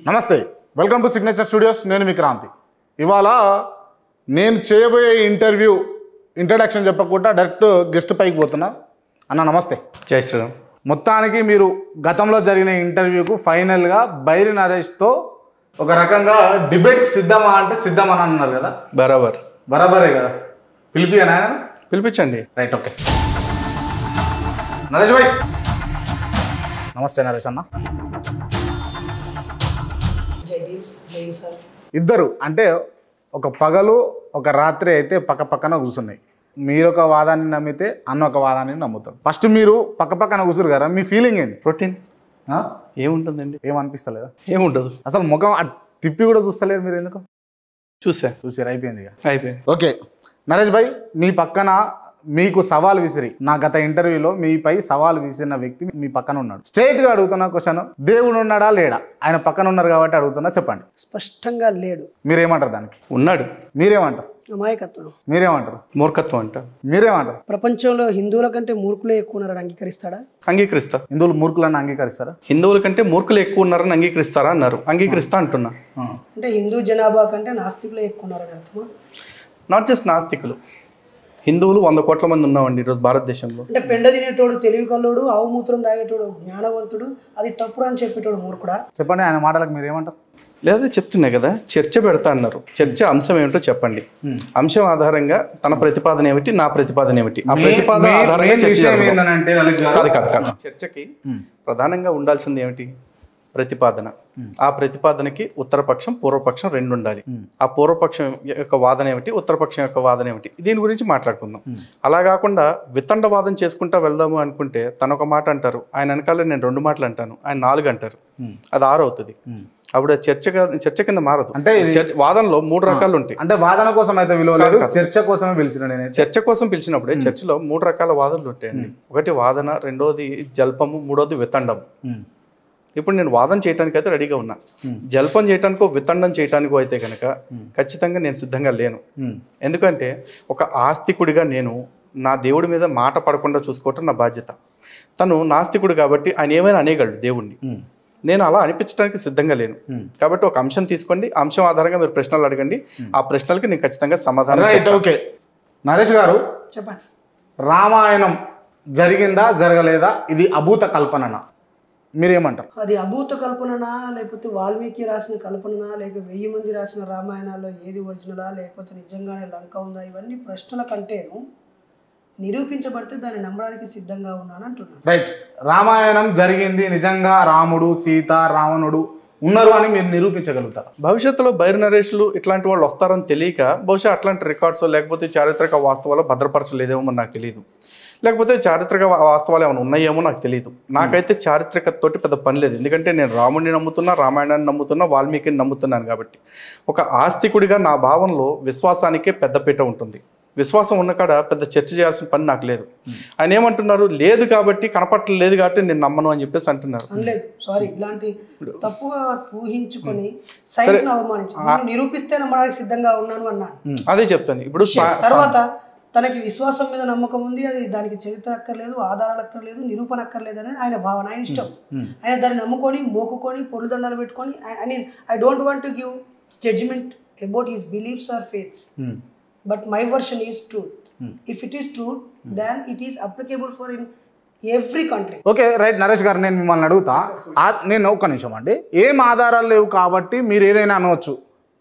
నమస్తే welcome to signature studios నేను మీ క్రాంతి ఇవాళ నేను చేయబోయే ఇంటర్వ్యూ ఇంట్రడక్షన్ చెప్పకుండా డైరెక్ట్ గెస్ట్ పైకి పోతున్నా అన్న నమస్తే జై శ్రీరామ్ మొత్తానికి మీరు గతంలో జరిగిన ఇంటర్వ్యూకు ఫైనల్గా బైరి నరేష్తో ఒక రకంగా డిబేట్కి సిద్ధమా అంటే సిద్ధమా అని అన్నారు కదా బరాబర్ బరాబరే కదా పిలిపియనా ఆయన పిలిపించండి రైట్ ఓకే నరేష్ భాయ్ నమస్తే నరేష్ అన్న జైదీప్ జైన్ సార్ ఇద్దరు అంటే ఒక పగలు ఒక రాత్రి అయితే పక్క పక్కన కూర్చున్నాయి మీరు ఒక వాదాన్ని నమ్మితే అన్న ఒక వాదాన్ని నమ్ముతాడు ఫస్ట్ మీరు పక్క పక్కన కూర్చురు కదా మీ ఫీలింగ్ ఏంది ప్రోటీన్ ఆ? ఏముంటుందండి ఏమనిపిస్తలేదా ఏముండదు అసలు ముఖం అట్ తిప్పి కూడా చూస్తలేరు మీరు ఎందుకు చూసా చూసారు అయిపోయింది ఇక అయిపోయింది ఓకే నరేష్ భాయ్ మీ పక్కన మీకు సవాల్ విసిరి నా గత ఇంటర్వ్యూలో మీపై సవాల్ విసిరిన వ్యక్తి మీ పక్కన ఉన్నాడు స్ట్రైట్ గా అడుగుతున్న క్వశ్చన్ దేవుడు ఉన్నాడా లేడా ఆయన పక్కన ఉన్నారు కాబట్టి అడుగుతున్నా చెప్పండి స్పష్టంగా లేడు మీరేమంటారు దానికి ఉన్నాడు మీరేమంటారు అమాయకత్వం మీరేమంటారు మూర్ఖత్వం అంట మీరేమంటారు ప్రపంచంలో హిందువుల కంటే మూర్ఖులే ఎక్కువ ఉన్నారని అంగీకరిస్తాడా అంగీకరిస్తా హిందువులు మూర్ఖులను అంగీకరిస్తారా హిందువుల కంటే మూర్ఖులు ఎక్కువ ఉన్నారని అంగీకరిస్తారా అన్నారు అంగీకరిస్తా అంటున్నా అంటే హిందూ జనాభా కంటే నాస్తికులే ఎక్కువ ఉన్నారని అర్థమా నాట్ జస్ట్ నాస్తికులు హిందువులు వంద కోట్ల మంది ఉన్నామండి ఈరోజు భారతదేశంలో అంటే పెండ తినేటోడు తెలివి కల్లోడు ఆవు మూత్రం తాగేటోడు జ్ఞానవంతుడు అది తప్పుడు అని చెప్పేటోడు మూర్ఖుడా చెప్పండి ఆయన మాటలకు మీరు ఏమంటారు లేదా చెప్తున్నా కదా చర్చ పెడతా అన్నారు చర్చ అంశం ఏమిటో చెప్పండి అంశం ఆధారంగా తన ప్రతిపాదన ఏమిటి నా ప్రతిపాదన ఏమిటి ఆ ప్రతిపాదన మెయిన్- ఆధారంగా మెయిన్ చర్చ విషయం జరగదు. ఏంటంటే లలిత్ గారు కాదు కాదు కాదు చర్చకి ప్రధానంగా ఉండాల్సింది ఏమిటి ప్రతిపాదన ఆ ప్రతిపాదనకి ఉత్తరపక్షం పూర్వపక్షం రెండు ఉండాలి ఆ పూర్వపక్షం యొక్క వాదన ఏమిటి ఉత్తరపక్షం యొక్క వాదన ఏమిటి దీని గురించి మాట్లాడుకుందాం అలా కాకుండా వితండవాదం చేసుకుంటా వెళ్దాము అనుకుంటే తన ఒక మాట అంటారు ఆయన వెనకాల నేను రెండు మాటలు అంటాను ఆయన నాలుగు అంటారు అది ఆరు అవుతుంది అప్పుడు అది చర్చ కా- చర్చ కింద మారదు అంటే ఇది- చర్చ- వాదనలో మూడు రకాలు ఉంటాయి అంటే వాదన కోసం అయితే విలువ లేదు కాదు, కాదు. చర్చ కోసమే పిలిచిన నేనైతే చర్చ కోసం పిలిచినప్పుడే చర్చలో మూడు రకాల వాదనలు ఉంటాయండి ఒకటి వాదన రెండోది జల్పము మూడోది వితండం ఉమ్. ఇప్పుడు నేను వాదన చేయడానికి అయితే రెడీగా ఉన్నా జల్పం చేయడానికో వితండం చేయడానికో అయితే కనుక ఖచ్చితంగా నేను సిద్ధంగా లేను ఉమ్. ఎందుకంటే ఒక ఆస్తికుడిగా నేను నా దేవుడి మీద మాట పడకుండా చూసుకోవటం నా బాధ్యత తను నాస్తికుడు కాబట్టి ఆయన ఏమైనా అనేయగలడు దేవుణ్ణి ఉమ్. నేను అలా అనిపించడానికి సిద్ధంగా లేను కాబట్టి ఒక అంశం తీసుకోండి అంశం ఆధారంగా మీరు ప్రశ్నలు అడగండి ఆ ప్రశ్నలకి నేను ఖచ్చితంగా సమాధానం రైట్ చెప్తాను. ఓకే నరేష్ గారు చెప్పండి రామాయణం జరిగిందా జరగలేదా ఇది అభూత కల్పననా మీరేమంటారు అది అభూత కల్పననా లేకపోతే వాల్మీకి రాసిన కల్పననా లేక వెయ్యి మంది రాసిన రామాయణాల్లో ఏది ఒరిజినలా లేకపోతే నిజంగానే లంక ఉందా ఇవన్నీ ప్రశ్నల కంటేను నిరూపించబడితే దాన్ని నమ్మడానికి సిద్ధంగా ఉన్నాను అంటున్నాను రైట్ రామాయణం జరిగింది నిజంగా రాముడు సీత రావణుడు ఉన్నారు అని మీరు నిరూపించగలుగుతారు భవిష్యత్తులో బైర్ నరేష్లు ఇట్లాంటి వాళ్ళు వస్తారని తెలియక బహుశా అట్లాంటి రికార్డ్స్ లేకపోతే చారిత్రక వాస్తవాలు భద్రపరచలేదేమో మరి నాకు తెలియదు లేకపోతే చారిత్రక వా- వాస్తవాలు ఏమైనా ఉన్నాయేమో నాకు తెలియదు నాకైతే చారిత్రక తోటి పెద్ద పని లేదు ఎందుకంటే నేను రాముడిని నమ్ముతున్నా రామాయణాన్ని నమ్ముతున్నా వాల్మీకిని నమ్ముతున్నాను కాబట్టి ఒక ఆస్తికుడిగా నా భావనలో విశ్వాసానికే పెద్దపీట ఉంటుంది విశ్వాసం ఉన్న కాడ పెద్ద చర్చ చేయాల్సిన పని నాకు లేదు ఆయన ఏమంటున్నారు లేదు కాబట్టి కనపట్టలేదు కాబట్టి నేను నమ్మను అని చెప్పేసి అంటున్నారు అనలేదు సారీ ఇలాంటి తప్పుగా ఊహించుకొని సైన్స్ అవమానించి నేను నిరూపిస్తే నమ్మడానికి సిద్ధంగా ఉన్నాను అన్నాను అదే చెప్తాను ఇప్పుడు సా- తర్వాత తనకి విశ్వాసం మీద నమ్మకం ఉంది అది దానికి చరిత్ర అక్కర్లేదు ఆధారాలు అక్కర్లేదు నిరూపణ అక్కర్లేదు అని ఆయన భావన ఆయన ఇష్టం ఆయన దాన్ని నమ్ముకొని మోకుకొని పొరుదండాలు పెట్టుకొని I mean I don't want to give judgement about his beliefs or faiths but my version is truth if it is truth then it is applicable for in every country okay right Naresh garu నేను మిమ్మల్ని అడుగుతా ఆ- నేను ఒక్క నిమిషం అండి ఏం ఆధారాలు లేవు కాబట్టి మీరు ఏదైనా అనవచ్చు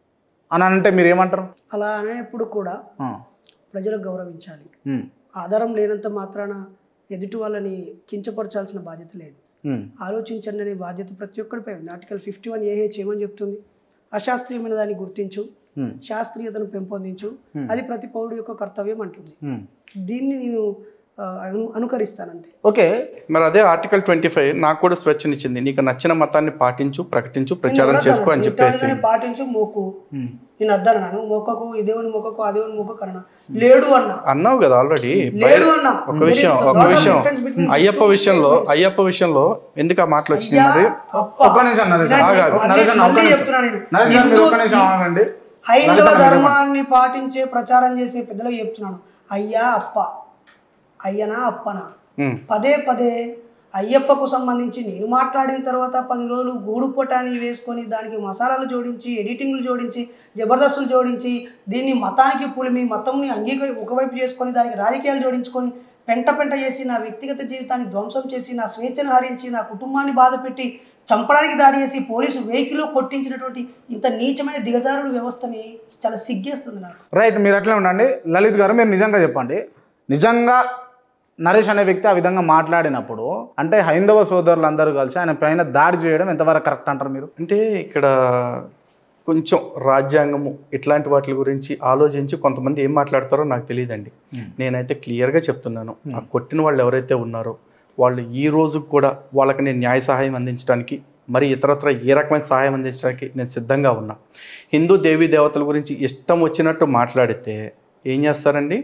అని అంటే మీరు ఏమంటారు అలా అనేప్పుడు కూడా ఆ. ప్రజలకు గౌరవించాలి ఉమ్. ఆధారం లేనంత మాత్రాన ఎదుటి వాళ్ళని కించపరచాల్సిన బాధ్యత లేదు ఉమ్. ఆలోచించండి అనే బాధ్యత ప్రతి ఒక్కరిపై ఉంది ఆర్టికల్ ఫిఫ్టీ వన్ ఏహెచ్ ఏమని చెప్తుంది అశాస్త్రీయమైన దాన్ని గుర్తించు Hmm. శాస్త్రీయతను పెంపొందించు అది ప్రతి పౌరుడు యొక్క కర్తవ్యం అంటుంది ఉమ్. దీన్ని నేను ఆ, అను అనుకరిస్తానంతే ఓకే మరి అదే ఆర్టికల్ ట్వంటీ ఫైవ్ నాకు కూడా స్వేచ్ఛనిచ్చింది నీకు నచ్చిన మతాన్ని పాటించు ప్రకటించు ప్రచారం చేసుకో అని చెప్పేసి నిట్టాలుగానే పాటించు మోకు నేను అద్దన్నాను మొక్కకు ఈ దేవుని మొక్కకు ఆ దేవుని మొక్కకు అన్నా లేడు అన్నా అన్నావు కదా ఆల్రెడీ లేడు అన్నా ఒక విషయం ఒక విషయం అయ్యప్ప విషయంలో అయ్యప్ప విషయంలో ఎందుకు ఆ మాటలు వచ్చినాయి మరి ఒక్క నిమిషం నరేష్ గారు. ఆగు, ఆగు. నరేష్ గారు, ఒక్క మళ్ళీ నిమిషం. చెప్తున్నా నేను. నరేష్ గారు మీరు ఒక్క నిమిషం ఆగండి హైందవ ధర్మాన్ని పాటించే ప్రచారం చేసే పెద్దలకు చెప్తున్నాను అయ్యా అప్ప అయ్యనా అప్పనా ఉమ్, పదే పదే అయ్యప్పకు సంబంధించి నేను మాట్లాడిన తర్వాత పది రోజులు గూడు పొటాని వేసుకొని దానికి మసాలాలు జోడించి ఎడిటింగ్లు జోడించి జబర్దస్తులు జోడించి దీన్ని మతానికి పులిమి మతంని అంగీకరి ఒకవైపు చేసుకొని దానికి రాజకీయాలు జోడించుకొని పెంట పెంట చేసి నా వ్యక్తిగత జీవితాన్ని ధ్వంసం చేసి నా స్వేచ్ఛను హరించి నా కుటుంబాన్ని బాధపెట్టి చంపడానికి దాడి చేసి పోలీసు వెహికల్ కొట్టించినటువంటి ఇంత నీచమైన దిగజారుడు వ్యవస్థని చాలా సిగ్గేస్తుంది నాకు రైట్ మీరు అట్లే ఉండండి లలిత్ గారు మీరు నిజంగా చెప్పండి నిజంగా నరేష్ అనే వ్యక్తి ఆ విధంగా మాట్లాడినప్పుడు అంటే హైందవ సోదరులందరూ కలిసి ఆయన పైన దాడి చేయడం ఎంతవరకు కరెక్ట్ అంటారు మీరు అంటే ఇక్కడ కొంచెం రాజ్యాంగము ఇట్లాంటి వాటి గురించి ఆలోచించి కొంతమంది ఏం మాట్లాడతారో నాకు తెలియదండి నేనైతే క్లియర్గా చెప్తున్నాను ఆ కొట్టిన వాళ్ళు ఎవరైతే ఉన్నారో వాళ్ళు ఈ రోజు కూడా వాళ్ళకి నేను న్యాయ సహాయం అందించడానికి మరి ఇతరత్ర ఏ రకమైన సహాయం అందించడానికి నేను సిద్ధంగా ఉన్నా హిందూ దేవీ దేవతల గురించి ఇష్టం వచ్చినట్టు మాట్లాడితే ఏం చేస్తారండి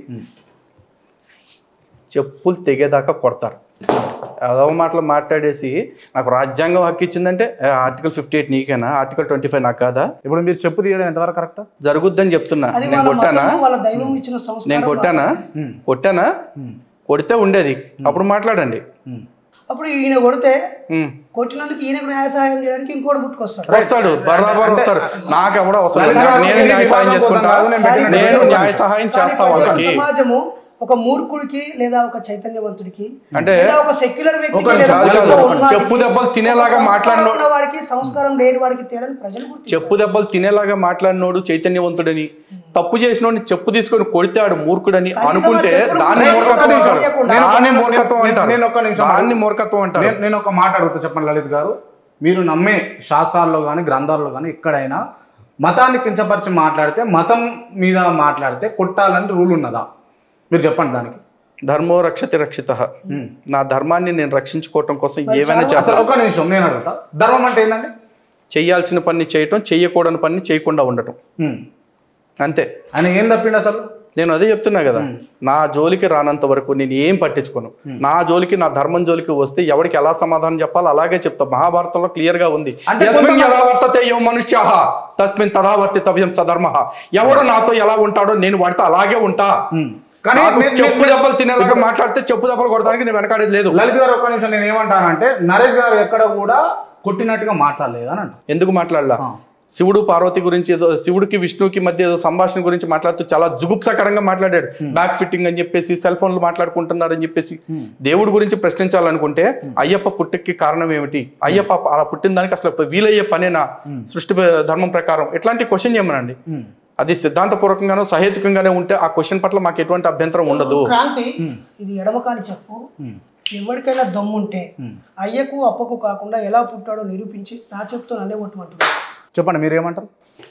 చెప్పులు తెగేదాకా కొడతారు అదవ మాటలు మాట్లాడేసి నాకు రాజ్యాంగం హక్కు ఇచ్చిందంటే "ఏ, ఆర్టికల్ ఫిఫ్టీ ఎయిట్ నీకేనా ఆర్టికల్ ట్వంటీ ఫైవ్ నాకు కాదా ఇప్పుడు మీరు చెప్పు తీయడం ఎంతవరకు కరెక్ట్ జరుగుద్దని చెప్తున్నా అది నేను వాళ్ళ కొట్టానా మతము, వాళ్ళ దైవం ఇచ్చిన సంస్కారం నేను కొట్టానా కొట్టానా కొడితే ఉండేది అప్పుడు మాట్లాడండి అప్పుడు ఈయన కొడితే ఉమ్. కొట్టినందుకు ఈయనకు న్యాయ సహాయం చేయడానికి ఇంకోటి పుట్టుకొస్తాడు వస్తాడు బరాబర్ వస్తాడు నాకు ఎవడో అవసరం లేదు. లలిత నేను గారు, న్యాయ ఇది సహాయం వివాదం కోసం చేసుకుంటా కాదు, నేను పెట్టిన నేను డబ్బులు న్యాయ సహాయం చేస్తా కానీ ప్రతి వాళ్ళకి సమాజము ఒక మూర్ఖుడికి లేదా ఒక చైతన్యవంతుడికి అంటే లేదా ఒక సెక్యులర్ వ్యక్తికి ఒక లేదా కాదు, ఒక కాదు. ఉన్నవాడికి, చెప్పు దెబ్బలు తినేలాగా ఒక సంస్కారం మాట్లాడినోడు- ఉన్న వాడికి సంస్కారం లేని వాడికి తేడాని ప్రజలు గుర్తిస్తారు. చెప్పు దెబ్బలు తినేలాగా మాట్లాడినోడు చైతన్యవంతుడని తప్పు చేసినోడిని చెప్పు తీసుకొని కొడితాడు మూర్ఖుడని కనీసం అనుకుంటే ఆ చెప్పులు దాన్ని నేను మూర్ఖత్వం ఒక్క నిమిషం అంటారు ఇవ్వకుండా- దాన్ని నేను- మూర్ఖత్వం నేను- అంటారు నేను ఒక్క నిమిషం దాన్ని మూర్ఖత్వం అంటారు నేను- నేను ఒక మాట అడుగుతా చెప్పండి లలిత్ గారు మీరు నమ్మే శాస్త్రాల్లో కానీ గ్రంథాల్లో కానీ ఎక్కడైనా మతాన్ని కించపరిచి మాట్లాడితే మతం మీద మాట్లాడితే కొట్టాలని రూల్ ఉన్నదా మీరు చెప్పండి దానికి ధర్మో రక్షతి రక్షిత నా ధర్మాన్ని నేను రక్షించుకోవటం కోసం ఏమైనా చాలా- చేస్తా అసలు ఒక నిమిషం నేను అడుగుతా ధర్మం అంటే ఏంటండి చేయాల్సిన పని చేయటం చెయ్యకూడని పని చేయకుండా ఉండటం హ్మ్. అంతే ఆయన ఏం తప్పిండు అసలు నేను అదే చెప్తున్నా కదా నా జోలికి రానంత వరకు నేను ఏం పట్టించుకోను నా జోలికి నా ధర్మం జోలికి వస్తే ఎవరికి ఎలా సమాధానం చెప్పాలో అలాగే చెప్తా మహాభారతంలో క్లియర్ గా ఉంది అంటే యస్మిన్ కొంతమంది- యథా వర్తతే యో మనుష్యాః తస్మిన్ తథా వర్తితవ్యం సధర్మ ఎవడు నాతో ఎలా ఉంటాడో నేను వాడితో అలాగే ఉంటా కానీ నాకు నేను- చెప్పు నేను- దెబ్బలు తినేలాగా మాట్లాడితే చెప్పు దెబ్బలు కొడడానికి నేను వెనకాడేది లేదు లలిత్ గారు ఒక్క నిమిషం నేను ఏమంటానంటే నరేష్ గారు ఎక్కడ కూడా కొట్టినట్టుగా మాట్లాడలేదు అని అంట ఎందుకు మాట్లాడలా ఆ. శివుడు పార్వతి గురించి ఏదో శివుడికి విష్ణువుకి మధ్య ఏదో సంభాషణ గురించి మాట్లాడుతూ చాలా జుగుప్సకరంగా మాట్లాడాడు బ్యాక్ ఫిట్టింగ్ అని చెప్పేసి సెల్ ఫోన్లు మాట్లాడుకుంటున్నారని చెప్పేసి దేవుడి గురించి ప్రశ్నించాలనుకుంటే అయ్యప్ప పుట్టుకి కారణం ఏమిటి అయ్యప్ప అలా పుట్టిన దానికి అసలు వీలయ్యే పనేనా సృష్టి ధర్మం ప్రకారం ఇట్లాంటి క్వశ్చన్ చేయమనండి అది సిద్ధాంతపూర్వకంగానో సహేతుకంగానే ఉంటే ఆ క్వశ్చన్ పట్ల మాకు ఎటువంటి అభ్యంతరం ఉండదు క్రాంతి ఇది ఎడమకాని చెప్పు ఎవరికైనా దమ్ముంటే అయ్యకు అప్పకు కాకుండా ఎలా పుట్టాడో నిరూపించి నా చెప్తూ నన్నే కొట్టమంటున్నాడు చెప్పండి మీరు ఏమంటారు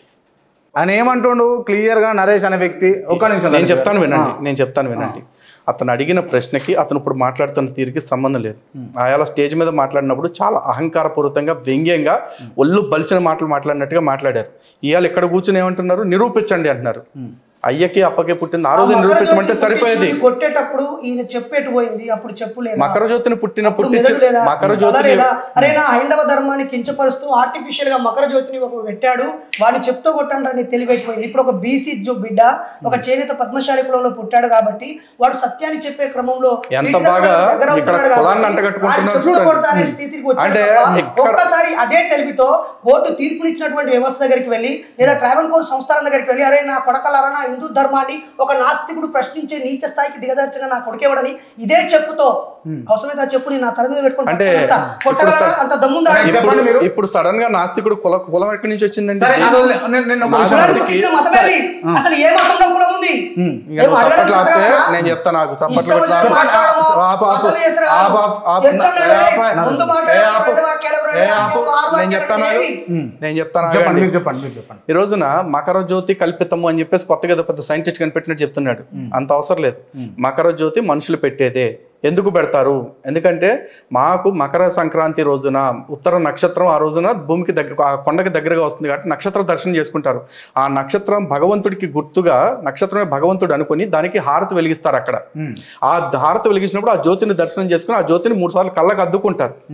ఆయన ఏమంటుండు క్లియర్గా నరేష్ అనే వ్యక్తి ఒక్క నిమిషం నేను లలిత్ గారు. చెప్తాను వినండి నేను చెప్తాను వినండి అతను అడిగిన ప్రశ్నకి అతను ఇప్పుడు మాట్లాడుతున్న తీరుకి సంబంధం లేదు ఆయా స్టేజ్ మీద మాట్లాడినప్పుడు చాలా అహంకారపూరితంగా వ్యంగ్యంగా ఒళ్ళు బలిసిన మాటలు మాట్లాడినట్టుగా మాట్లాడారు ఇవాళ ఇక్కడ కూర్చుని ఏమంటున్నారు నిరూపించండి అంటున్నారు అయ్యకి అప్పకే పుట్టింది ఆ రోజు మకర నిరూపించమంటే జ్యోతిని సరిపోయేది పుట్టించుకొని కొట్టేటప్పుడు ఈయన చెప్పేటు పోయింది అప్పుడు చెప్పు లేదా మకర జ్యోతిని పుట్టిన అప్పుడు పుట్టించి మెదడు లేదా మకర అలా జ్యోతిని లేదా అరే నా హైందవ ధర్మాన్ని కించపరుస్తూ ఆర్టిఫిషియల్ గా మకర జ్యోతిని ఒకడు పెట్టాడు వాడిని చెప్తూ కొట్టండి అని తెలివైపోయింది ఇప్పుడు ఒక బీసీ జో బిడ్డ ఒక చేనేత పద్మశాలి కులంలో పుట్టాడు కాబట్టి వాడు సత్యాన్ని చెప్పే క్రమంలో ఎంత వీటిలో బాగా దగ్గర ఇక్కడ ఉంటున్నాడు కులాన్ని కాబట్టి అంటగట్టుకుంటున్నారు వాడిని చెప్తూ చూడండి. కొడతానే స్థితికి వచ్చాడు అంటే తప్ప ఇక్కడ- ఒక్కసారి అదే తెలివితో కోర్టు తీర్పునిచ్చినటువంటి వ్యవస్థ దగ్గరికి వెళ్ళి లేదా ట్రైబల్ కోర్టు సంస్థల దగ్గరికి వెళ్ళి అరే నా కొడకలారా నా హిందూ ధర్మాన్ని ఒక నాస్తికుడు ప్రశ్నించే నీచ స్థాయికి దిగదార్చిన నా కొడుకేవాడని ఇదే చెప్పుతో అవసరమైతే ఆ చెప్పుని నా తల మీద పెట్టుకొని అంటే పట్టుకొస్తా. కొట్టగలరా? ఇప్పుడు అంత దమ్ముందా సరే, ఇప్పుడు చెప్పండి మీరు. ఇప్పుడు సడన్ గా నాస్తికుడు కుల కులం ఎక్కడి నుంచి వచ్చిందండి సరే అది వదిలే. నేను- నేను ఒక నా విషయం కులాన్ని అందరికీ- పుట్టించిన మతమేది? అసలు ఏ మతంలో కులం ఉంది ఇంకా ఏం నువ్వు అడగడం చప్పట్లు ఆపితే చదవరా? నేను చెప్తాను నాకు చప్పట్లు ఇష్టం కొట్టి వచ్చినట్టు ఆపు. మాట్లాడము. ఆపు, ఆపు. మతాలు చేసరా? ఆపు, ఆపు, ఆపు. చర్చలు ఏ లేవే. ఆపు. ముందు ఏ మాట్లాడు, ఆపు. రెండు వాక్యాలకు రెండు ఏ ఆపు. వాక్యాలు, ఆరు నేను చెప్తాను వాక్యాలు ఆగు. ఏవి? నేను చెప్తాను చెప్పండి ఆగండి. మీరు చెప్పండి మీరు చెప్పండి ఈ రోజున మకర జ్యోతి కల్పితము అని చెప్పేసి కొత్తగా ఏదో పెద్ద సైంటిస్ట్ కనిపెట్టినట్టు చెప్తున్నాడు అంత అవసరం లేదు మకర జ్యోతి మనుషులు పెట్టేదే ఎందుకు పెడతారు ఎందుకంటే మాకు మకర సంక్రాంతి రోజున ఉత్తర నక్షత్రం ఆ రోజున భూమికి దగ్గర ఆ కొండకి దగ్గరగా వస్తుంది కాబట్టి నక్షత్ర దర్శనం చేసుకుంటారు ఆ నక్షత్రం భగవంతుడికి గుర్తుగా నక్షత్రమే భగవంతుడు అనుకుని దానికి హారతి వెలిగిస్తారు అక్కడ ఆ హారతి వెలిగించినప్పుడు ఆ జ్యోతిని దర్శనం చేసుకుని ఆ జ్యోతిని మూడు సార్లు కళ్ళకు అద్దుకుంటారు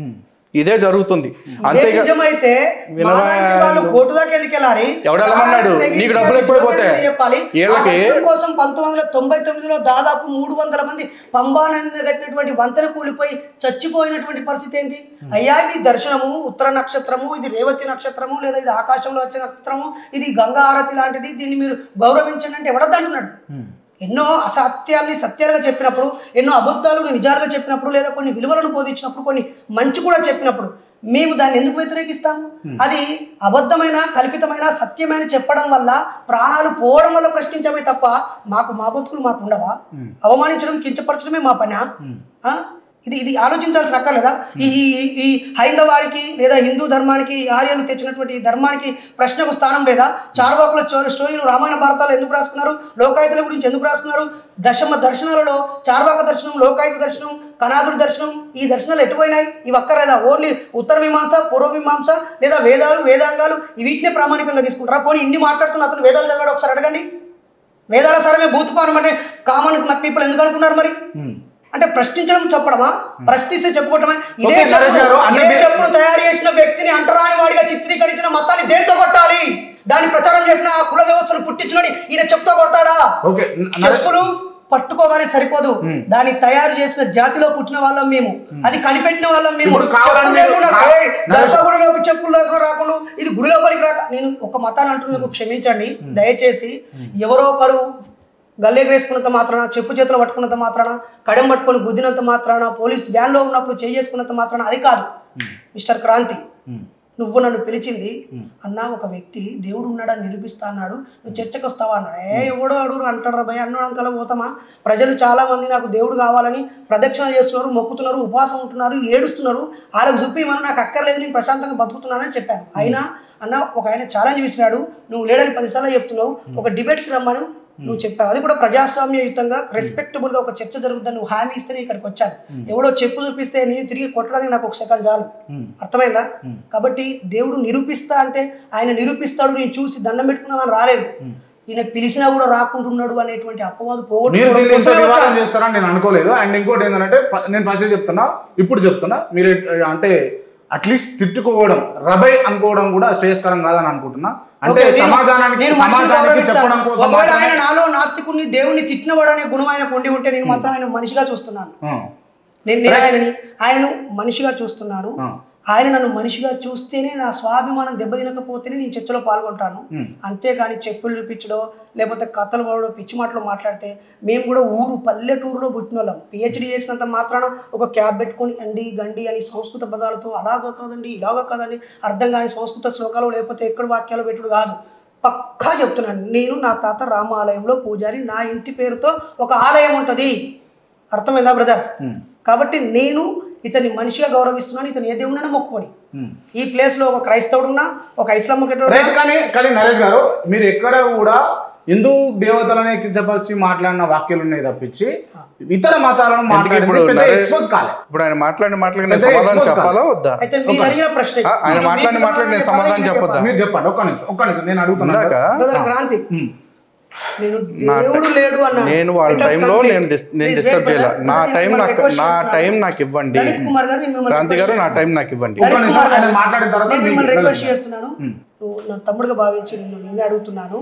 ఇదే జరుగుతుంది ఇదే అంతేగా నిజమైతే వినవా- మాలాంటి వాళ్ళు కోర్టు దాకా ఎందుకు వెళ్ళాలి ఎవడు వెళ్ళమన్నాడు? నెగిటివ్ నీకు డబ్బులు ఎప్పుడు పోతాయి? చెప్పాలి వీళ్ళకి- ఆ దర్శనం కోసం పంతొమ్మిది వందల తొంభై తొమ్మిదిలో దాదాపు మూడు వందల మంది పంబానంద కట్టినటువంటి వంతెన కూలిపోయి చచ్చిపోయినటువంటి పరిస్థితి ఏంటి అయ్యా ఇది దర్శనము ఉత్తర నక్షత్రము ఇది రేవతి నక్షత్రము లేదా ఇది ఆకాశంలో వచ్చే నక్షత్రము ఇది గంగా ఆరతి లాంటిది దీన్ని మీరు గౌరవించండి అంటే ఎవడద్దంటున్నాడు ఎన్నో అసత్యాల్ని సత్యాలుగా చెప్పినప్పుడు ఎన్నో అబద్ధాలను నిజాలుగా చెప్పినప్పుడు లేదా కొన్ని విలువలను బోధించినప్పుడు కొన్ని మంచి కూడా చెప్పినప్పుడు మేము దాన్ని ఎందుకు వ్యతిరేకిస్తాము అది అబద్ధమైన కల్పితమైన సత్యమైన చెప్పడం వల్ల ప్రాణాలు పోవడం వల్ల ప్రశ్నించమే తప్ప మాకు మా బతుకులు మాకు ఉండవా అవమానించడం కించపరచడమే మా పనా ఆ? ఇది ఇది ఆలోచించాల్సిన అక్కర్లేదా ఈ ఈ- ఈ హైందవానికి లేదా హిందూ ధర్మానికి ఆర్యలు తెచ్చినటువంటి ఈ ధర్మానికి ప్రశ్నకు స్థానం లేదా చార్వాకుల చో- స్టోరీలు రామాయణ భారతాలు ఎందుకు రాసుకున్నారు లోకాయుతుల గురించి ఎందుకు రాసుకున్నారు దశమ దర్శనాలలో చార్వాక దర్శనం లోకాయుత దర్శనం కనాదుడి దర్శనం ఈ దర్శనాలు ఎటుపోయినాయి ఇవి అక్కర్లేదా ఓన్లీ ఉత్తర మీమాంస పూర్వ మీమాంస లేదా వేదాలు వేదాంగాలు వీటినే ప్రామాణికంగా తీసుకుంటారా పోనీ ఇన్ని మాట్లాడుతున్న అతను వేదాలు చదివాడు ఒకసారి అడగండి వేదాల సరమే భూతపానం అంటే కామన్ పీపుల్ ఎందుకు అనుకున్నారు మరి అంటే ప్రశ్నించడం చెప్పడమా ప్రశ్నిస్తే చెప్పుకోవటమా ఇదే ఓకే, నరేష్ గారు, చెప్పులు అంటే ఇదే మీరు- చెప్పులు తయారు చేసిన వ్యక్తిని అంటరాని వాడిగా చిత్రీకరించిన మతాన్ని దేంతో కొట్టాలి దాన్ని ప్రచారం చేసిన ఆ కుల వ్యవస్థను పుట్టించుకొని ఈయన చెప్తా కొడతాడా ఓకే న- నరే- చెప్పులు పట్టుకోగానే సరిపోదు దాన్ని తయారు చేసిన జాతిలో పుట్టిన వాళ్ళం మేము అది కనిపెట్టిన వాళ్ళం మేము ఇప్పుడు కావాలని చెప్పులు మీరు- లేకుండా, కా- ఏయ్, నరేష్ గర్భగుడిలోకి చెప్పులు లేకుండా రాకుండా ఇది గుడి లోపలికి రాక నేను ఒక మతాన్ని అంటున్నందుకు క్షమించండి దయచేసి ఎవరో ఒకరు గల్లేగరేసుకున్నంత మాత్రాన చెప్పు చేతిలో పట్టుకున్నంత మాత్రాన కడెం పట్టుకొని గుద్దినంత మాత్రాన పోలీస్ వ్యాన్లో ఉన్నప్పుడు చేసుకున్నంత మాత్రాన అది కాదు మిస్టర్ క్రాంతి ఉమ్. నువ్వు నన్ను పిలిచింది అన్నా ఒక వ్యక్తి దేవుడు ఉన్నాడని నిరూపిస్తా అన్నాడు నువ్వు చర్చకు వస్తావా అన్నాడు ఏ ఎవడో అడుగు అంటాడు భయ అన్నోడంతలో పోతామా ప్రజలు చాలా మంది నాకు దేవుడు కావాలని ప్రదక్షిణలు చేస్తున్నారు మొక్కుతున్నారు ఉపవాసం ఉంటున్నారు ఏడుస్తున్నారు వాళ్ళకి చూపిమని నాకు అక్కర్లేదు నేను ప్రశాంతంగా బతుకుతున్నానని చెప్పాను అయినా అన్న ఒక ఆయన ఛాలెంజ్ విసిరాడు నువ్వు లేడని పదిసార్లు చెప్తున్నావు ఒక డిబేట్కి రమ్మని నువ్వు చెప్పావు అది కూడా ప్రజాస్వామ్యయుతంగా రెస్పెక్టబుల్ గా ఒక చర్చ జరుగుతుందని నువ్వు హామీ ఇస్తే నేను ఇక్కడికి వచ్చాను ఎవడో చెప్పు చూపిస్తే నేను తిరిగి కొట్టడానికి నాకు ఒక సెకండ్ చాలు అర్థమైందా కాబట్టి దేవుడు నిరూపిస్తా అంటే ఆయన నిరూపిస్తాడు నేను చూసి దండం పెట్టుకున్నామని రాలేదు ఈయన పిలిచినా కూడా రాకుంటున్నాడు అనేటువంటి అపవాదు మీరు దీన్ని ఇంత పోగొట్టుకోవడం వివాదం చేస్తారని నేను అనుకోలేదు అండ్ ఇంకోటి ఏంటంటే ఫ- నేను ఫస్ట్ చెప్తున్నా ఇప్పుడు చెప్తున్నా మీరు ఎట్- అంటే అట్లీస్ట్ తిట్టుకోవడం రబై అనుకోవడం కూడా శ్రేయస్కరం కాదని అనుకుంటున్నా అంటే ఓకే, నేను- సమాజానికి నేను మనిషిని సమాజానికి గౌరవిస్తాను. చెప్పడం కోసం ఒకవేళ మాత్రమే ఆయన నాలో నాస్తికుడిని దేవుని తిట్టినవాడు అనే గుణం ఆయన కొండి ఉంటే నేను మాత్రం ఆయన మనిషిగా చూస్తున్నాను ఆ, నేను నేను ఆయనని ఆయనను మనిషిగా చూస్తున్నాను ఆ. ఆయన నన్ను మనిషిగా చూస్తేనే నా స్వాభిమానం దెబ్బతినకపోతేనే నేను చర్చలో పాల్గొంటాను ఉమ్. అంతేగాని చెప్పులు చూపించడో లేకపోతే కథలు పడడో పిచ్చి మాటలు మాట్లాడితే మేము కూడా ఊరు పల్లెటూరులో పుట్టిన వాళ్ళం పిహెచ్డి చేసినంత మాత్రాన ఒక క్యాబ్ పెట్టుకొని అండి గండి అని సంస్కృత పదాలతో అలాగో కాదండి ఇలాగో కాదండి అర్థం కాని సంస్కృత శ్లోకాలు లేకపోతే ఎక్కడ వాక్యాలు పెట్టుడు కాదు పక్కా చెప్తున్నాను నేను నా తాత రామాలయంలో పూజారి నా ఇంటి పేరుతో ఒక ఆలయం ఉంటుంది అర్థమైందా బ్రదర్ కాబట్టి నేను ఇతని మనిషిగా గౌరవిస్తున్నాను ఇతను ఏ దేవుడినైనా మొక్కుకొని ఉమ్. ఈ ప్లేస్ లో ఒక క్రైస్తవుడున్నా ఒక ఇస్లాం రైట్ కానీ కానీ నరేష్ గారు మీరు ఎక్కడ కూడా హిందూ దేవతలనే కించపరిచి మాట్లాడిన వాక్యాలు ఉన్నాయి తప్పించి ఇతర మతాలను మాట్లాడింది ఇప్పుడు పెద్ద నరేష్- ఎక్స్పోజ్ కాలే ఇప్పుడు ఆయన మాట్లాడిన మాటలకు నేను పెద్ద సమాధానం expose చెప్పాలా వద్దా అయితే మీరు అడిగిన ప్రశ్న ఆ, ఆయన మీకు మాట్లాడిన మాటలకు నేను సమాధానం సమాధానం చెప్పాలి. చెప్పొద్దా? మీరు చెప్పండి ఒక్క నిమిషం ఒక్క నిమిషం నేను అడుగుతున్నా ఇందాక బ్రదర్ క్రాంతి ఉమ్. నేను నా దేవుడు లేడు అన్నాను నేను వాళ్ళ Let us టైంలో complete. నేను dis- నేను Please డిస్టర్బ్ wait, చేయాల brother. నా నేను టైం మిమ్మల్ని నాకు request నా చేస్తున్నాను. టైం నాకు ఇవ్వండి లలిత్ కుమార్ గారు నేను మిమ్మల్ని క్రాంతి గారు request నా టైం నాకు ఇవ్వండి ఒక్క లలిత్ నిమిషం కుమార్ ఆయన గారు, మాట్లాడిన తర్వాత నేను మీకు మిమ్మల్ని రిక్వెస్ట్ వెళ్ళండి. చేస్తున్నాను నువ్వు నా తమ్ముడుగా భావించి నిన్ను నిన్నే అడుగుతున్నాను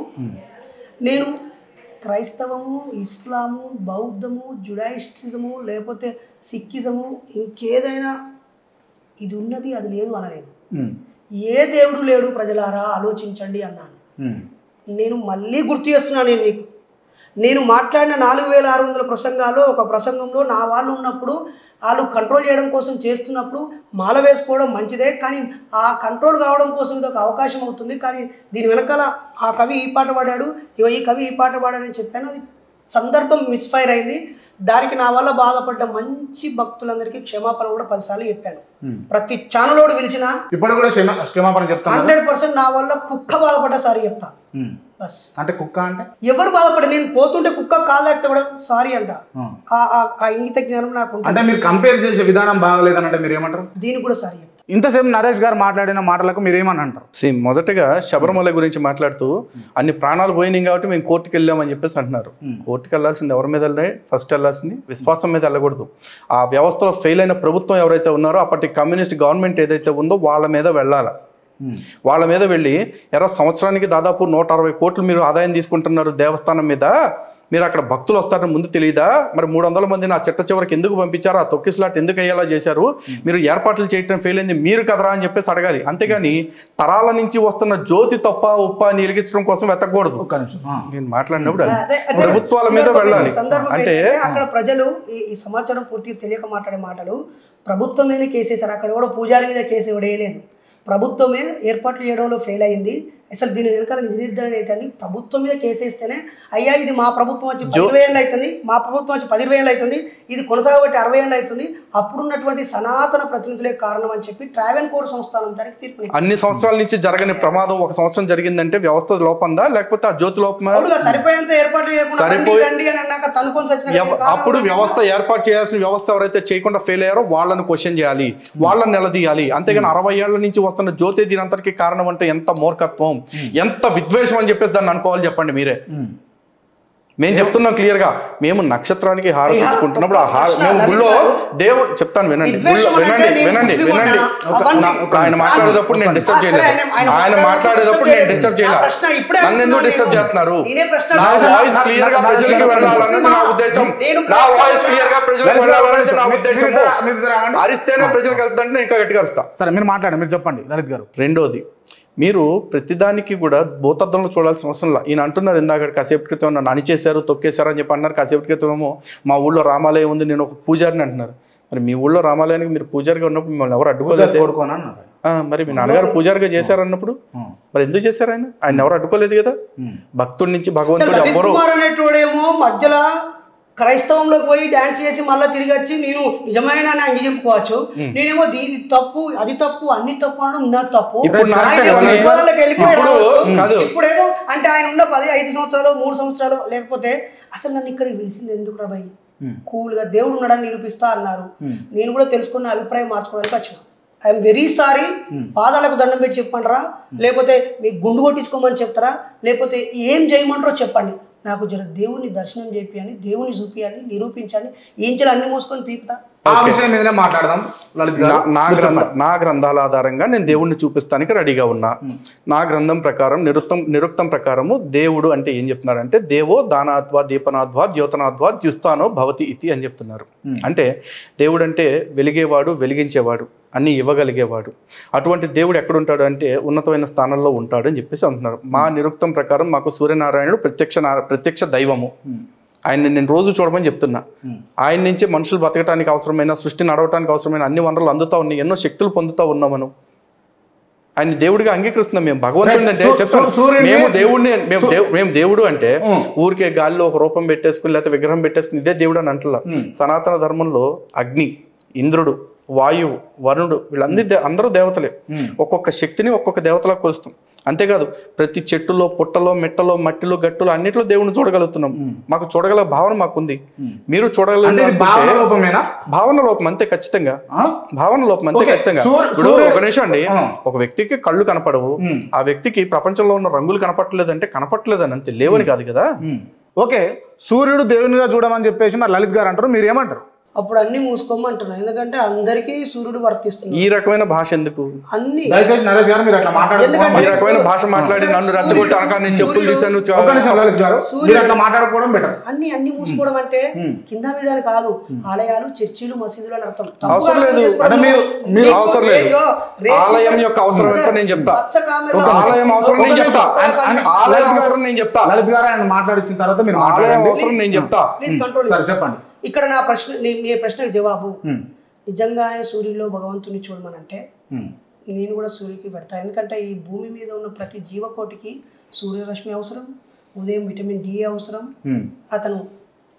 నేను క్రైస్తవము ఇస్లాము బౌద్ధము జుడాయిస్టిజము లేకపోతే సిక్కిజము ఇంకేదైనా ఇది ఉన్నది అది లేదు అనలేదు ఉమ్. ఏ దేవుడు లేడు ప్రజలారా ఆలోచించండి అన్నాను ఉమ్. నేను మళ్ళీ గుర్తు చేస్తున్నాను నేను నీకు నేను మాట్లాడిన నాలుగు వేల ఆరు వందల ప్రసంగాల్లో ఒక ప్రసంగంలో నా వాళ్ళు ఉన్నప్పుడు వాళ్ళు కంట్రోల్ చేయడం కోసం చేస్తున్నప్పుడు మాల వేసుకోవడం మంచిదే కానీ ఆ కంట్రోల్ కావడం కోసం ఇది ఒక అవకాశం అవుతుంది కానీ దీని వెనకాల ఆ కవి ఈ పాట పాడాడు ఇగో ఈ కవి ఈ పాట పాడాడని చెప్పాను అది సందర్భం మిస్ఫైర్ అయింది దానికి నా వల్ల బాధపడ్డ మంచి భక్తులందరికీ క్షమాపణ కూడా పదిసార్లు చెప్పాను Hmm. ప్రతి ఛానలోడు పిలిచినా ఇప్పుడు కూడా క్షమ క్షమాపణ చెప్తాను హండ్రెడ్ పర్సెంట్ నా వల్ల కుక్క బాధపడ్డ సారీ చెప్తా ఉమ్. బస్ అంటే కుక్క అంటే ఎవరు బాధపడి నేను పోతుంటే కుక్క కాళ్ళు ఎత్తే కూడా సారీ అంట ఆ. ఆ- ఆ- ఆ ఇంగిత జ్ఞానం నాకు ఉంటుంది అంటే మీరు కంపేర్ చేసే విధానం బాగలేదని అంటే మీరు ఏమంటారు దీనికి కూడా సారీ చెప్తా ఇంతసేపు నరేష్ గారు మాట్లాడిన మాటలకు మీరేమని అంటారు సేమ్ మొదటగా శబరిమల గురించి మాట్లాడుతూ అన్ని ప్రాణాలు పోయినాయి కాబట్టి మేము కోర్టుకి వెళ్ళామని చెప్పేసి అంటున్నారు కోర్టుకి వెళ్ళాల్సింది ఎవరి మీద వెళ్ళే ఫస్ట్ వెళ్ళాల్సింది విశ్వాసం మీద వెళ్ళకూడదు ఆ వ్యవస్థలో ఫెయిల్ అయిన ప్రభుత్వం ఎవరైతే ఉన్నారో అప్పటి కమ్యూనిస్ట్ గవర్నమెంట్ ఏదైతే ఉందో వాళ్ళ మీద వెళ్ళాలి వాళ్ళ మీద వెళ్ళి ఎరా సంవత్సరానికి దాదాపు నూట అరవై కోట్లు మీరు ఆదాయం తీసుకుంటున్నారు దేవస్థానం మీద మీరు అక్కడ భక్తులు వస్తారని ముందు తెలియదా మరి మూడు వందల మందిని ఆ చిట్ట చివరికి ఎందుకు పంపించారు ఆ తొక్కిస్లాట్ ఎందుకు అయ్యేలా చేశారు మీరు ఏర్పాట్లు చేయటం ఫెయిల్ అయింది మీరు కదరా అని చెప్పేసి అడగాలి అంతేగాని తరాల నుంచి వస్తున్న జ్యోతి తప్ప ఉప్ప అని వెలిగించడం కోసం వెతకూడదు ఒక్క నిమిషం ఆ. నేను మాట్లాడినప్పుడు అది. అదే, అంటే ప్రభుత్వాల మీద సందర్భం వెళ్ళాలి ఏంటి? సందర్భం అంటే ఏంటంటే అక్కడ ప్రజలు ఈ ఈ సమాచారం పూర్తిగా తెలియక మాట్లాడే మాటలు ప్రభుత్వం మీద కేసేసారు అక్కడ కూడా పూజారి మీద కేసు వేయలేదు ప్రభుత్వమే ఏర్పాట్లు చేయడంలో ఫెయిల్ అయింది అసలు దీని వెనకాల నిజ నిర్ధారణ ఏంటని ప్రభుత్వం మీద కేసేస్తేనే అయ్యా ఇది మా ప్రభుత్వం వచ్చి పది ఏళ్ళు అవుతుంది మా ప్రభుత్వం వచ్చి పది ఏళ్ళు అవుతుంది ఇది కొనసాగబట్టి అరవై ఏళ్ళు అవుతుంది అప్పుడున్నటువంటి సనాతన ప్రతినిధులే కారణం అని చెప్పి ట్రావెల్ కోర్ సంస్థానం దానికి తీర్పునిచ్చింది అన్ని సంవత్సరాల నుంచి జరగని ప్రమాదం ఒక సంవత్సరం జరిగిందంటే వ్యవస్థ లోపందా లేకపోతే ఆ జ్యోతి లోపమా అప్పుడు సరిపోయేంత ఏర్పాట్లు చేయకుండా రండి, సరిపోయి- రండి అని అన్నాక తనుకొని వచ్చిన ఎవ- అప్పుడు వ్యవస్థ ఏర్పాటు చేయాల్సిన వ్యవస్థ ఎవరైతే చేయకుండా ఫెయిల్ అయ్యారో వాళ్ళని క్వశ్చన్ చేయాలి వాళ్ళని నిలదీయాలి అంతేగాని అరవై ఏళ్ల నుంచి వస్తున్న జ్యోతి దీని అంతటికి కారణం అంటే ఎంత మూర్ఖత్వం ఎంత విద్వేషం అని చెప్పేసి దాన్ని అనుకోవాలి చెప్పండి మీరే ఉమ్. మేము చెప్తున్నాం క్లియర్ గా మేము నక్షత్రానికి హార అయ్యా, తెచ్చుకుంటున్నప్పుడు ఆ హార ప్రశ్న, మేము అది గుళ్ళో కాదు. దేవుడు చెప్తాను వినండి విద్వేషం గుళ్ళో అంటే వినండి నేను వినండి ముస్లిం వినండి అన్నా, ఒక- అవ్వండి. నా- ఇప్పుడు ఆయన మాట్లాడేటప్పుడు నేను డిస్టర్బ్ సరే, చేయలేదు ఆయన- ఆయన ఆయన మాట్లాడేటప్పుడు నేను డిస్టర్బ్ నా చేయలేదు ప్రశ్న ఇప్పుడే నన్ను ఎందుకు అడుగుతున్నాను డిస్టర్బ్ నేను. చేస్తున్నారు నేనే ప్రశ్న నా అడుగుతున్నా. వాయిస్ క్లియర్ గా నా- నా- ప్రజలకు నా- వెళ్ళాలన్నది నా ఉద్దేశం నేను నా ప్రశ్న వాయిస్ క్లియర్ గా ప్రజలకు లలిత్ గారు, వెళ్ళాలన్నది నా మీరు- ఉద్దేశం మీరు ఇద్దరు- మీరు ఇద్దరు ఆగండి. అరిస్తేనే ప్రజలకు వెళ్తుంటే నేను ఇంకా గట్టిగా అరుస్తా సరే మీరు మాట్లాడండి మీరు చెప్పండి లలిత్ గారు రెండోది మీరు ప్రతిదానికి కూడా భూతద్దంలో చూడాల్సిన అవసరం లేదు ఈయన అంటున్నారు ఇందాక కాసేపు క్రితం నన్ను అణిచేశారు తొక్కేశారు అని చెప్పి అన్నారు కాసేపు క్రితం ఏమో మా ఊళ్ళో రామాలయం ఉంది నేను ఒక పూజారిని అంటున్నారు మరి మీ ఊళ్ళో రామాలయానికి మీరు పూజారిగా ఉన్నప్పుడు మిమ్మల్ని ఎవరు అడ్డుకోలేదు కోరుకోని అన్నారు ఆ, మరి మీ నాన్నగారు పూజారిగా చేశారన్నప్పుడు ఉమ్. మరి ఎందుకు చేశారు ఆయన ఆయన ఎవరు అడ్డుకోలేదు కదా ఉమ్. భక్తుడి నుంచి భగవంతుడు లలిత్ ఎవ్వరు కుమార్ అనేటోడేమో మధ్యలో క్రైస్తవంలోకి పోయి డాన్స్ చేసి మళ్ళీ తిరిగి వచ్చి నేను నిజమైన అని అంగి చెప్పుకోవచ్చు నేనేమో ఇది తప్పు అది తప్పు అన్ని తప్పు అనడం నా తప్పు ఇప్పుడు నాకు ఆయన తెలియదు. ఉద్యోగాలకు వెళ్ళిపోయి ఇప్పుడు రావచ్చు. కాదు. ఇప్పుడేమో అంటే ఆయన ఉన్న పది ఐదు సంవత్సరాలు మూడు సంవత్సరాలు లేకపోతే అసలు నన్ను ఇక్కడికి పిలిచింది ఎందుకు రా భయ్ కూల్ గా దేవుడు ఉన్నాడని నిరూపిస్తా అన్నారు నేను కూడా తెలుసుకున్న అభిప్రాయం మార్చుకోవడానికి వచ్చిన ఐఎమ్ వెరీ సారీ పాదాలకు దండం పెట్టి చెప్పండిరా లేకపోతే మీకు గుండు కొట్టించుకోమని చెప్తారా లేకపోతే ఏం చేయమంటారో చెప్పండి నాకు జర దేవుని దర్శనం చేపియని దేవుని చూపియని నిరూపించని ఏంచెలు అన్ని మూసుకొని పీకుతా ఆ విషయం మీదనే మాట్లాడదాం లలిత్ గారు నా- నా మీరు గ్రంథ చెప్పండి. నా గ్రంథాల ఆధారంగా నేను దేవుణ్ణి చూపిస్తానికి రెడీగా ఉన్నా నా గ్రంథం ప్రకారం నిరుక్తం నిరుక్తం ప్రకారము దేవుడు అంటే ఏం చెప్తున్నారంటే దేవో దానాద్వా దీపనాద్వా ద్యోతనాద్వా ద్యుస్తానో భవతి ఇతి అని చెప్తున్నారు అంటే దేవుడు అంటే వెలిగేవాడు వెలిగించేవాడు అన్ని ఇవ్వగలిగేవాడు అటువంటి దేవుడు ఎక్కడుంటాడు అంటే ఉన్నతమైన స్థానంలో ఉంటాడు అని చెప్పేసి అంటున్నారు మా నిరుక్తం ప్రకారం మాకు సూర్యనారాయణుడు ప్రత్యక్ష నార- ప్రత్యక్ష దైవము ఆయన్ని నేను రోజు చూడమని చెప్తున్నా ఆయన నుంచే మనుషులు బతకడానికి అవసరమైన సృష్టి నడవటానికి అవసరమైన అన్ని వనరులు అందుతా ఉన్నాయి ఎన్నో శక్తులు పొందుతా ఉన్నాం మనం ఆయన దేవుడిగా అంగీకరిస్తున్నాం మేము భగవంతుడిని అంటే సూ- చెప్తాను సూ- సూర్యుడిని- మేము దేవుడిని మేము సూ- దేవు- మేము దేవుడు అంటే ఉం. ఊరికే గాలిలో ఒక రూపం పెట్టేసుకుని లేకపోతే విగ్రహం పెట్టేసుకుని ఇదే దేవుడు అని అంటలా సనాతన ధర్మంలో అగ్ని ఇంద్రుడు వాయువు వరుణుడు వీళ్ళందరి దే- అందరూ దేవతలే ఒక్కొక్క శక్తిని ఒక్కొక్క దేవతలా కొలుస్తాం అంతేకాదు ప్రతి చెట్టులో పుట్టలో మెట్టలో మట్టిలో గట్టులో అన్నిట్లో దేవుడిని చూడగలుగుతున్నాం మాకు చూడగల భావన మాకుంది మీరు అంటే చూడగలిగిన ఇది భావన లోపమేనా భావన లోపం అంతే ఖచ్చితంగా ఆ? భావన లోపం అంతే ఓకే, ఖచ్చితంగా సూర్య- ఇప్పుడు సూర్యుడు- ఒక నిమిషం అండి ఆ. ఒక వ్యక్తికి కళ్ళు కనపడవు ఉమ్. ఆ వ్యక్తికి ప్రపంచంలో ఉన్న రంగులు కనపట్లేదంటే కనపట్లేదని అంతే లేవని కాదు కదా ఉమ్. ఓకే సూర్యుడు దేవునిగా చూడమని చెప్పేసి మరి లలిత్ గారు అంటారు మీరు ఏమంటారు అప్పుడు అన్ని మూసుకోమంటున్నా ఎందుకంటే అందరికీ సూర్యుడు వర్తిస్తుంది ఈ రకమైన భాష ఎందుకు అన్ని దయచేసి నరేష్ గారు మీరు అట్లా ఈ మాట్లాడకపోవడం రకమైన భాష మాట్లాడి నన్ను రెచ్చగొట్టి అనగా నేను చెప్పులు తీశాను చా- ఒక్క నిమిషం లలిత్ గారు మీరు అట్లా మాట్లాడకపోవడం బెటర్ అన్ని అన్ని మూసుకోవడం అంటే కింద మీద అని కాదు ఆలయాలు చర్చిలు మసీదులు అని అర్థం తప్పుగా అవసరం లేదు. అర్థం చేసుకోవడం. అంటే మీరు- మీరు నీకు అవసరం లేదు. రేయో, రేచి- ఆలయం యొక్క అవసరం ఏంటో నేను చెప్తా. పచ్చ కామెరలో ఆలయం అవసరం నేను చెప్తా ఆయన- ఆయన- ఆలయం అవసరం నేను చెప్తా లలిత్ గారు ఆయన మాట్లాడించిన తర్వాత మీరు ఆలయం మాట్లాడండి అవసరం నేను చెప్తా ప్లీజ్ కంట్రోల్ సరే చెప్పండి ఇక్కడ నా ప్రశ్న నీ- మీ ప్రశ్నకు జవాబు ఉమ్. నిజంగానే సూర్యుల్లో భగవంతుని చూడమనంటే ఉమ్. నేను కూడా సూర్యుడికి పెడతా ఎందుకంటే ఈ భూమి మీద ఉన్న ప్రతి జీవకోటికి సూర్యరశ్మి అవసరం ఉదయం విటమిన్ డి అవసరం ఉమ్. అతను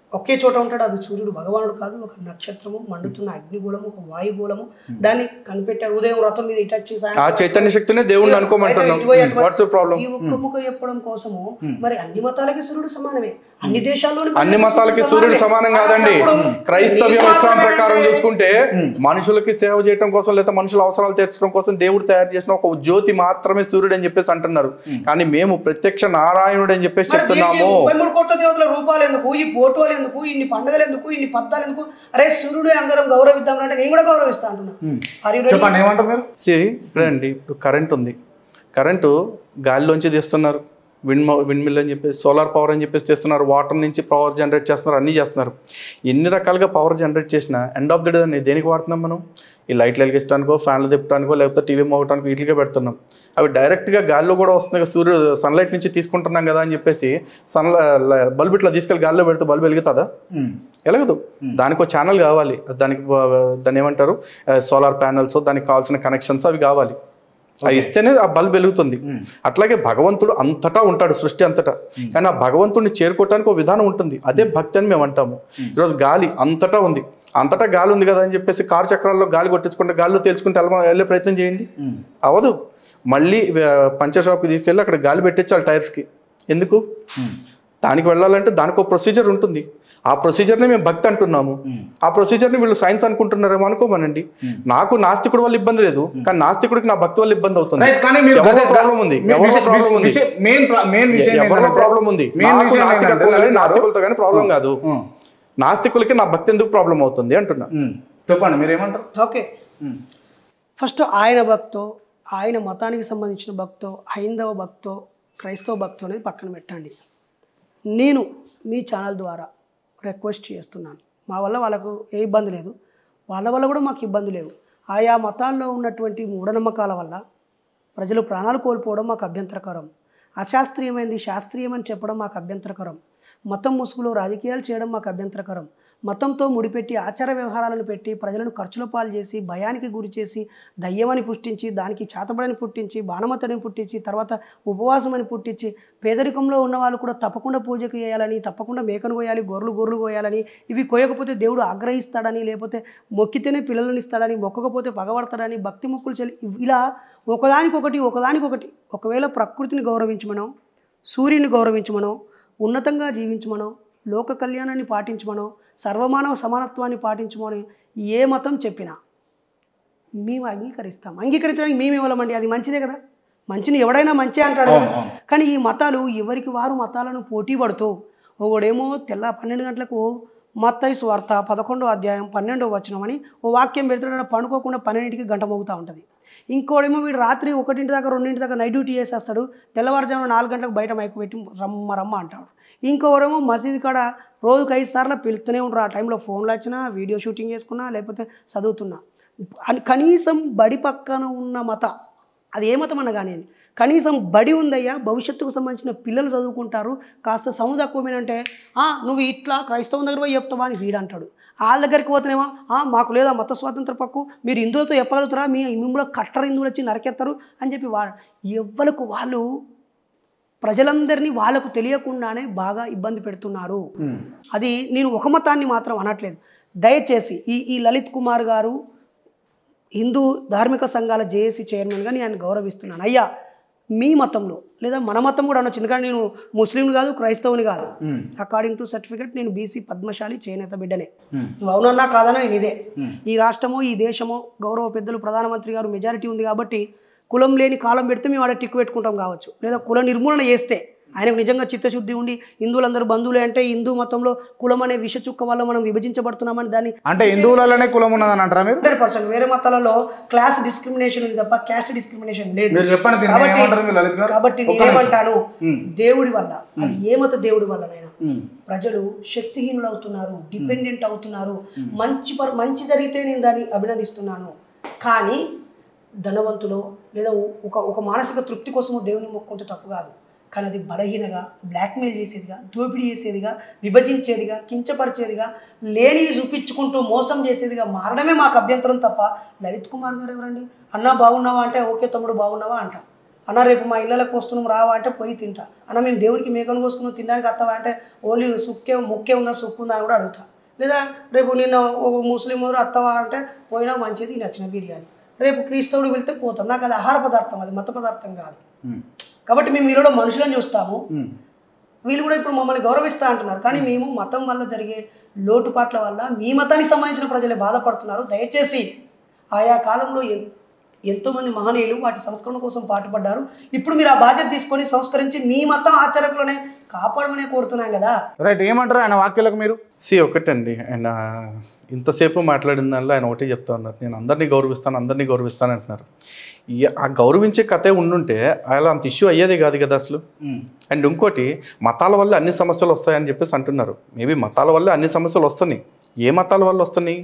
ఒకే చోట ఉంటాడు అది సూర్యుడు భగవానుడు కాదు ఒక నక్షత్రము మండుతున్న అగ్నిగోళము ఒక వాయుగోళము దాన్ని కనిపెట్టారు ఉదయం రథం మీద ఇటు వచ్చి ఆ చైతన్య శక్తినే దేవుణ్ణి అనుకోమంటున్నాం వాట్స్ ప్రాబ్లం ఈ ఒక్కముఖ చెప్పడం కోసము మరి అన్ని మతాలకి సూర్యుడు సమానమే అన్ని దేశాల్లోని అన్ని మతాలకి సూర్యుడు సమానం కాదండి క్రైస్తవ్యం ఇస్లాం ప్రకారం చూసుకుంటే మనుషులకి సేవ చేయడం కోసం లేదా మనుషుల అవసరాలు తీర్చడం కోసం దేవుడు తయారు చేసిన ఒక జ్యోతి మాత్రమే సూర్యుడు అని చెప్పేసి అంటున్నారు కానీ మేము ప్రత్యక్ష నారాయణుడు అని చెప్పేసి చెప్తున్నాము ముప్పై మూడు కోట్ల దేవతల రూపాలు ఎందుకు ఈ ఫోటోలు ఎందుకు ఇన్ని పండుగలు ఎందుకు ఇన్ని పద్దాలు ఎందుకు అరే సూర్యుడు అందరం గౌరవిద్దాం అంటే నేను కూడా గౌరవిస్తా అంటున్నా Are you ready? చెప్పండి ఏమంటారు మీరు See, ఇక్కడండి ఇప్పుడు కరెంట్ ఉంది కరెంటు గాలిలోంచి తీస్తున్నారు విండ్ విండ్ మిల్ అని చెప్పేసి సోలార్ పవర్ అని చెప్పేసి తీస్తున్నారు వాటర్ నుంచి పవర్ జనరేట్ చేస్తున్నారు అన్నీ చేస్తున్నారు ఎన్ని రకాలుగా పవర్ జనరేట్ చేసినా ఎండ్ ఆఫ్ ది డే దాన్ని దేనికి వాడుతున్నాం మనం ఈ లైట్లు వెలిగించడానికో ఫ్యాన్లు తిప్పడానికో లేకపోతే టీవీ మోగటానికో వీటికే పెడుతున్నాం అవి డైరెక్ట్గా గాల్లో కూడా వస్తుంది కదా సూర్యుడు సన్లైట్ నుంచి తీసుకుంటున్నాం కదా అని చెప్పేసి సన్ బల్బ్ ఇట్లా తీసుకెళ్ళి గాల్లో పెడితే బల్బ్ వెలుగుతుందా ఉమ్. ఎలగదు దానికి ఒక ఛానల్ కావాలి దానికి ఆ, దాన్ని ఏమంటారు సోలార్ ప్యానల్స్ దానికి కావాల్సిన కనెక్షన్స్ అవి కావాలి అవి ఇస్తేనే ఆ బల్బ్ వెలుగుతుంది అట్లాగే భగవంతుడు అంతటా ఉంటాడు సృష్టి అంతటా కానీ ఆ భగవంతుడిని చేరుకోవటానికి ఒక విధానం ఉంటుంది అదే భక్తి అని మేము అంటాము ఈరోజు గాలి అంతటా ఉంది అంతటా గాలి ఉంది కదా అని చెప్పేసి కారు చక్రాల్లో గాలి కొట్టించుకుంటే గాలిలో తేల్చుకుంటే వెళ్ళ వెళ్ళే ప్రయత్నం చేయండి ఉమ్. అవదు మళ్ళీ ఆ, పంచర్ షాప్కి తీసుకెళ్ళి అక్కడ గాలి పెట్టించాలి టైర్స్కి ఎందుకు ఉమ్. దానికి వెళ్ళాలంటే దానికి ఒక ప్రొసీజర్ ఉంటుంది ఆ ప్రొసీజర్ని మేము భక్తి అంటున్నాము ఉమ్. ఆ ప్రొసీజర్ని వీళ్ళు సైన్స్ అనుకుంటున్నారేమో అనుకోమనండి నాకు నాస్తికుడు వల్ల ఇబ్బంది లేదు కానీ నాస్తికుడికి నా భక్తి వల్ల ఇబ్బంది అవుతుంది రైట్ కానీ మీరు ఎవరిలో గత- ప్రాబ్లం ఉంది మీ ఎవరిలో విషయం- ప్రాబ్లం ఉంది విషయం- మెయిన్ ప్రా- మెయిన్ విషయం ఎవరిలో ఏంటంటే- ప్రాబ్లం ఉంది మెయిన్ నాకు విషయం నాస్తికత్వం ఏంటంటే కానీ నాస్తికులతో కానీ ప్రాబ్లం కాదు ఉమ్. నాస్తికులకి నా భక్తి ఎందుకు ప్రాబ్లం అవుతుంది అంటున్నా ఉమ్. చెప్పండి మీరు ఏమంటారు ఓకే ఉమ్. ఫస్ట్ ఆయన భక్తో ఆయన మతానికి సంబంధించిన భక్తో హైందవ భక్తో క్రైస్తవ భక్తో అనేది పక్కన పెట్టండి నేను మీ ఛానల్ ద్వారా రిక్వెస్ట్ చేస్తున్నాను మా వల్ల వాళ్ళకు ఏ ఇబ్బంది లేదు వాళ్ళ వల్ల కూడా మాకు ఇబ్బంది లేవు ఆయా మతాల్లో ఉన్నటువంటి మూఢనమ్మకాల వల్ల ప్రజలు ప్రాణాలు కోల్పోవడం మాకు అభ్యంతరకరం అశాస్త్రీయమైనది శాస్త్రీయమని చెప్పడం మాకు అభ్యంతరకరం మతం ముసుగులో రాజకీయాలు చేయడం మాకు అభ్యంతరకరం మతంతో ముడిపెట్టి ఆచార వ్యవహారాలను పెట్టి ప్రజలను ఖర్చుల పాలు చేసి భయానికి గురి చేసి దయ్యమని పుట్టించి దానికి చేతబడని పుట్టించి బాణమతని పుట్టించి తర్వాత ఉపవాసం అని పుట్టించి పేదరికంలో ఉన్న వాళ్ళు కూడా తప్పకుండా పూజకు చేయాలని తప్పకుండా మేకను కోయాలి గొర్రెలు గొర్రెలు కోయాలని ఇవి కోయకపోతే దేవుడు ఆగ్రహిస్తాడని లేకపోతే మొక్కితేనే పిల్లలను ఇస్తాడని మొక్కకపోతే పగబడతాడని భక్తి మొక్కులు చెల్లి ఇలా ఒకదానికొకటి ఒకదానికొకటి ఒకవేళ ప్రకృతిని గౌరవించమనో సూర్యుని గౌరవించమనో ఉన్నతంగా జీవించమనో లోక కళ్యాణాన్ని పాటించమనో సర్వమానవ సమానత్వాన్ని పాటించమని ఏ మతం చెప్పినా మేము అంగీకరిస్తాం అంగీకరించడానికి మేము ఇవ్వలేమండి అది మంచిదే కదా మంచిని ఎవడైనా మంచి అంటాడు కదా. అవును, అవును. కానీ ఈ మతాలు ఎవరికి వారు మతాలను పోటీ పడుతూ ఒకడేమో తెల్ల పన్నెండు గంటలకు మత్తయి స్వార్త పదకొండో అధ్యాయం పన్నెండో వచనం అని ఓ వాక్యం పెడుతున్నాడు పండుకోకుండా పన్నెండింటికి గంట మోగుతూ ఉంటుంది ఇంకోడేమో వీడు రాత్రి ఒకటింటి దాకా రెండింటి దాకా నైట్ డ్యూటీ చేసేస్తాడు తెల్లవారుజామున నాలుగు గంటలకు బయట మైకు పెట్టి రమ్మ రమ్మ అంటాడు ఇంకోరేమో మసీద్ కాడ రోజుకి ఐదు సార్లు పిలుస్తూనే ఉంటారు ఆ టైంలో ఫోన్లు వచ్చినా వీడియో షూటింగ్ చేసుకున్నా లేకపోతే చదువుతున్నా అని కనీసం బడి పక్కన ఉన్న మత అది ఏ మతం అన్న కానీ కనీసం బడి ఉందయ్యా భవిష్యత్తుకు సంబంధించిన పిల్లలు చదువుకుంటారు కాస్త సౌండ్ తక్కువమేనంటే "ఆ, నువ్వు ఇట్లా క్రైస్తవం దగ్గర పోయి చెప్తావా అని వీడు అంటాడు వాళ్ళ దగ్గరికి పోతేనేమో "ఆ, మాకు లేదా మత స్వాతంత్ర పక్కు మీరు హిందువులతో చెప్పగలుగుతారా మీ మిమ్మల్ని కట్టర్ హిందువులు వచ్చి నరకెత్తారు అని చెప్పి వా ఎవ్వలకు వాళ్ళు ప్రజలందరినీ వాళ్ళకు తెలియకుండానే బాగా ఇబ్బంది పెడుతున్నారు ఉమ్. అది నేను ఒక మతాన్ని మాత్రం అనట్లేదు దయచేసి ఈ ఈ లలిత్ కుమార్ గారు హిందూ ధార్మిక సంఘాల జేఏసీ చైర్మన్గా నేను ఆయన గౌరవిస్తున్నాను అయ్యా మీ మతంలో లేదా మన మతం కూడా అనొచ్చు ఎందుకంటే నేను ముస్లింని కాదు క్రైస్తవుని కాదు ఉమ్. అకార్డింగ్ టు సర్టిఫికెట్ నేను బీసీ పద్మశాలి చేనేత బిడ్డనే ఉమ్. నువ్వు అవునన్నా కాదన్నా నేను ఇదే ఉమ్. ఈ రాష్ట్రమో ఈ దేశమో గౌరవ పెద్దలు ప్రధానమంత్రి గారు మెజారిటీ ఉంది కాబట్టి కులం లేని కాలం పెడితే మేము ఆడ టిక్కు పెట్టుకుంటాం కావచ్చు లేదా కుల నిర్మూలన చేస్తే ఆయనకు నిజంగా చిత్తశుద్ధి ఉండి హిందువులందరూ బంధువులే అంటే హిందూ మతంలో కులం అనే విషచుక్క వల్ల మనం విభజించబడుతున్నామని దాన్ని అంటే హిందువులలోనే కులం ఉన్నదని అంటారా మీరు హండ్రెడ్ పర్సెంట్ వేరే మతాలలో క్లాస్ డిస్క్రిమినేషన్ ఉంది తప్ప క్యాస్ట్ డిస్క్రిమినేషన్ లేదు మీరు చెప్పండి దీన్ని కాబట్టి- ఏమంటారు మీరు లలిత్ గారు కాబట్టి ఒక్క నిమిషం. నేనేమంటాను ఉమ్. దేవుడి వల్ల అది ఏ మత దేవుడి వల్లనైనా ఉమ్. ప్రజలు శక్తిహీనులు అవుతున్నారు డిపెండెంట్ అవుతున్నారు మంచి పర్ మంచి జరిగితే నేను దాన్ని అభినందిస్తున్నాను కానీ ధనవంతులో లేదా ఒక ఒక మానసిక తృప్తి కోసము దేవుని మొక్కుంటే తప్పు కాదు కానీ అది బలహీనగా బ్లాక్మెయిల్ చేసేదిగా దోపిడీ చేసేదిగా విభజించేదిగా కించపరిచేదిగా లేనివి చూపించుకుంటూ మోసం చేసేదిగా మారడమే మాకు అభ్యంతరం తప్ప లలిత్ కుమార్ గారు ఎవరండి అన్నా బాగున్నావా అంటే ఓకే తమ్ముడు బాగున్నావా అంట అన్న రేపు మా ఇళ్ళకి వస్తున్నాం రావా అంటే పోయి తింటా అన్న మేము దేవుడికి మేకను కోసుకున్నాం తినడానికి వస్తావా అంటే ఓన్లీ సుక్కే ముక్కే ఉందా సుక్కు ఉందా అని కూడా అడుగుతా లేదా రేపు నిన్న ఒక ముస్లిం వారు వస్తావా అంటే పోయినా మంచిది నచ్చిన బిర్యానీ రేపు క్రీస్తవుడు వెళ్తే పోతాం నాకు అది ఆహార పదార్థం అది మత పదార్థం కాదు ఉమ్. కాబట్టి మేము వీరిలో మనుషులను చూస్తాము ఉమ్. వీళ్ళు కూడా ఇప్పుడు మమ్మల్ని గౌరవిస్తా అంటున్నారు కానీ మేము మతం వల్ల జరిగే లోటుపాట్ల వల్ల మీ మతానికి సంబంధించిన ప్రజలే బాధపడుతున్నారు దయచేసి ఆయా కాలంలో ఎన్- ఎంతోమంది మహనీయులు వాటి సంస్కరణ కోసం పాటుపడ్డారు ఇప్పుడు మీరు ఆ బాధ్యత తీసుకొని సంస్కరించి మీ మతం ఆచరణలోనే కాపాడమనే కోరుతున్నాం కదా రైట్ ఏమంటారు ఆయన వాక్యాలకు మీరు సి ఒకటండి ఆయన ఇంతసేపు మాట్లాడిన దానిలో ఆయన ఒకటే చెప్తా ఉన్నారు నేను అందరినీ గౌరవిస్తాను అందరినీ గౌరవిస్తాను అంటున్నారు ఈ- ఆ గౌరవించే కథే ఉండుంటే అలా అంత ఇష్యూ అయ్యేది కాదు కదా అసలు ఉమ్. అండ్ ఇంకోటి మతాల వల్ల అన్ని సమస్యలు వస్తాయని చెప్పేసి అంటున్నారు మేబీ మతాల వల్ల అన్ని సమస్యలు వస్తున్నాయి ఏ మతాల వల్ల వస్తున్నాయి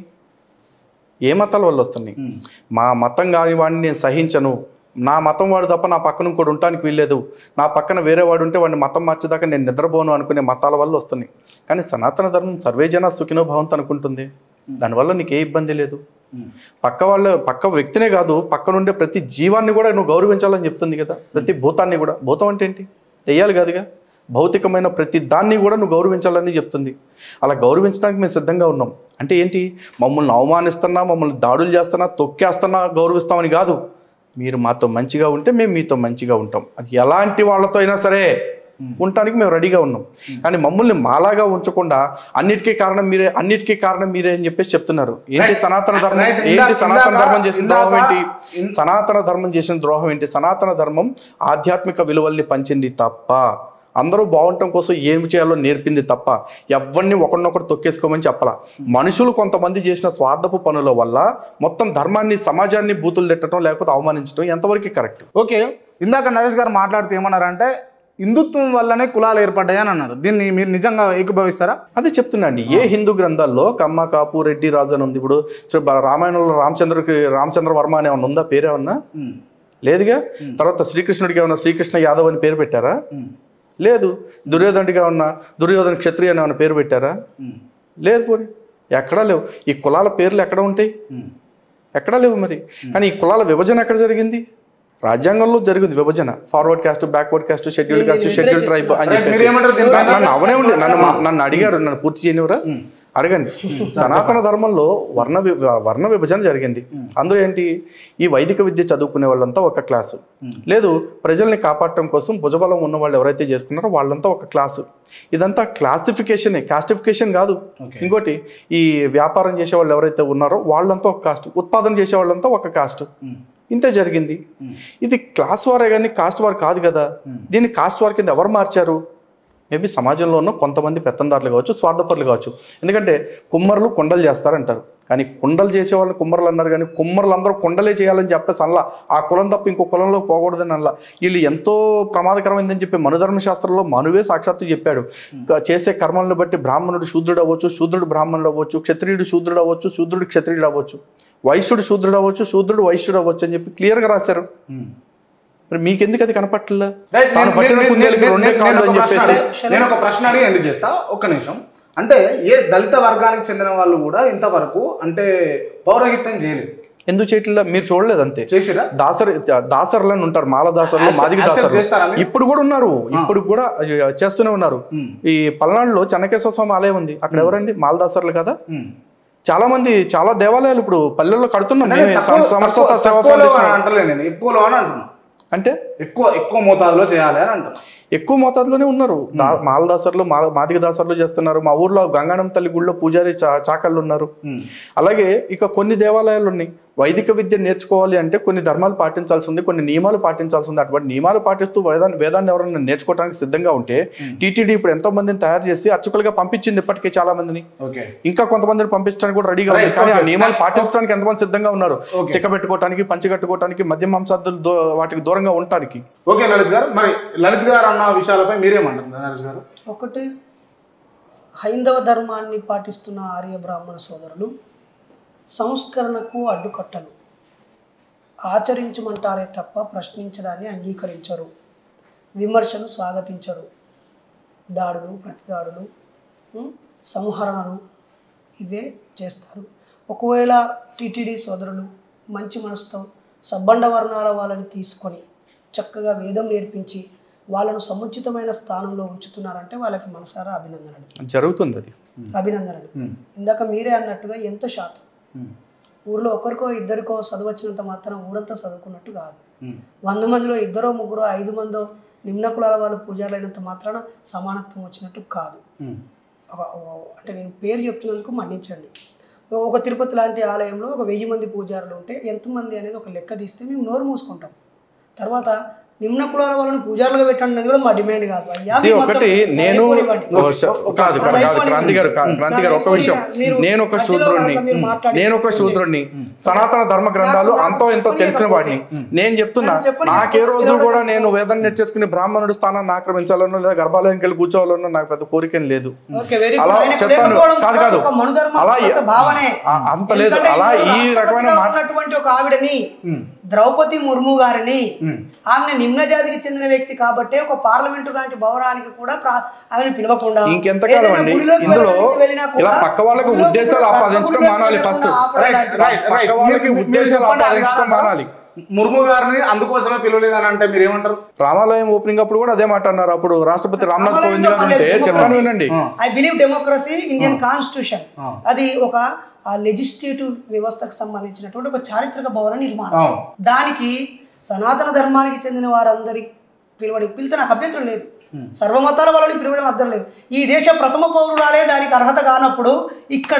ఏ మతాల వల్ల వస్తున్నాయి ఉమ్. మా మతం కాని వాడిని నేను సహించను నా మతం వాడు తప్ప నా పక్కన ఇంకోటి ఉండటానికి వీల్లేదు నా పక్కన వేరే వాడు ఉంటే వాడిని మతం మార్చేదాకా నేను నిద్రపోను అనుకునే మతాల వల్ల వస్తున్నాయి కానీ సనాతన ధర్మం సర్వేజన సుఖినో భవంత్ అనుకుంటుంది దానివల్ల నీకు ఏ ఇబ్బంది లేదు ఉమ్. పక్క వాళ్ళ పక్క వ్యక్తినే కాదు పక్కన ఉండే ప్రతి జీవాన్ని కూడా నువ్వు గౌరవించాలని చెప్తుంది కదా ప్రతి భూతాన్ని కూడా భూతం అంటే ఏంటి దెయ్యాలు కాదుగా భౌతికమైన ప్రతి దాన్ని కూడా నువ్వు గౌరవించాలని చెప్తుంది అలా గౌరవించడానికి మేము సిద్ధంగా ఉన్నాం అంటే ఏంటి మమ్మల్ని అవమానిస్తున్నా మమ్మల్ని దాడులు చేస్తున్నా తొక్కేస్తున్నా గౌరవిస్తామని కాదు మీరు మాతో మంచిగా ఉంటే మేము మీతో మంచిగా ఉంటాం అది ఎలాంటి వాళ్ళతో అయినా సరే ఉండటానికి మేము రెడీగా ఉన్నాం కానీ మమ్మల్ని మాలాగా ఉంచకుండా అన్నిటికీ కారణం మీరే అన్నిటికీ కారణం మీరే అని చెప్పేసి చెప్తున్నారు ఏంటి Right. సనాతన ధర్మం Right. ఏంటి ఇందాక- సనాతన ఇందాక- ధర్మం చేసిన ఇందాక- ద్రోహం ఏంటి ఇన్- సనాతన ధర్మం చేసిన ద్రోహం ఏంటి సనాతన ధర్మం ఆధ్యాత్మిక విలువల్ని పంచింది తప్ప అందరూ బాగుండటం కోసం ఏం చేయాలో నేర్పింది తప్ప ఎవరిని ఒకరినొకరు తొక్కేసుకోమని చెప్పాల మనుషులు కొంతమంది చేసిన స్వార్థపు పనుల వల్ల మొత్తం ధర్మాన్ని సమాజాన్ని బూతులు తిట్టడం లేకపోతే అవమానించడం ఎంతవరకు కరెక్ట్ ఓకే ఇందాక నరేష్ గారు మాట్లాడుతూ ఏమన్నారంటే హిందుత్వం వల్లనే కులాలు ఏర్పడ్డాయి అని అన్నారు దీన్ని మీరు నిజంగా ఏకీభవిస్తారా అదే చెప్తున్నా అండి ఏ హిందూ గ్రంథాల్లో కమ్మ కాపు రెడ్డి రాజు అని ఉంది ఇప్పుడు శ్రీ బ- రామాయణంలో రామచంద్రకి రామచంద్ర వర్మ అని ఏమన్నా ఉందా పేరేమన్నా లేదుగా తర్వాత శ్రీకృష్ణుడికి ఏమన్నా శ్రీకృష్ణ యాదవ్ అని పేరు పెట్టారా లేదు దుర్యోధనుడిగా ఉన్న దుర్యోధన క్షత్రియ అని ఏమన్నా పేరు పెట్టారా లేదు పోనీ ఎక్కడా లేవు ఈ కులాల పేర్లు ఎక్కడ ఉంటాయి ఎక్కడా లేవు మరి కానీ ఈ కులాల విభజన ఎక్కడ జరిగింది రాజ్యాంగంలో జరిగింది విభజన forward caste backward caste schedule caste schedule tribe అని Right, చెప్పేసి మీరు ఏమంటారు దీనిపైన? నన్ను అవనే ఉండి నన్ను మా- నన్ను అడిగారు నన్ను పూర్తి చేయనివరా అడగండి సనాతన ధర్మంలో వర్ణ వి- వర్ణ విభజన జరిగింది అందులో ఏంటి ఈ వైదిక విద్య చదువుకునే వాళ్ళంతా ఒక క్లాసు లేదు ప్రజల్ని కాపాడటం కోసం భుజబలం ఉన్న వాళ్ళు ఎవరైతే చేసుకున్నారో వాళ్ళంతా ఒక క్లాసు ఇదంతా క్లాసిఫికేషన్ కాస్టిఫికేషన్ కాదు Okay. ఇంకోటి ఈ వ్యాపారం చేసే వాళ్ళు ఎవరైతే ఉన్నారో వాళ్ళంతా ఒక కాస్ట్ ఉత్పాదన చేసే వాళ్ళంతా ఒక కాస్ట్ ఇంతే జరిగింది ఇది క్లాస్ వారే కానీ కాస్ట్ వార్ కాదు కదా దీన్ని కాస్ట్ వార్ కింద ఎవరు మార్చారు మేబీ సమాజంలో ఉన్న కొంతమంది పెత్తందారులు కావచ్చు స్వార్థపరులు కావచ్చు ఎందుకంటే కుమ్మరులు కొండలు చేస్తారంటారు కానీ కుండలు చేసేవాళ్ళు కుమ్మరులు అన్నారు కానీ కుమ్మరులు అందరూ కొండలే చేయాలని చెప్పేసి అనలా ఆ కులం తప్ప ఇంకో కులంలో పోకూడదని అనలా వీళ్ళు ఎంతో ప్రమాదకరమైందని చెప్పి మనుధర్మ శాస్త్రంలో మనువే సాక్షాత్తు చెప్పాడు క- చేసే కర్మలను బట్టి బ్రాహ్మణుడు శూద్రుడు అవ్వచ్చు శూద్రుడు బ్రాహ్మణుడు అవ్వచ్చు క్షత్రియుడు శూద్రుడు అవ్వచ్చు శూద్రుడు క్షత్రియుడు అవ్వచ్చు వైశ్యుడు శూద్రుడు అవ్వచ్చు శూద్రుడు వైశ్యుడు అవ్వచ్చు అని చెప్పి క్లియర్గా రాశారు మరి మీకెందుకు అది కనపట్లా రైట్ తాను పట్టిన కుందేలుకి రెండే కాళ్ళు అని చెప్పేసి నేను ఒక ప్రశ్న అడిగి ఎండ్ చేస్తా ఒక్క నిమిషం అంటే ఏ దళిత వర్గానికి చెందిన వాళ్ళు కూడా ఇంతవరకు అంటే పౌరహిత్యం చేయలేదు ఎందుకు చేయట్లా మీరు చూడలేదు అంతే చేసిరా దాసరి దాసరులు అని ఉంటారు మాల దాసరులు Accept- మాదిగ accept దాసరులు చేస్తారా మీరు? ఇప్పుడు కూడా ఉన్నారు ఇప్పుడు కూడా అయ్యో, చేస్తూనే ఉన్నారు Hmm. ఈ పల్నాడులో చెన్నకేశ్వర స్వామి ఆలయం ఉంది అక్కడ ఎవరండి మాల దాసరులు కదా ఉమ్. చాలా మంది చాలా దేవాలయాలు ఇప్పుడు పల్లెల్లో కడుతున్నాం అంటే మేమే తక్కువ- సమర్థత తక్కువ- సేవా తక్కువలో ఫౌండేషన్ అని అంటలే నేను ఎక్కువలో అని అంటున్నా అంటే ఎక్కువ ఎక్కువ మోతాదులో చేయాలి అని అంటున్నా ఎక్కువ మోతాదులోనే ఉన్నారు దా మాల దాసర్లు మాల మాదిగ దాసర్లు చేస్తున్నారు మా ఊర్లో గంగాణం తల్లి గుడిలో పూజారి చా చాకళ్ళు ఉన్నారు ఉమ్. అలాగే ఇక కొన్ని దేవాలయాలు ఉన్నాయి వైదిక విద్య నేర్చుకోవాలి అంటే కొన్ని ధర్మాలు పాటించాల్సి ఉంది కొన్ని నియమాలు పాటించాల్సి ఉంది అటువంటి నియమాలు పాటిస్తూ వేదాన్ని వేదాన్ని ఎవరైనా నేర్చుకోవడానికి సిద్ధంగా ఉంటే టీటీడీ ఇప్పుడు ఎంతో మందిని తయారు చేసి అర్చకులుగా పంపించింది ఇప్పటికే చాలా మందిని ఓకే ఇంకా కొంతమందిని పంపించడానికి కూడా రెడీగా ఉంది Right, కానీ ఆ okay. నియమాలు పాటించడానికి ఎంతమంది సిద్ధంగా ఉన్నారు Okay. సిక్క పెట్టుకోవడానికి పంచి కట్టుకోవడానికి మద్య మాంసాదులు దో- వాటికి దూరంగా ఉండటానికి ఓకే లలిత్ గారు మరి లలిత్ గారు అన్న విషయాలపై మీరేమంటారు నరేష్ గారు ఒకటి హైందవ ధర్మాన్ని పాటిస్తున్న ఆర్య బ్రాహ్మణ సోదరులు సంస్కరణకు అడ్డుకట్టలు ఆచరించమంటారే తప్ప ప్రశ్నించడాన్ని అంగీకరించరు విమర్శను స్వాగతించరు దాడులు ప్రతిదాడులు ఉం, సంహరణలు ఇవే చేస్తారు ఒకవేళ టీటీడీ సోదరులు మంచి మనసుతో సబ్బండ వర్ణాల వాళ్ళని తీసుకొని చక్కగా వేదం నేర్పించి వాళ్ళను సముచితమైన స్థానంలో ఉంచుతున్నారంటే వాళ్ళకి మనసారా అభినందనలు జరుగుతుంది అది అభినందనలు ఇందాక మీరే అన్నట్టుగా ఎంత శాతం ఊర్లో ఒకరికో ఇద్దరికో చదువు వచ్చినంత మాత్రం ఊరంతా చదువుకున్నట్టు కాదు వంద మందిలో ఇద్దరో ముగ్గురో ఐదు మందో నిమ్న కులాల వాళ్ళు పూజారులు అయినంత మాత్రాన సమానత్వం వచ్చినట్టు కాదు ఒక- ఒక- అంటే నేను పేరు చెప్తున్నందుకు మన్నించండి ఒక తిరుపతి లాంటి ఆలయంలో ఒక వెయ్యి మంది పూజారులు ఉంటే ఎంతమంది అనేది ఒక లెక్క తీస్తే మేము నోరు మూసుకుంటాం తర్వాత నిమ్న కులాల వాళ్ళని పూజారులుగా పెట్టండి అనేది కూడా మా డిమాండ్ కాదు అయ్యా See, మీరు మొత్తం ఒకటి నేను అయిపోనివ్వండి. ఓ, స- కాదు కాదు కాదు క్రాంతి గారు కా- క్రాంతి గారు ఒక విషయం మీరు నేను ఒక మధ్యలో శూద్రుడిని కనుక మీరు మాట్లాడి- నేను ఒక శూద్రుడిని సనాతన ధర్మ గ్రంథాలు నాకు- అంతో ఎంతో నాకు తెలిసిన వాడిని నేను చెప్తున్నా నాకు చెప్పండి. నాకే రోజు నాకు కూడా నేను వేదన నేర్చేసుకుని బ్రాహ్మణుడి స్థానాన్ని ఆక్రమించాలనో లేదా గర్భాలయంకి వెళ్ళి కూర్చోవాలనో నాకు పెద్ద కోరిక లేదు ఓకే వెరీ అలా గుడ్ ఆయన చెప్తాను. లేకపోవడం కాదు, కూడా కాదు. ఒక మనుధర్మ అలా స్వత భావనే ఆ, అంత లేదు. ఎందుకంటే అలా ఇందులో ఈ రకమైన రాష్ట్రపతిగా మాట- ఉన్నటువంటి ఒక ఆవిడని ద్రౌపది ముర్ము గారిని ఆమె నిమ్న జాతికి చెందిన వ్యక్తి కాబట్టి ఒక పార్లమెంటు లాంటి భవనానికి కూడా ప్రా- ఆమెను పిలవకుండా ఇంకెంతకాలం ఏదైనా అండి? గుడిలోకి ఇందులో వెళ్ళడానికి వెళ్ళినా కూడా ఇలా పక్క వాళ్ళకు గుడిలోకి ఉద్దేశాలు పక్క ఆపాదించడం గుడిలోకి మానాలి వెళ్ళకుండా first. ఆపడానికి రైట్ రైట్ పక్క వాళ్ళకి ఉద్దేశాలు ఆపాదించడం మానాలి ముర్ము గారిని అందుకోసమే పిలవలేదని అంటే మీరు ఏమంటారు రామాలయం ఓపెనింగ్ అప్పుడు కూడా అదే మాట అన్నారు అప్పుడు రాష్ట్రపతి రామ్నాథ్ రామాలయం కోవింద్ గారు ఉంటే చెప్పలేదు, చెప్పాను democracy. వినండి I believe democracy Indian constitution ఆ. అది ఒక లెజిస్లేటివ్ వ్యవస్థకు సంబంధించినటువంటి ఒక చారిత్రక భవన నిర్మాణం అవును. దానికి సనాతన ధర్మానికి చెందిన వారందరి పిలువడి పిలితే నాకు అభ్యంతరం లేదు సర్వమతాల వాళ్ళని పిలవడం అర్థం లేదు ఈ దేశ ప్రథమ పౌరురాలే దానికి అర్హత కానప్పుడు ఇక్కడ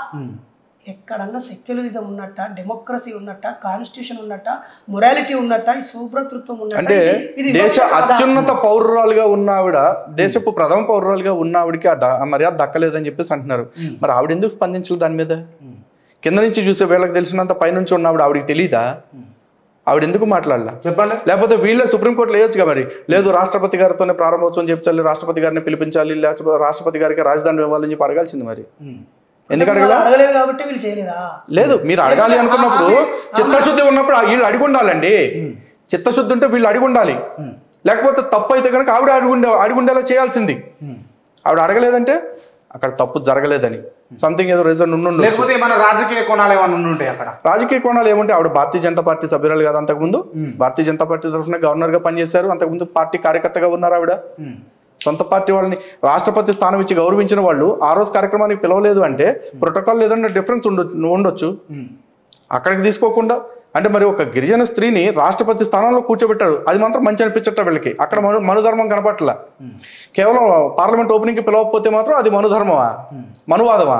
ఎక్కడన్నా సెక్యులరిజం ఉన్నట్ట డెమోక్రసీ ఉన్నట్ట కాన్స్టిట్యూషన్ ఉన్నట్ట మొరాలిటీ ఉన్నట్ట ఈ సూప్రతృత్వం ఉన్నట్ట అంటే ఇది- ఇది దేశ వివక్ష కాదా? అత్యున్నత పౌరురాలుగా ఉన్న ఆవిడ దేశపు ప్రథమ పౌరురాలుగా ఉన్న ఆవిడకి ఆ ద- ఆ మర్యాద దక్కలేదని చెప్పేసి అంటున్నారు మరి ఆవిడ ఎందుకు స్పందించలేదు దాని మీద కింద నుంచి చూసే వీళ్ళకి తెలిసినంత పైనుంచి ఉన్న ఆవిడ ఆవిడకి తెలీదా ఆవిడ ఎందుకు మాట్లాడలా చెప్పండి లేకపోతే వీళ్ళే సుప్రీంకోర్టులో వేయొచ్చుగా మరి లేదు రాష్ట్రపతి గారితోనే ప్రారంభోత్సవం చెప్తాలి రాష్ట్రపతి గారిని పిలిపించాలి లేకపోతే రాష్ట్రపతి గారికి రాజధాని ఇవ్వాలని చెప్పి అడగాల్సింది మరి ఎందుకు అడగల వాళ్ళు అడగలేదు కాబట్టి వీళ్ళు చేయలేదా లేదు మీరు అడగాలి అనుకున్నప్పుడు చిత్తశుద్ధి ఉన్నప్పుడు ఆ వీళ్ళు అడిగి ఉండాలండి చిత్తశుద్ధి ఉంటే వీళ్ళు అడిగి ఉండాలి లేకపోతే తప్పు అయితే కనుక ఆవిడ అడిగి ఉండే అడిగి ఉండేలా చేయాల్సింది ఆవిడ అడగలేదంటే అక్కడ తప్పు జరగలేదని సంథింగ్ ఏదో రీజన్ ఉండు లేకపోతే ఏమైనా రాజకీయ కోణాలు ఏమైనా ఉండి ఉంటాయి అక్కడ రాజకీయ కోణాలు ఏముంటే ఆవిడ భారతీయ జనతా పార్టీ సభ్యురాలు కదా అంతకుముందు భారతీయ జనతా పార్టీ తరఫున గవర్నర్ గా పనిచేశారు అంతకుముందు పార్టీ కార్యకర్తగా ఉన్నారు ఆవిడ సొంత పార్టీ వాళ్ళని రాష్ట్రపతి స్థానం ఇచ్చి గౌరవించిన వాళ్ళు ఆ రోజు కార్యక్రమానికి పిలవలేదు అంటే ప్రోటోకాల్ ఏదన్నా డిఫరెన్స్ ఉండొచ్చు ఉండొచ్చు అక్కడికి తీసుకోకుండా అంటే మరి ఒక గిరిజన స్త్రీని రాష్ట్రపతి స్థానంలో కూర్చోబెట్టారు అది మాత్రం మంచి అనిపించట వీళ్ళకి అక్కడ మను మనుధర్మం కనపట్ల కేవలం పార్లమెంట్ ఓపెనింగ్ కి పిలవకపోతే మాత్రం అది మనుధర్మమా మనువాదమా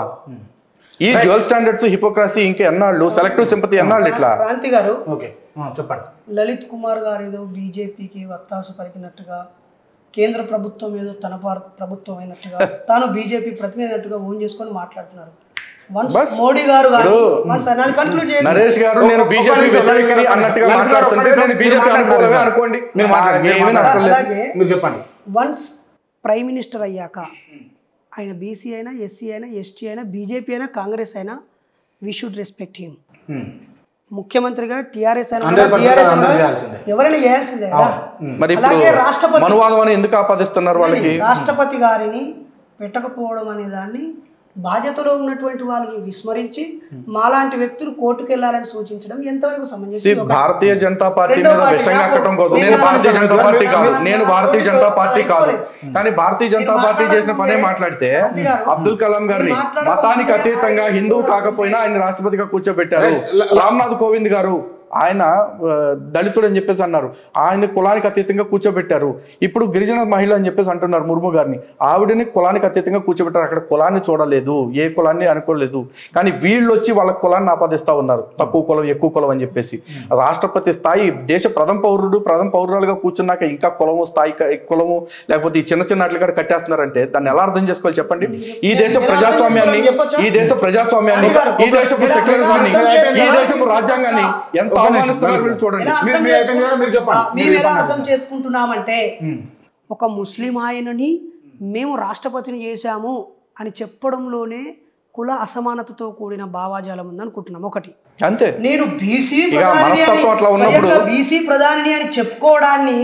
ఈ డ్యువల్ స్టాండర్డ్స్ హిపోక్రసీ ఇంకా ఎన్నాళ్ళు సెలెక్టివ్ సింపతి ఎన్నాళ్ళు ఇట్లా క్రాంతి గారు ఓకే ఆ, చెప్పండి లలిత్ కుమార్ గారు ఏదో బీజేపీకి వత్తాసు పలికినట్టుగా కేంద్ర ప్రభుత్వం ఏదో తన పార్- ప్రభుత్వం అయినట్టుగా తాను బీజేపీ ప్రతినిధి అయినట్టుగా ఓన్ చేసుకొని మాట్లాడుతున్నారు వన్స్ బస్. మోడీ గారు కానీ ఇప్పుడు వన్స్ నాది conclude చేయండి. నరేష్ గారు నేను ఒక్క బీజేపీ నిమిషం, వ్యతిరేకిని ఒక్క నిమిషం. అన్నట్టుగా లలిత్ గారు, ఒక్క మాట్లాడుతుంటే నిమిషం. నేను బీజేపీ మీరు అనుకూలమే మాట్లాడండి. అనుకోండి మీరు మాట్లాడండి, మీరు ఏమీ నష్టం లేదు అలాగే మీరు చెప్పండి వన్స్ ప్రైమ్ మినిస్టర్ అయ్యాక ఆయన బీసీ అయినా ఎస్సీ అయినా ఎస్టీ అయినా బీజేపీ అయినా కాంగ్రెస్ అయినా వీ షుడ్ రెస్పెక్ట్ హిమ్ ముఖ్యమంత్రిగా టీఆర్ఎస్ అయినా 100% BRS అందరూ అయినా చేయాల్సిందే. ఎవరైనా చేయాల్సిందే కదా మరి ఇప్పుడు అలాగే రాష్ట్రపతి మనువాదం అని ఎందుకు ఆపాదిస్తున్నారు వాళ్ళకి రాష్ట్రపతి గారిని పెట్టకపోవడం అనే దాన్ని బాధ్యతలో ఉన్నటువంటి వాళ్ళని విస్మరించి మాలాంటి వ్యక్తులు కోర్టుకు వెళ్ళాలని సూచించడం ఎంతవరకు See, సమంజసం ఒక- భారతీయ జనతా పార్టీ రెండో మీద పార్టీ విషం నాకు- కక్కడం కోసం నేను నేను భారతీయ నాకు- జనతా పార్టీ కాదు నాకు- నేను నాకు భారతీయ నాకు జనతా పార్టీ కాదు అయిపోలేదు. కానీ భారతీయ జనతా మీరు పార్టీ చేసిన పనే మాట్లాడకముందే- మాట్లాడితే గాంధీ గారు, అబ్దుల్ కలాం గారిని మీరు మాట్లాడకముందే మతానికి అతీతంగా ఆయన హిందువు హిందువు కాకపోయినా ఆయన రాష్ట్రపతిగా కూర్చోబెట్టారు ల- రామ్నాథ్ కోవింద్ గారు ఆయన ఆ, దళితుడు అని చెప్పేసి అన్నారు ఆయన కులానికి అతీతంగా కూర్చోబెట్టారు ఇప్పుడు గిరిజన మహిళ అని చెప్పేసి అంటున్నారు ముర్ము గారిని ఆవిడని కులానికి అతీతంగా కూర్చోబెట్టారు అక్కడ కులాన్ని చూడలేదు ఏ కులాన్ని అనుకోలేదు కానీ వీళ్ళు వచ్చి వాళ్ళ కులాన్ని ఆపాదిస్తా ఉన్నారు తక్కువ కులం ఎక్కువ కులం అని చెప్పేసి రాష్ట్రపతి స్థాయి దేశ ప్రథమ పౌరుడు ప్రథమ పౌరురాలుగా కూర్చున్నాక ఇంకా కులము స్థాయి క- కులము లేకపోతే ఈ చిన్న చిన్న అట్ల కాడ కట్టేస్తున్నారంటే దాన్ని ఎలా అర్థం చేసుకోవాలి చెప్పండి ఈ దేశ ఎలా అర్థం ప్రజాస్వామ్యాన్ని చేసుకోవాలో చెప్పొచ్చా? ఈ దేశ ప్రజాస్వామ్యాన్ని ఈ దేశపు సెక్యులరిజాన్ని ఈ దేశపు రాజ్యాంగాన్ని ఎంత ఒక్క నిమిషం, అవమానిస్తున్నారు వీళ్ళు చూడండి ఎలా మీరు- అర్థం మీరు అయిపోయింది కదా, మీరు చెప్పండి. చేసుకుంటున్నా- మీరు మేము ఎలా చెప్పండి. అర్థం చేసుకుంటున్నామంటే ఒక ముస్లిం ఆయనని మేము రాష్ట్రపతిని చేశాము అని చెప్పడంలోనే కుల అసమానతతో కూడిన భావాజాలం ఉందనుకుంటున్నాం ఒకటి అంతే నేను బీసీ ఇక మనస్తత్వం అట్లా ఉన్నప్పుడు- బీసీ ప్రధాని అని చెప్పుకోవడాన్ని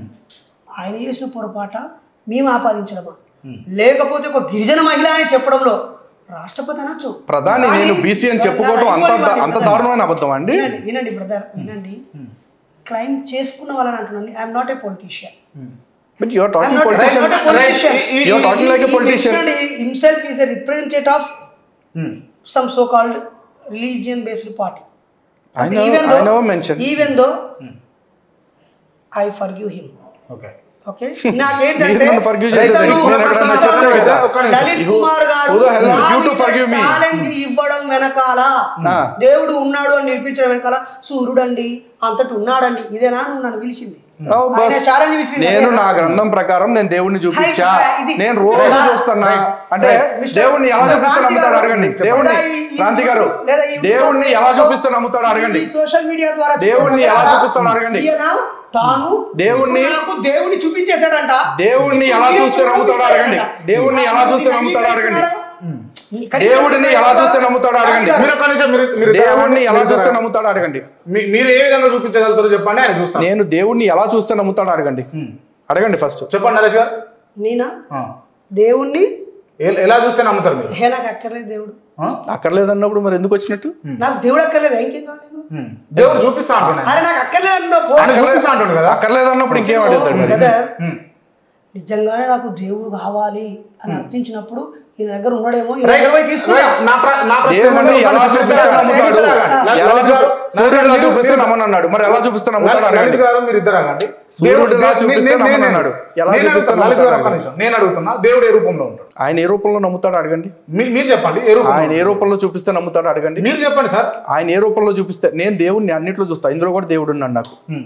ఆయన చేసిన పొరపాట మేము ఆపాదించడమా లేకపోతే ఒక గిరిజన మహిళ అని చెప్పడంలో రాష్ట్రపతి అనొచ్చు ప్రధాని కానీ- నేను బీసీ అని చెప్పుకోవడం అంత అంత దారుణమైన అబద్ధం అండి వినండి వినండి బ్రదర్ వినండి క్లైమ్ చేసుకున్న వాళ్ళని అంటున్నాను I'm not a politician but your I'm talking not, I'm politician not a politician. Right. He- You are talking like a politician. He mentioned he himself is a representative of some so-called religion-based party. I But know- even I though- never mentioned. Even though I forgive him. Okay okay నాకేంటంటే మీరు నన్ను forgive రైతు చేసేది నువ్వు నేను ఎక్కడన్నా ప్రసాద్ చెప్పలేదు కదా. ఒక్క నిమిషం. లలిత్ కుమార్ గారు Who the hell are you to forgive me? Challenge ఇవ్వడం వెనకాల ఆ. దేవుడు ఉన్నాడు అని నిరూపించడం వెనకాల సూర్యుడండి అంతటి ఉన్నాడండి ఇదేనా నువ్వు నన్ను పిలిచింది ఓ బస్. ఆయన ఛాలెంజ్ విసిరింది నేను అదే నా కదా. గ్రంథం ప్రకారం నేను దేవుణ్ణి చూపించా Right, ఇది- నేను రోజు Right. చూస్తున్నా అంటే Right. Mr. దేవుణ్ణి ఎలా Mr. చూపిస్తే క్రాంతి నమ్ముతాడు గారు, అడగండి లేదా దేవుణ్ణి ఈ- ఈ- క్రాంతి గారు లేదా ఈ దేవుణ్ణి ఎలా Facebook చూపిస్తే నమ్ముతాడు అడగండి ఈ సోషల్ మీడియా ద్వారా దేవుణ్ణి ఎలా చూపించారా? చూపిస్తాడో అడగండి. ఈయన తాను దేవుణ్ణి- నాకు దేవుణ్ణి చూపించేశాడంట దేవుణ్ణి ఎలా చూస్తే నమ్ముతాడో అడగండి దేవుణ్ణి ఎలా చూస్తే నమ్ముతాడో అడగండి దేవుడిని ఎలా చూస్తే నమ్ముతాడో అడగండి. మీరు ఒక్క నిమిషం మీరు మీరు ఇద్దరు దేవుణ్ణి ఎలా మీరు చూస్తే ఇద్దరు నమ్ముతాడో అడగండి మీ- మీరు ఏ విధంగా చూపించగలుగుతారో చెప్పండి ఆయన చూస్తాను నేను దేవుణ్ణి ఎలా చూస్తే నమ్ముతాడో అడగండి అడగండి ఫస్ట్ చెప్పండి నరేష్ గారు నేనా ఆ. దేవుణ్ణి ఎ- ఎలా చూస్తే నమ్ముతారు మీరు హే నాకు అక్కర్లేదు దేవుడు ఆ? అక్కర్లేదన్నప్పుడు మరి ఎందుకు వచ్చినట్టు నాకు దేవుడు అక్కర్లేదు ఇంకేం కావాలి నీకు? ఉమ్. దేవుడు చూపిస్తా అంటున్నాను అరే నాకు అక్కర్లేదు అంటున్నావు పో. ఆయన చూపిస్తా అంటుండు కదా అక్కర్లేదన్నప్పుడు ఇంకేం అడుగుతాడు మరి బ్రదర్ ఉమ్. నిజంగానే నాకు దేవుడు కావాలి అని అర్థించినప్పుడు ఈ దగ్గర ఉన్నాడేమో ఈ రైట్, దగ్గర పోయి తీసుకుంటా రైట్. నా ప్ర- నా ప్రశ్న దేవుణ్ణి ఏంటంటే, ఎలా ఒక నిమిషం చూపిస్తే ఇద్దరు ఆగండి, నమ్ముతాడు? ఇద్దరు ఆగండి. లలిత్ ఎలా గారు, చూపి- సూర్యుడిలా మీరు- చూపిస్తే మీరు- నమ్మనన్నాడు మరి ఎలా చూపిస్తే నమ్ముతాడు లలిత్ అడగండి గారు మీరు ఇద్దరు ఆగండి సూర్యుడిలా దేవుడు- చూపిస్తే నేను- నేను- నమ్మనన్నాడు. ఎలా నేను చూపిస్తే అడుగుతున్నా, లలిత్ గారు ఒక్క నమ్ముతాడు? నిమిషం. నేను అడుగుతున్నా దేవుడు ఏ రూపంలో ఉంటాడు ఆయన ఏ రూపంలో నమ్ముతాడు అడగండి మీ- మీరు చెప్పండి ఏ రూపంలో ఆయన ఏ రూపంలో చూపిస్తే నమ్ముతాడు అడగండి మీరు చెప్పండి సార్ ఆయన ఏ రూపంలో చూపిస్తే నేను దేవుడిని అన్నిట్లో చూస్తా ఇందులో కూడా దేవుడు ఉన్నాడు నాకు ఉమ్.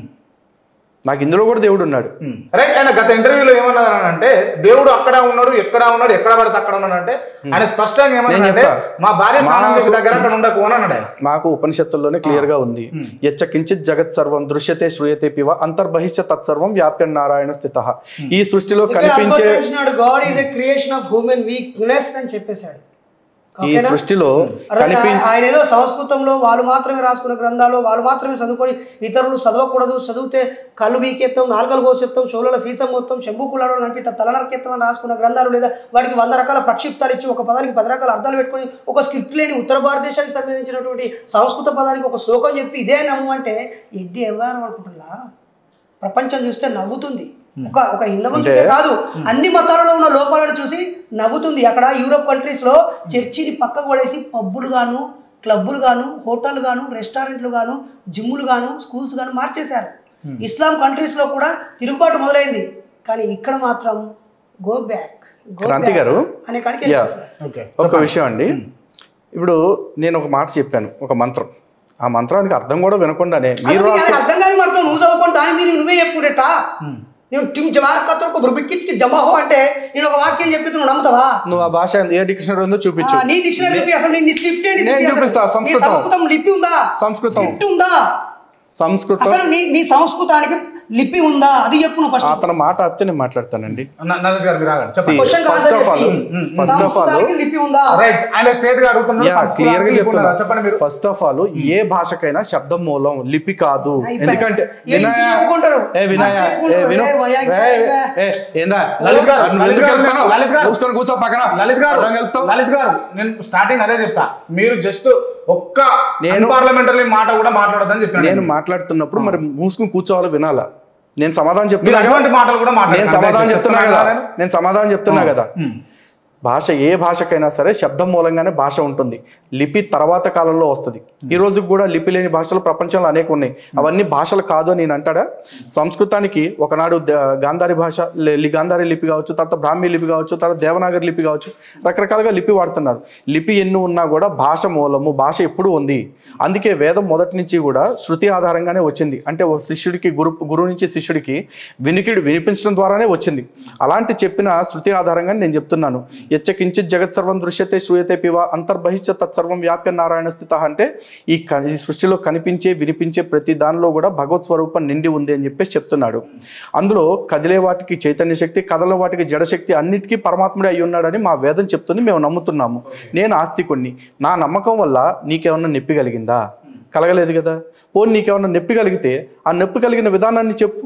నాకు ఇందులో కూడా దేవుడు ఉన్నాడు ఉమ్. రైట్ ఆయన గత ఇంటర్వ్యూలో ఏమన్నారు అంటే దేవుడు అక్కడ ఉన్నాడు ఎక్కడ ఉన్నాడు ఎక్కడ పడితే అక్కడ ఉన్నాడు అంటే ఆయన స్పష్టంగా ఏమన్నాడు అంటే చెప్తా. మా భార్య స్నానం చేసే మాకు- దగ్గర అక్కడ ఉండకు అని అన్నాడు ఆయన మాకు ఉపనిషత్తుల్లోనే క్లియర్ గా ఉంది యచ్చ కించిత్ జగత్ సర్వం దృశ్యతే శ్రూయతే పివ అంతర్బహిష్య తత్సర్వం వ్యాప్య నారాయణ స్థిత ఈ సృష్టిలో కనిపించే God is a creation of human weakness అని చెప్పేశాడు ఈ ఓకేనా? సృష్టిలో అర్థమైందా? కనిపించే ఆయన ఏదో సంస్కృతంలో వాళ్ళు మాత్రమే రాసుకున్న గ్రంథాలు వాళ్ళు మాత్రమే చదువుకొని ఇతరులు చదవకూడదు చదివితే కళ్ళు వీకెత్తాం నాలుకలు కోసెత్తాం చెవులలో సీసం మొత్తం చెంబు కులాడు నడిపి తలనరకెత్తం అని రాసుకున్న గ్రంథాలు లేదా వాటికి వంద రకాల ప్రక్షిప్తాలు ఇచ్చి ఒక పదానికి పది రకాల అర్థాలు పెట్టుకొని ఒక స్క్రిప్ట్ లేని ఉత్తర భారతదేశానికి సంబంధించినటువంటి సంస్కృత పదానికి ఒక శ్లోకం చెప్పి ఇదే నమ్ము అంటే ఎడ్డి ఎవరు అనుకుంటున్నా ప్రపంచం చూస్తే నవ్వుతుంది ఒక ఒక హిందవం చూసే కాదు అన్ని మతాలలో ఉన్న లోపాలను చూసి నవ్వుతుంది అక్కడ యూరోప్ కంట్రీస్ లో చర్చిని పక్కకు పడేసి పబ్బులు గాను క్లబ్బులు గాను హోటల్ గాను రెస్టారెంట్లు గాను జిమ్ములు గాను స్కూల్స్ గాను మార్చేశారు ఇస్లాం కంట్రీస్ లో కూడా తిరుగుబాటు మొదలైంది కానీ ఇక్కడ మాత్రం గో బ్యాక్ క్రాంతి గారు, అనే కాడికి యా. వెళ్ళిపోతున్నారు. ఓకే ఒక విషయం అండి ఇప్పుడు నేను ఒక మాట చెప్పాను ఒక మంత్రం ఆ మంత్రానికి అర్థం కూడా వినకుండానే మీరు అసలు రాసుకు అది అర్థం కాని మడతావు నువ్వు చదువుకొని దాని మీద నువ్వే చెప్పుకుంటా నేను టిమ్ జవార్ కత్తో ఒక బుర్బిక్కిచ్చి జమాహో అంటే నేను ఒక వాక్యం చెప్పి నువ్వు నమ్ముతావా నువ్వు ఆ భాష ఏ డిక్షనరీ ఉందో చూపించు ఆ, నీ డిక్షనరీ లిపి అసలు నీ స్క్రిప్ట్ ఏంటి నేను లిపి అసలు? చూపిస్తా, నీ సంస్కృతం. సంస్కృతం లిపి ఉందా సంస్కృతం. స్క్రిప్ట్ ఉందా సంస్కృతం అసలు నీ నీ సంస్కృతానికి లిపి ఉందా అది చెప్పు నువ్వు ఫస్ట్ అతను మాట ఆపితే నేను మాట్లాడతానండి న- నరేష్ గారు మీరు ఆగండి చెప్పండి question first of all first of all సంస్కృతానికి లిపి ఉందా రైట్ ఆయన స్ట్రేట్ గా అడుగుతున్నాడు యా సంస్కృతానికి క్లియర్ గా లిపి చెప్తున్నా ఉన్నదా? చెప్పండి మీరు ఫస్ట్ ఆఫ్ ఆల్ ఏ భాషకైనా శబ్దం మూలం లిపి కాదు అయిపోయి. ఎందుకంటే ఏ వినయ లిపి చెప్పుకుంటారు? ఏ వినయ ఆ, ఏ చెప్పుకుంటారు. విను ఏ వయ్యాకి ఏ, అయిపోయి. ఏ, ఏందా లలిత్ గారు, నువ్వు లలిత్ ఎందుకు గారు, వెళ్తున్నావు? లలిత్ గారు. మూసుకొని కూర్చో పక్కన లలిత్ గారు అడ్డం వెళ్తావు? లలిత్ గారు నేను స్టార్టింగ్ అదే చెప్పా మీరు జస్ట్ ఒక్క నేను- పార్లమెంటరీ మాట కూడా మాట్లాడదని చెప్పాను నేను మాట్లాడుతున్నప్పుడు మరి మూసుకుని కూర్చోవాలి వినాలా నేను సమాధానం మీరు చెప్తున్నా కదా? అటువంటి మాటలు కూడా నేను మాట్లాడకండి. సమాధానం చెప్తున్నా చెప్తున్నా కదా కదా నేను? నేను సమాధానం చెప్తున్నా కదా ఉమ్. భాష ఏ భాషకైనా సరే శబ్దం మూలంగానే భాష ఉంటుంది లిపి తర్వాత కాలంలో వస్తుంది ఈ రోజు కూడా లిపి లేని భాషలు ప్రపంచంలో అనేక ఉన్నాయి అవన్నీ భాషలు కాదు అని నేను అంటాడా సంస్కృతానికి ఒకనాడు ద- గాంధారి భాష లే- లి- గాంధారి లిపి కావచ్చు తర్వాత బ్రాహ్మీ లిపి కావచ్చు తర్వాత దేవనాగరి లిపి కావచ్చు రకరకాలుగా లిపి వాడుతున్నారు లిపి ఎన్ని ఉన్నా కూడా భాష మూలము భాష ఎప్పుడూ ఉంది అందుకే వేదం మొదటి నుంచి కూడా శృతి ఆధారంగానే వచ్చింది అంటే ఓ శిష్యుడికి గురు గురువు నుంచి శిష్యుడికి వినికిడి వినిపించడం ద్వారానే వచ్చింది అలాంటి చెప్పిన శృతి ఆధారంగా నేను చెప్తున్నాను ఎచ్చకించిత్ జగత్ సర్వం దృశ్యతే శ్రూయతే పివ అంతర్బహిష్య తత్సర్వం వ్యాప్య నారాయణ స్థిత అంటే ఈ క- ఈ సృష్టిలో కనిపించే వినిపించే ప్రతి దానిలో కూడా భగవత్ స్వరూపం నిండి ఉంది అని చెప్పేసి చెప్తున్నాడు అందులో కదిలే వాటికి చైతన్య శక్తి కదల వాటికి జడశక్తి అన్నిటికీ పరమాత్ముడే అయి ఉన్నాడని మా వేదం చెప్తుంది మేము నమ్ముతున్నాము నేను ఆస్తికుణ్ణి నా నమ్మకం వల్ల నీకేమన్నా నొప్పి కలిగిందా కలగలేదు కదా ఓ నీకేమన్నా నొప్పి కలిగితే ఆ నొప్పి కలిగిన విధానాన్ని చెప్పు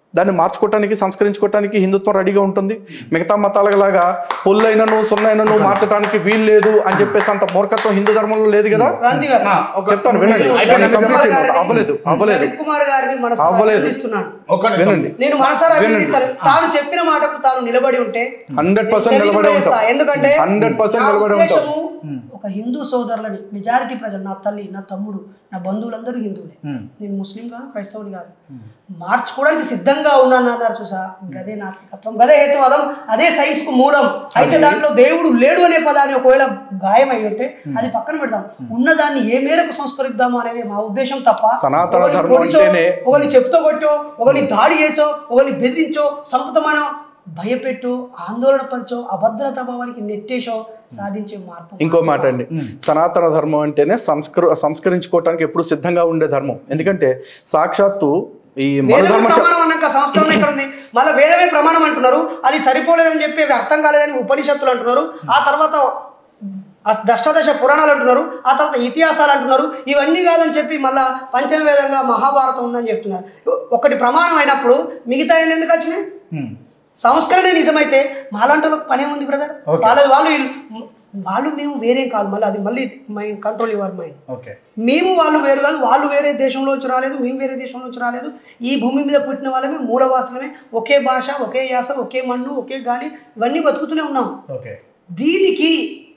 దాన్ని మార్చుకోవటానికి సంస్కరించుకోవటానికి హిందుత్వం రెడీగా ఉంటుంది మిగతా మతాలలాగా పొల్లైనను సున్నైనను మార్చడానికి వీలు లేదు అని చెప్పేసి అంత మూర్ఖత్వం హిందూ ధర్మంలో లేదు కదా క్రాంతి గారు ఆ, ఒక చెప్తాను వినండి నేను అయిపోయింది, నేను కంప్లీట్ కుమార్ చేయను. గారిని- అవ్వలేదు అవ్వలేదు లలిత్ కుమార్ గారిని మనసు అవ్వలేదు. అభినందిస్తున్నాను ఒక్క నిమిషం వినండి నేను మనసారా వినండి. అభినందిస్తాను తాను చెప్పిన మాటకు తాను నిలబడి ఉంటే హండ్రెడ్ పర్సెంట్ నేను నిలబడే చేస్తా. ఉంటాం ఎందుకంటే హండ్రెడ్ పర్సెంట్ నా నిలబడే ఉంటాం ఉద్దేశము ఒక హిందూ సోదరులని మెజారిటీ ప్రజలు నా తల్లి నా తమ్ముడు నా బంధువులందరూ హిందువులే ఉమ్. నేను ముస్లిం కాదు క్రైస్తవుని కాదు మార్చుకోవడానికి సిద్ధంగా ఉన్నాను అన్నారు చూసా గదే నాస్తికత్వం గదే హేతువాదం అదే సైన్స్ కు మూలం అయితే దాంట్లో దేవుడు లేడు అనే పదాన్ని ఒకవేళ గాయం అయి ఉంటే అది పక్కన పెడదాం ఉన్నదాన్ని ఏ మేరకు సంస్కరిద్దాము అనేది మా ఉద్దేశం తప్ప సనాతన ఒకరిని ధర్మం పొడిచో, అంటేనే ఒకరిని చెప్తో కొట్టో ఒకరిని దాడి చేసో ఒకరిని బెదిరించో సంపుతమానో భయపెట్టో ఆందోళన పరిచో అభద్రత భావానికి నెట్టేసో సాధించే మార్పు ఇంకో మాట అండి సనాతన ధర్మం అంటేనే సంస్కృ సంస్కరించుకోవటానికి ఎప్పుడు సిద్ధంగా ఉండే ధర్మం ఎందుకంటే సాక్షాత్తు ఈ వేదమే మనుధర్మ శ- ప్రమాణం అన్నాక సంస్కరణ ఇక్కడ ఉంది మళ్ళీ వేదమే ప్రమాణం అంటున్నారు అది సరిపోలేదని చెప్పి అవి అర్థం కాలేదని ఉపనిషత్తులు అంటున్నారు ఆ తర్వాత అస్- దష్టాదశ పురాణాలు అంటున్నారు ఆ తర్వాత ఇతిహాసాలు అంటున్నారు ఇవన్నీ కాదని చెప్పి మళ్ళా పంచమవేదంగా మహాభారతం ఉందని చెప్తున్నారు ఒకటి ప్రమాణం అయినప్పుడు మిగతా ఎన్ని ఎందుకు వచ్చినాయి ఉమ్. సంస్కరణ నిజమైతే మాలాంటి వాళ్ళకి పనే ఉంది బ్రదర్ Okay. వాళ్ళ వాళ్ళు వీళ్ళు- వాళ్ళు మేము వేరేం కాదు మళ్ళీ అది మళ్ళీ mind control your mind okay మేము వాళ్ళు వేరు కాదు వాళ్ళు వేరే దేశంలో వచ్చి రాలేదు మేము వేరే దేశంలో వచ్చి రాలేదు ఈ భూమి మీద పుట్టిన వాళ్ళమే మూలవాసులమే ఒకే భాష ఒకే యాస ఒకే మన్ను ఒకే గాలి ఇవన్నీ బతుకుతూనే ఉన్నాం ఓకే దీనికి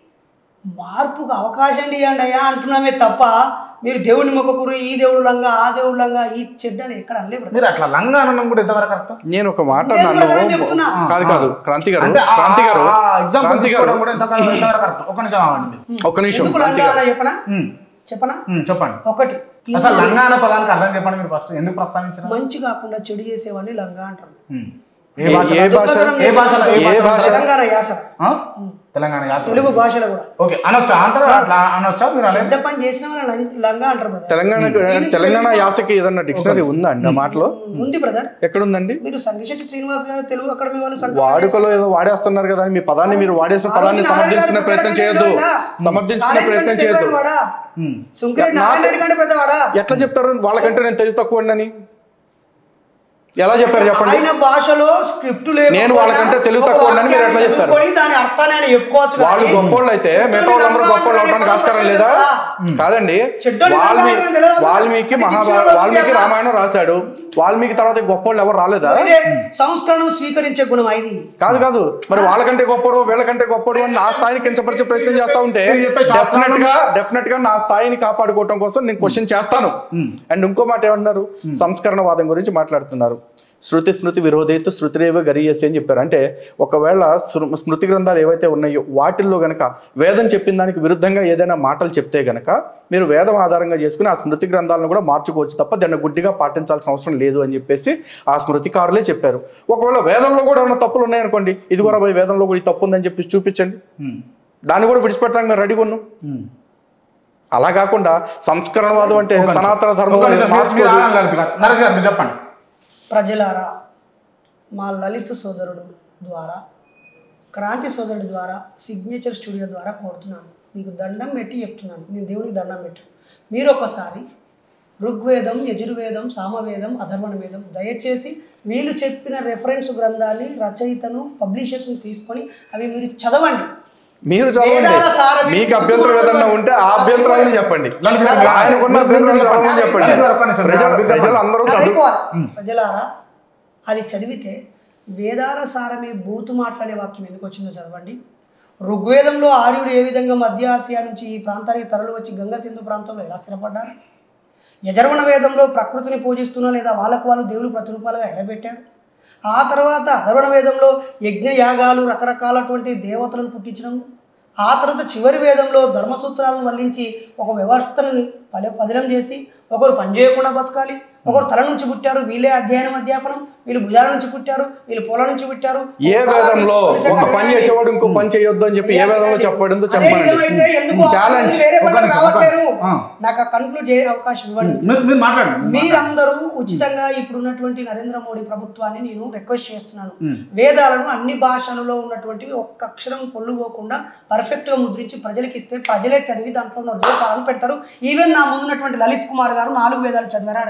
మార్పుకు అవకాశం ఇవ్వండి అయ్యా అంటున్నామే తప్ప మీరు దేవుని మొక్కకూరు ఈ దేవుడు లంగా ఆ దేవుడు లంగా ఈ చెడ్డ అని ఎక్కడ అనలే బ్రదర్. మీరు అట్లా లంగా అనడం కూడా ఎంతవరకు కరెక్ట్ నేను ఒక మాట నేను అన్నాను బ్రదర్ అని చెప్తున్నా. కాదు కాదు క్రాంతి గారు అంటే ఆ- క్రాంతి గారు ఆ ఎగ్జాంపుల్ క్రాంతి గారు తీసుకోవడం కూడా ఎంత ఎంతవరకు కరెక్ట్ ఒక నిమిషం అవ్వండి మీరు ఒక్క నిమిషం ఎందుకు క్రాంతి లంగా గారు అలా చెప్పనా ఉమ్. చెప్పనా ఉమ్, చెప్పండి ఒకటి అసలు లంగా అనే పదానికి అర్థం చెప్పండి మీరు ఫస్ట్ ఎందుకు ప్రస్తావించిన మంచి కాకుండా చెడు చేసేవాడిని లంగా అంటారు ఉమ్. ఏ ఏ- భాష ఏ భాష ఏ భాషలో ఏ ఏ భాష భాష? తెలంగాణ యాస ఆ? తెలంగాణ యాస తెలుగు భాషలో కూడా ఓకే అనొచ్చా అంటారు అట్లా అనొచ్చా మీరు అనేది చెడ్డ పని చేసిన వాళ్ళ లం- లంగా అంటారు బ్రదర్ తెలంగాణ తెలంగాణ యాసకి ఏదన్నా డిక్షనరీ ఉందా అండి ఆ మాటలో ఉంది బ్రదర్ ఎక్కడుందండి మీరు సంగిశెట్టి శ్రీనివాస్ గారు తెలుగు అకాడమీ వాళ్ళు సంఘ వాడుకలో ఏదో వాడేస్తున్నారు కదా అని మీ పదాన్ని మీరు వాడేసిన పదాన్ని సమర్థించుకునే ప్రయత్నం చేయొద్దు సమర్థించుకునే ప్రయత్నం చేయొద్దు ఉమ్. సుంకరెడ్డి నారాయణ రెడ్డి కంటే పెద్దవాడా ఎట్లా చెప్తారు వాళ్ళకంటే నేను తెలివి తక్కువ అని ఎలా చెప్పారు చెప్పండి ఆయన భాషలో స్క్రిప్ట్ నేను వాళ్ళకంటే తెలివి తక్కువ ఉన్నానని మీరు ఎట్లా చెప్తారు? దాని అర్థాన్ని ఆయన చెప్పుకోవచ్చు వాళ్ళు కానీ గొప్పోళ్ళు అయితే మిగతా వాళ్ళందరూ గొప్పోళ్ళు అవడానికి ఆస్కారం లేదా కాదండి చెడ్డోడు వాల్మీ రామాయణం తెలియదా? వాల్మీకి అది మహాభారత పిచ్చివాడు వాల్మీకి చెప్పా. రామాయణం రాశాడు వాల్మీకి తర్వాత గొప్పోళ్ళు ఎవరు రాలేదా ఇదే సంస్కరణను స్వీకరించే గుణం ఇది కాదు కాదు మరి వాళ్ళకంటే గొప్పడు వీళ్ళకంటే గొప్పడు అని నా స్థాయిని కించపరిచే ప్రయత్నం చేస్తా ఉంటే మీరు చెప్పే శాస్త్రాలు- డెఫినెట్ గా డెఫినెట్ గా నా స్థాయిని కాపాడుకోవటం కోసం నేను క్వశ్చన్ చేస్తాను అండ్ ఇంకో మాట ఏమన్నారు సంస్కరణవాదం గురించి మాట్లాడుతున్నారు శృతి స్మృతి విరోధేతు శృతిరేవ గరీయసి అని చెప్పారు అంటే ఒకవేళ స్మృ- స్మృతి గ్రంథాలు ఏవైతే ఉన్నాయో వాటిల్లో గనక వేదం చెప్పిన దానికి విరుద్ధంగా ఏదైనా మాటలు చెప్తే గనక మీరు వేదం ఆధారంగా చేసుకుని ఆ స్మృతి గ్రంథాలను కూడా మార్చుకోవచ్చు తప్ప దాన్ని గుడ్డిగా పాటించాల్సిన అవసరం లేదు అని చెప్పేసి ఆ స్మృతికారులే చెప్పారు ఒకవేళ వేదంలో కూడా ఏమైనా తప్పులు ఉన్నాయనుకోండి ఇది కూడా పోయి వేదంలో కూడా ఈ తప్పు ఉందని చెప్పి చూపించండి ఉమ్. దాన్ని కూడా విడిచిపెట్టడానికి మేము రెడీగా ఉన్నాం ఉమ్. అలా కాకుండా సంస్కరణవాదం అంటే ఒక నిమిషం. సనాతన ఒక ధర్మం నిమిషం. మీరు- మీరు మార్చుకోదు. ఆగండి లలిత్ గారు. నరేష్ గారు మీరు చెప్పండి ప్రజలారా మా లలిత్ సోదరుడు ద్వారా క్రాంతి సోదరుడు ద్వారా సిగ్నేచర్ స్టూడియో ద్వారా కోరుతున్నాను మీకు దండం పెట్టి చెప్తున్నాను నేను దేవునికి దండం పెట్టాను మీరు ఒకసారి ఋగ్వేదం యజుర్వేదం సామవేదం అధర్వణ వేదం దయచేసి వీళ్ళు చెప్పిన రెఫరెన్స్ గ్రంథాన్ని రచయితను పబ్లిషర్స్ని తీసుకొని అవి మీరు చదవండి మీరు చదవండి వేదాల సారం మీకు అభ్యంతరం ఏదన్నా ఉంటే ఆ అభ్యంతరాలను చెప్పండి లలిత్ గారు మీరు- ఆయనకున్న మీరు- మీరు అభ్యంతరం చెప్పండి. ఏదన్నా చెప్పండి లలిత్ గారు ఒక్క నిమిషం. ప్రజలు- మీరు చెప్పండి. ప్రజలు అందరూ అది చదువు అయిపోవాలి. ప్రజలారా అది చదివితే వేదాల సారమే బూతు మాట్లాడే వాక్యం ఎందుకు వచ్చిందో చదవండి ఋగ్వేదంలో ఆర్యుడు ఏ విధంగా మధ్య ఆసియా నుంచి ఈ ప్రాంతానికి తరలి వచ్చి గంగ సింధు ప్రాంతంలో ఎలా స్థిరపడ్డారు యజర్వణ వేదంలో ప్రకృతిని పూజిస్తున్నా లేదా వాళ్ళకు వాళ్ళు దేవులు ప్రతిరూపాలుగా ఎడబెట్టారు ఆ తర్వాత అధర్వణ వేదంలో యజ్ఞ యాగాలు రకరకాలటువంటి దేవతలను పుట్టించడం ఆ తర్వాత చివరి వేదంలో ధర్మసూత్రాలను వల్లించి ఒక వ్యవస్థను పల పదిలం చేసి ఒకరు పని చేయకుండా బతకాలి ఒకరు తల నుంచి పుట్టారు వీళ్ళే అధ్యయనం అధ్యాపనం వీళ్ళు భుజాల నుంచి పుట్టారు వీళ్ళు పొల నుంచి పుట్టారు ఏ వేదంలో ఒక పని చేసేవాడు ఇంకో పని చేయొద్దు అని చెప్పి ఏ వేదంలో చెప్పబడిందో అదే నిజమైతే చెప్పండి ఎందుకు ఆ ఛాలెంజ్ వేరే ఒక పనులు నిమిషం, ఒక రావట్లేదు నిమిషం. ఆ. నాకు ఆ కన్క్లూడ్ చేయ అవకాశం ఇవ్వండి మీరు మీరు మాట్లాడండి మీరందరూ ఉచితంగా ఇప్పుడున్నటువంటి నరేంద్ర మోడీ ప్రభుత్వాన్ని నేను రిక్వెస్ట్ చేస్తున్నాను మ్మ్. వేదాలను అన్ని భాషలలో ఉన్నటువంటివి ఒక్క అక్షరం పొల్లుపోకుండా పర్ఫెక్ట్ గా ముద్రించి ప్రజలకు ఇస్తే ప్రజలే చదివి దాంట్లో ఉన్న రూపాలను పెడతారు ఈవెన్ నా ముందున్నటువంటి లలిత్ కుమార్ గారు నాలుగు వేదాలు చదివారా అడగండి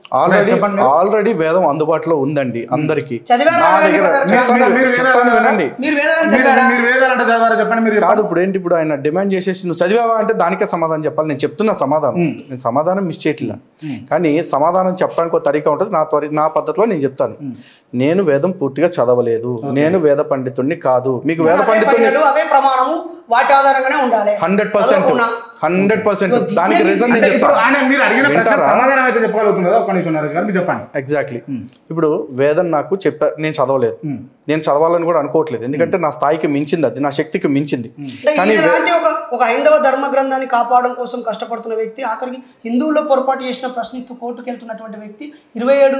ఆల్రెడీ చెప్పండి మీరు. ఆల్రెడీ వేదం అందుబాటులో ఉందండి అందరికి చదివారా నా అడగండి దగ్గర కదా. చెప్తాను మీరు- మీరు చెప్తాను వేదాలు వినండి మీరు వేదాలు మీరు చదివారా మీరు వేదాలంటే చదివారా చెప్పండి మీరు కాదు ఇప్పుడు ఏంటి ఇప్పుడు ఆయన డిమాండ్ చేసేసి నువ్వు చదివావా అంటే దానికే సమాధానం చెప్పాలి నేను చెప్తున్నా సమాధానం నేను సమాధానం మిస్ చేయట్లా కానీ సమాధానం చెప్పడానికి ఒక తరీకా ఉంటుంది నా త్వరి నా పద్ధతిలో నేను చెప్తాను నేను వేదం పూర్తిగా చదవలేదు నేను వేద పండితుడిని కాదు మీకు వేద అవే పండితుడిని ఫైనల్, అవే ప్రమాణము వాటి ఆధారంగానే ఉండాలి హండ్రెడ్ పర్సెంట్ చదవకున్నా. హండ్రెడ్ పర్సెంట్ దానికి రీజన్ అంటే నేను ఇప్పుడు చెప్తాను ఆయన మీరు అడిగిన ప్రశ్న వింటారా? సమాధానం అయితే చెప్పగలుగుతున్నదా ఒక్క నిమిషం నరేష్ గారు మీరు చెప్పండి ఎగ్జాక్ట్లీ ఇప్పుడు వేదం నాకు చెప్పా నేను చదవలేదు Hmm. నేను చదవాలని కూడా అనుకోవట్లేదు ఎందుకంటే నా స్థాయికి మించింది అది నా శక్తికి మించింది అంటే కానీ వే- ఇలాంటి ఒక ఒక హైందవ ధర్మ గ్రంథాన్ని కాపాడడం కోసం కష్టపడుతున్న వ్యక్తి ఆఖరికి హిందువుల్లో పొరపాటు చేసిన ప్రశ్నిస్తూ కోర్టుకు వెళ్తున్నటువంటి వ్యక్తి ఇరవై ఏడు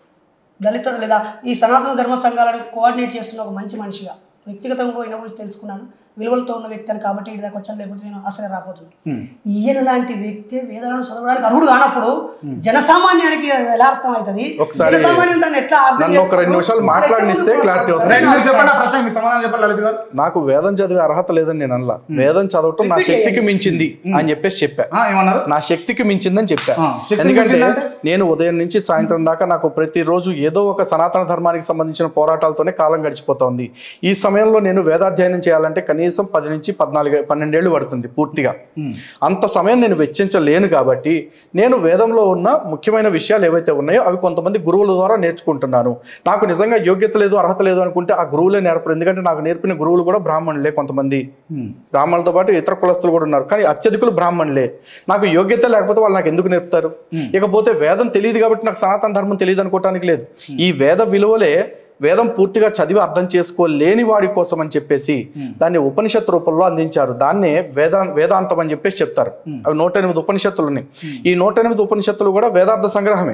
దళిత లేదా ఈ సనాతన ధర్మ సంఘాలను కోఆర్డినేట్ చేస్తున్న ఒక మంచి మనిషిగా వ్యక్తిగతంగా ఈయన గురించి తెలుసుకున్నాను విలువలతో ఉన్న వ్యక్తి అని కాబట్టి ఇటు దాకా వచ్చాను లేకపోతే నేను అసలు రాబోతున్నాను Hmm. ఈయన లాంటి వ్యక్తి వేదాలను చదవడానికి అర్హుడు కానప్పుడు జనసామాన్యానికి అది ఎలా అర్థం అవుతుంది ఒకసారి జనసామాన్యం దాన్ని ఎట్లా అర్థం నన్ను ఒక రెండు చేసుకుంటారు? నిమిషాలు మాట్లాడనిస్తే clarity వస్తుంది. రైట్, మీరు చెప్పండి ఆ ప్రశ్న మీ సమాధానం చెప్పండి లలిత్ గారు నాకు వేదం చదివే అర్హత లేదని నేను అనలా వేదం చదవటం నా Repeat శక్తికి మించింది అని చెప్పేసి చెప్పా ఆ, ఏమన్నారు నా శక్తికి మించిందని చెప్పా ఆ, శక్తికి ఎందుకంటే మించిందంటే? నేను ఉదయం నుంచి సాయంత్రం దాకా నాకు ప్రతిరోజు ఏదో ఒక సనాతన ధర్మానికి సంబంధించిన పోరాటాలతోనే కాలం గడిచిపోతోంది ఈ సమయంలో నేను వేదాధ్యయనం చేయాలంటే కనీసం పది నుంచి పద్నాలుగు పన్నెండేళ్ళు పడుతుంది పూర్తిగా అంత సమయం నేను వెచ్చించలేను కాబట్టి నేను వేదంలో ఉన్న ముఖ్యమైన విషయాలు ఏవైతే ఉన్నాయో అవి కొంతమంది గురువుల ద్వారా నేర్చుకుంటున్నాను నాకు నిజంగా యోగ్యత లేదు అర్హత లేదు అనుకుంటే ఆ గురువులే నేర్పరు ఎందుకంటే నాకు నేర్పిన గురువులు కూడా బ్రాహ్మణులే కొంతమంది బ్రాహ్మణులతో పాటు ఇతర కులస్తులు కూడా ఉన్నారు కానీ అత్యధికులు బ్రాహ్మణులే నాకు యోగ్యత లేకపోతే వాళ్ళు నాకు ఎందుకు నేర్పుతారు ఇకపోతే వేదం తెలియదు కాబట్టి నాకు సనాతన ధర్మం తెలియదు అనుకోవటానికి లేదు ఈ వేద విలువలే వేదం పూర్తిగా చదివి అర్థం చేసుకోలేని వాడి కోసం అని చెప్పేసి దాన్ని ఉపనిషత్ రూపంలో అందించారు దాన్నే వేదా వేదాంతం అని చెప్పేసి చెప్తారు అవి నూట ఎనిమిది ఉపనిషత్తులు ఉన్నాయి ఈ నూట ఎనిమిది ఉపనిషత్తులు కూడా వేదార్థ సంగ్రహమే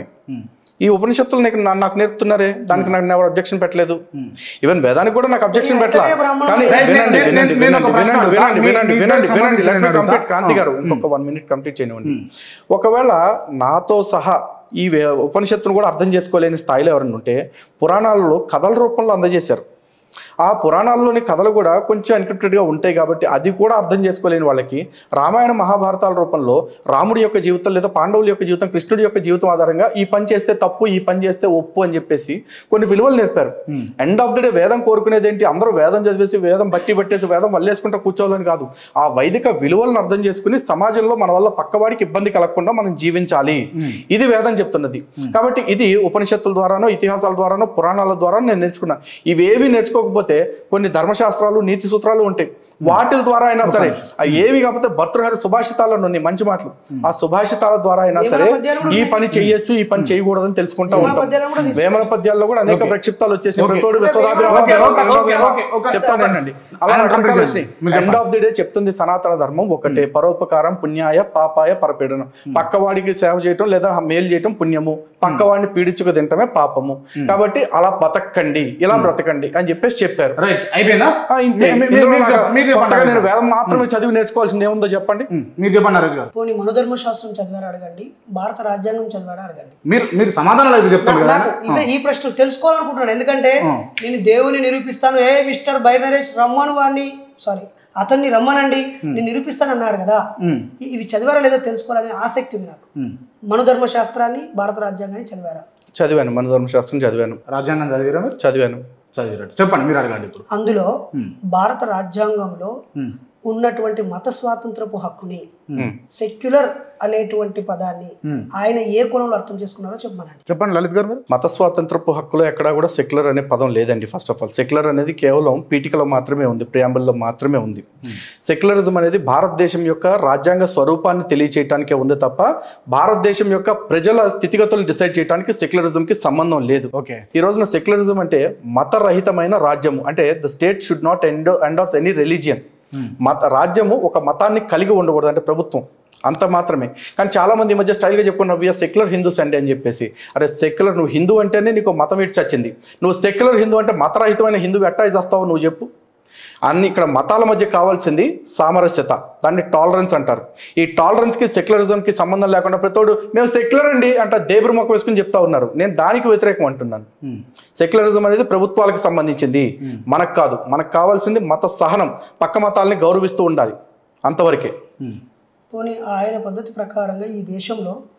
ఈ ఉపనిషత్తులు నీకు నా- నాకు నేర్పుతున్నారే దానికి నాకు ఎవరు అబ్జెక్షన్ పెట్టలేదు ఈవెన్ వేదానికి కూడా నాకు అబ్జెక్షన్ పెట్టలా బ్రాహ్మణులు కానీ రైట్, వినండి నేను- వినండి నేను ఒక వినండి ప్రశ్న వినండి అడుగుతా. వినండి మీ- వినండి మీ వినండి ఇద్దరికి వినండి Let me సంబంధించిన complete. అడుగుతా. క్రాంతి గారు ఇంకొక వన్ మినిట్ కంప్లీట్ చేయనివ్వండి ఒకవేళ నాతో సహా ఈ వే- ఉపనిషత్తును కూడా అర్థం చేసుకోలేని స్థాయిలో ఎవరైనా ఉంటే పురాణాలలో కథల రూపంలో అందజేశారు ఆ పురాణాల్లోని కథలు కూడా కొంచెం ఎన్క్రిప్టెడ్గా ఉంటాయి కాబట్టి అది కూడా అర్థం చేసుకోలేని వాళ్ళకి రామాయణ మహాభారతాల రూపంలో రాముడి యొక్క జీవితం లేదా పాండవుల యొక్క జీవితం కృష్ణుడి యొక్క జీవితం ఆధారంగా ఈ పని చేస్తే తప్పు ఈ పని చేస్తే ఒప్పు అని చెప్పేసి కొన్ని విలువలు నేర్పారు ఎండ్ ఆఫ్ ది డే వేదం కోరుకునేది ఏంటి అందరూ వేదం చదివేసి వేదం బట్టి పట్టేసి వేదం వల్లేసుకుంటూ కూర్చోవాలని కాదు ఆ వైదిక విలువలను అర్థం చేసుకుని సమాజంలో మన వల్ల పక్కవాడికి ఇబ్బంది కలగకుండా మనం జీవించాలి ఇది వేదం చెప్తున్నది కాబట్టి ఇది ఉపనిషత్తుల ద్వారానో ఇతిహాసాల ద్వారానో పురాణాల ద్వారా నేను నేర్చుకున్నా ఇవేవి నేర్చుకోకపోతే కొన్ని ధర్మశాస్త్రాలు నీతి సూత్రాలు ఉంటాయి వాటి ద్వారా అయినా సరే అవి ఏవి కాకపోతే భర్తృహరి సుభాషితాలను ఉన్నాయి మంచి మాటలు ఆ సుభాషితాల ద్వారా అయినా సరే పద్యాలు కూడా ఈ పని చెయ్యొచ్చు ఈ పని చేయకూడదని తెలుసుకుంటా వేమన ఉంటాం పద్యాలు కూడా తీసుకుంటాం. వేమన పద్యాల్లో కూడా అనేక ప్రక్షిప్తాలు వచ్చేసినాయి Okay. ప్రతోడు ఓకే, విశ్వదాభిరామ ఓకే, ఓకే, ఓకే, ఓకే. చెప్తానండి అలా ఆయన రకరకాలు complete వచ్చినాయి. చేయండి. మీరు ఎండ్ ఆఫ్ ది డే చెప్తుంది సనాతన ధర్మం ఒకటే పరోపకారం పుణ్యాయ పాపాయ పరపీడనం పక్కవాడికి సేవ చేయటం లేదా మేలు చేయటం పుణ్యము పక్కవాడిని పీడించుకు తింటమే పాపము కాబట్టి అలా బతకండి ఇలా బ్రతకండి అని చెప్పేసి చెప్పారు రైట్ అయిపోయిందా ఆ, ఇంతే. మీ- మీ- ఇందులో మీరు నాకు చెప్ప- మీరు చెప్పండి కొత్తగా నేను నరేష్ గారు. వేదం మాత్రమే చదివి నేర్చుకోవాల్సింది ఏముందో చెప్పండి ఉమ్, మీరు చెప్పండి నరేష్ గారు పోనీ మనుధర్మ శాస్త్రం చదివారా అడగండి భారత రాజ్యాంగం చదివారా అడగండి మీరు మీరు సమాధానాలు అయితే చెప్పండి కదా నాకు ఇవే ఈ ప్రశ్నలు తెలుసుకోవాలనుకుంటున్నాను ఎందుకంటే నేను దేవుని నిరూపిస్తాను ఏ మిస్టర్ బైనరేష్ రమ్మను వాడిని సారీ అతన్ని రమ్మనండి నేను నిరూపిస్తాను అన్నారు కదా ఉమ్, ఇ- ఇవి చదివారా లేదో తెలుసుకోవాలనే ఆసక్తి ఉంది నాకు ఉమ్. మనుధర్మ శాస్త్రాన్ని భారత రాజ్యాంగాన్ని చదివారా చదివాను మన ధర్మశాస్త్రం చదివాను రాజ్యాంగం చదివిరా మీరు చదివాను చదివినట్టు చెప్పండి మీరు అడగండి ఇప్పుడు అందులో ఉమ్, భారత రాజ్యాంగంలో ఉమ్, ఉన్నటువంటి మత స్వాతంత్రపు హక్కుని ఉమ్. సెక్యులర్ అనేటువంటి పదాన్ని ఉమ్. ఆయన ఏ కులంలో అర్థం చేసుకున్నారో చెప్పమనండి చెప్పండి లలిత్ గారు మీరు మత స్వాతంత్రపు హక్కులో ఎక్కడా కూడా సెక్యులర్ అనే పదం లేదండి ఫస్ట్ ఆఫ్ ఆల్ సెక్యులర్ అనేది కేవలం పీఠికలో మాత్రమే ఉంది ప్రియాంబుల్లో మాత్రమే ఉంది సెక్యులరిజం అనేది భారతదేశం యొక్క రాజ్యాంగ స్వరూపాన్ని తెలియచేయటానికే ఉంది తప్ప భారతదేశం యొక్క ప్రజల స్థితిగతులను డిసైడ్ చేయడానికి సెక్యులరిజంకి సంబంధం లేదు ఓకే ఈ రోజున సెక్యులరిజం అంటే మతరహితమైన రాజ్యము అంటే the state should not endo endorse any religion మత రాజ్యము ఒక మతాన్ని కలిగి ఉండకూడదు అంటే ప్రభుత్వం అంత మాత్రమే కానీ చాలా మంది ఈ మధ్య స్టైల్గా చెప్పుకున్నారు విఆర్ సెక్యులర్ హిందూస్ అండి అని చెప్పేసి అరే సెక్యులర్ నువ్వు హిందూ అంటేనే నీకు మతం ఇటు చచ్చింది నువ్వు సెక్యులర్ హిందూ అంటే మతరహితమైన హిందూ ఎట్టా చేస్తావు నువ్వు చెప్పు అన్ని ఇక్కడ మతాల మధ్య కావాల్సింది సామరస్యత దాన్ని టాలరెన్స్ అంటారు ఈ టాలరెన్స్కి సెక్యులరిజంకి సంబంధం లేకుండా ప్రతోడు మేము సెక్యులర్ అండి అంటే దేబురు మొక్క వేసుకుని చెప్తా ఉన్నారు నేను దానికి వ్యతిరేకం అంటున్నాను సెక్యులరిజం అనేది ప్రభుత్వాలకు సంబంధించింది మనకు కాదు మనకు కావాల్సింది మత సహనం పక్క మతాలని గౌరవిస్తూ ఉండాలి అంతవరకే పోనీ ఆయన పద్ధతి ప్రకారంగా ఈ దేశంలో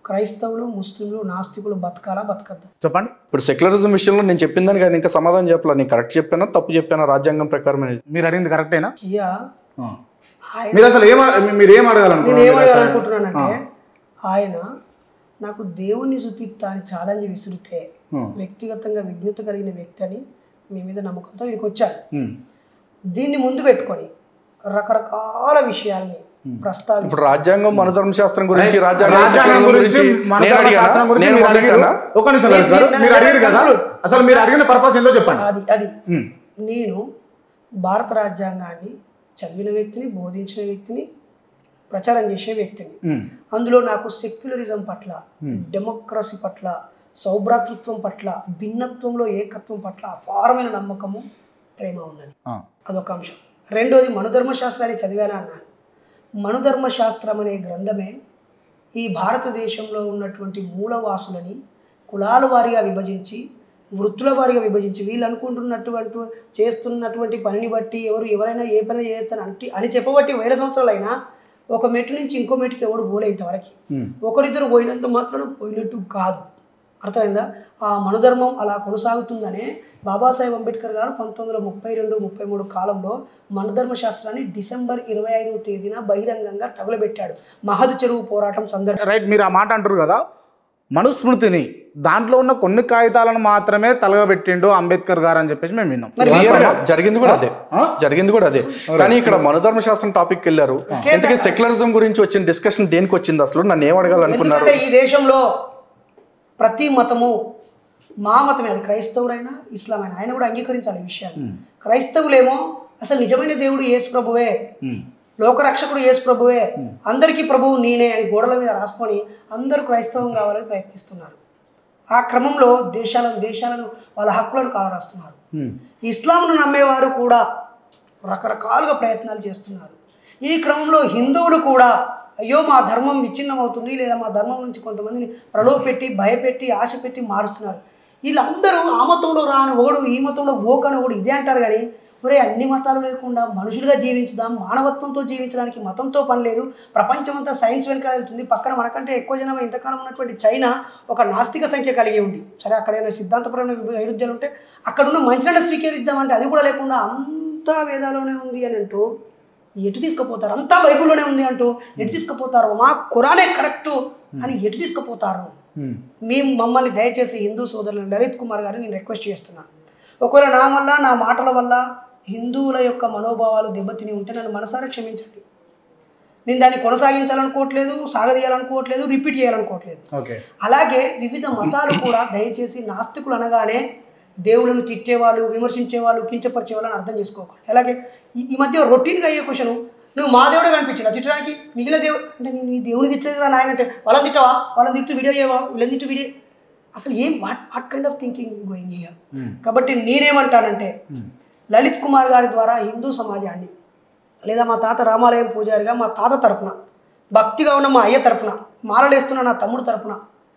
క్రైస్తవులు ముస్లింలు నాస్తికులు బతకాలా బతకద్దా చెప్పండి ఇప్పుడు సెక్యులరిజం విషయంలో నేను చెప్పిన దానికి ఆయన ఇంకా సమాధానం చెప్పాల నేను కరెక్ట్ చెప్పానా తప్పు చెప్పానా రాజ్యాంగం ప్రకారం అనేది మీరు అడిగింది కరెక్టేనా అయ్యా ఆయన మీరు అసలు ఏం మీరు ఏం నేను అడగాలనుకున్నారు ఏం అడగాలనుకుంటున్నానంటే ఆయన నాకు దేవుణ్ని చూపిస్తా అని ఛాలెంజ్ విసిరితే Hmm. వ్యక్తిగతంగా విజ్ఞత కలిగిన వ్యక్తి అని మీ మీద నమ్మకంతో ఇక్కడికి వచ్చాను ఉమ్. దీన్ని ముందు పెట్టుకొని రకరకాల విషయాల్ని ప్రస్తావించి ఇప్పుడు రాజ్యాంగం మనధర్మ శాస్త్రం గురించి Right. రాజ్యాంగం రాజ్యాంగం గురించి మన నేను ధర్మ అడిగానా? శాస్త్రం గురించి నేను మీరు అడిగారు మొదలెట్టానా? ఒక నిమిషం లలిత్ గారు నేను- మీరు అడిగారు కదా నేను- అసలు మీరు అడిగిన పర్పస్ ఏందో చెప్పండి అది అది ఉమ్. నేను భారత రాజ్యాంగాన్ని చదివిన వ్యక్తిని బోధించిన వ్యక్తిని ప్రచారం చేసే వ్యక్తిని ఉమ్. అందులో నాకు సెక్యులరిజం పట్ల డెమోక్రసీ పట్ల సౌభ్రాతృత్వం పట్ల భిన్నత్వంలో ఏకత్వం పట్ల అపారమైన నమ్మకము ప్రేమ ఉన్నది ఆ. అదొక అంశం రెండోది మనుధర్మ శాస్త్రాన్ని చదివానా అన్నాను మనుధర్మ శాస్త్రం అనే గ్రంథమే ఈ భారతదేశంలో ఉన్నటువంటి మూలవాసులని కులాల వారీగా విభజించి వృత్తుల వారీగా విభజించి వీళ్ళు అనుకుంటున్నటువంటి చేస్తున్నటువంటి పనిని బట్టి ఎవరు ఎవరైనా ఏ పని చేయొచ్చని అంటే అని చెప్పబట్టి వేల సంవత్సరాలైనా ఒక మెట్టు నుంచి ఇంకో మెట్టుకి ఎవడు పోలే ఇంతవరకు ఉమ్. ఒకరిద్దరు పోయినంత మాత్రం పోయినట్టు కాదు అర్థమైందా ఆ మనుధర్మం అలా కొనసాగుతుందనే బాబాసాహెబ్ అంబేద్కర్ గారు పంతొమ్మిది వందల ముప్పై రెండు ముప్పై మూడు కాలంలో మనధర్మ శాస్త్రాన్ని డిసెంబర్ ఇరవై ఐదవ తేదీన బహిరంగంగా తగులబెట్టాడు మహదు చెరువు పోరాటం సందర్భంగా రైట్ మీరు ఆ మాట అంటారు కదా మనుస్మృతిని దాంట్లో ఉన్న కొన్ని కాగితాలను మాత్రమే తలగబెట్టిండు అంబేద్కర్ గారు అని చెప్పేసి మేము విన్నాం Clear గా జరిగింది కూడా అదే ఆ? జరిగింది కూడా అదే కానీ ఇక్కడ మనధర్మ శాస్త్రం టాపిక్ వెళ్ళారు ఎందుకంటే సెక్యులరిజం గురించి వచ్చిన డిస్కషన్ దేనికి వచ్చింది అసలు నన్ను ఏం అడగాలనుకున్నారు ఎందుకంటే ఈ దేశంలో ప్రతి మతము మా మతమే అది క్రైస్తవుడైనా ఇస్లాం అయినా ఆయన కూడా అంగీకరించాలి ఈ విషయాన్ని క్రైస్తవులేమో అసలు నిజమైన దేవుడు యేసు ప్రభువే ఉమ్. లోకరక్షకుడు యేసు ప్రభువే అందరికీ ప్రభువు నేనే అని గోడల మీద రాసుకొని అందరూ క్రైస్తవం కావాలని ప్రయత్నిస్తున్నారు ఆ క్రమంలో దేశాలను దేశాలను వాళ్ళ హక్కులను కాలరాస్తున్నారు ఉమ్. ఇస్లాంను నమ్మేవారు కూడా రకరకాలుగా ప్రయత్నాలు చేస్తున్నారు ఈ క్రమంలో హిందువులు కూడా అయ్యో మా ధర్మం విచ్ఛిన్నం అవుతుంది లేదా మా ధర్మం నుంచి కొంతమందిని ప్రలోభపెట్టి భయపెట్టి ఆశ పెట్టి మారుస్తున్నారు వీళ్ళందరూ ఆ మతంలో రాని ఒకడు ఈ మతంలో ఓకని ఒకడు ఇదే అంటారు కానీ ఒరే అన్ని మతాలు లేకుండా మనుషులుగా జీవించుదాం మానవత్వంతో జీవించడానికి మతంతో పని లేదు ప్రపంచమంతా సైన్స్ వెనుక వెళ్తుంది పక్కన మనకంటే ఎక్కువ జనం ఇంతకాలం ఉన్నటువంటి చైనా ఒక నాస్తిక సంఖ్య కలిగి ఉంది సరే అక్కడ ఏమైనా సిద్ధాంతపరమైన విభ- వైరుధ్యాలు ఉంటే అక్కడ ఉన్న మంచినీళ్ళ స్వీకరిద్దామంటే అది కూడా లేకుండా అంతా వేదాలోనే ఉంది అని అంటూ ఎటు తీసుకుపోతారు అంతా బైబిల్లోనే ఉంది అంటూ ఎటు తీసుకుపోతారు మా ఖురానే కరెక్టు అని ఎటు తీసుకుపోతారు ఉమ్. మేము మమ్మల్ని దయచేసి హిందూ సోదరులు లలిత్ కుమార్ గారిని నేను రిక్వెస్ట్ చేస్తున్నాను ఒకవేళ నా వల్ల నా మాటల వల్ల హిందువుల యొక్క మనోభావాలు దెబ్బతిని ఉంటే నన్ను మనసారా క్షమించండి నేను దాన్ని కొనసాగించాలనుకోవట్లేదు సాగదీయాలనుకోవట్లేదు రిపీట్ చేయాలనుకోవట్లేదు ఓకే అలాగే వివిధ మతాలు కూడా దయచేసి నాస్తికులు అనగానే దేవుళ్ళను తిట్టేవాళ్ళు విమర్శించేవాళ్ళు కించపరిచేవాళ్ళు అని అర్థం చేసుకోకండి అలాగే ఈ- ఈ మధ్య రొటీన్గా అయ్యే క్వశ్చన్ నువ్వు మా దేవుడే కనిపించిన తిట్టడానికి మిగిలిన దేవుడు అంటే నేను ఈ దేవుని తిట్టలేదు కదా నాయన అంటే వాళ్ళని తిట్టవా వాళ్ళని తిట్టు వీడియో చేయవా వీళ్ళని తిట్టు వీడియో అసలు ఏం what what kind of thinking going year కాబట్టి నేనేమంటానంటే లలిత్ కుమార్ గారి ద్వారా హిందూ సమాజాన్ని లేదా మా తాత రామాలయం పూజారిగా మా తాత తరపున భక్తిగా ఉన్న మా అయ్య తరపున మాలలేస్తున్న నా తమ్ముడు తరపున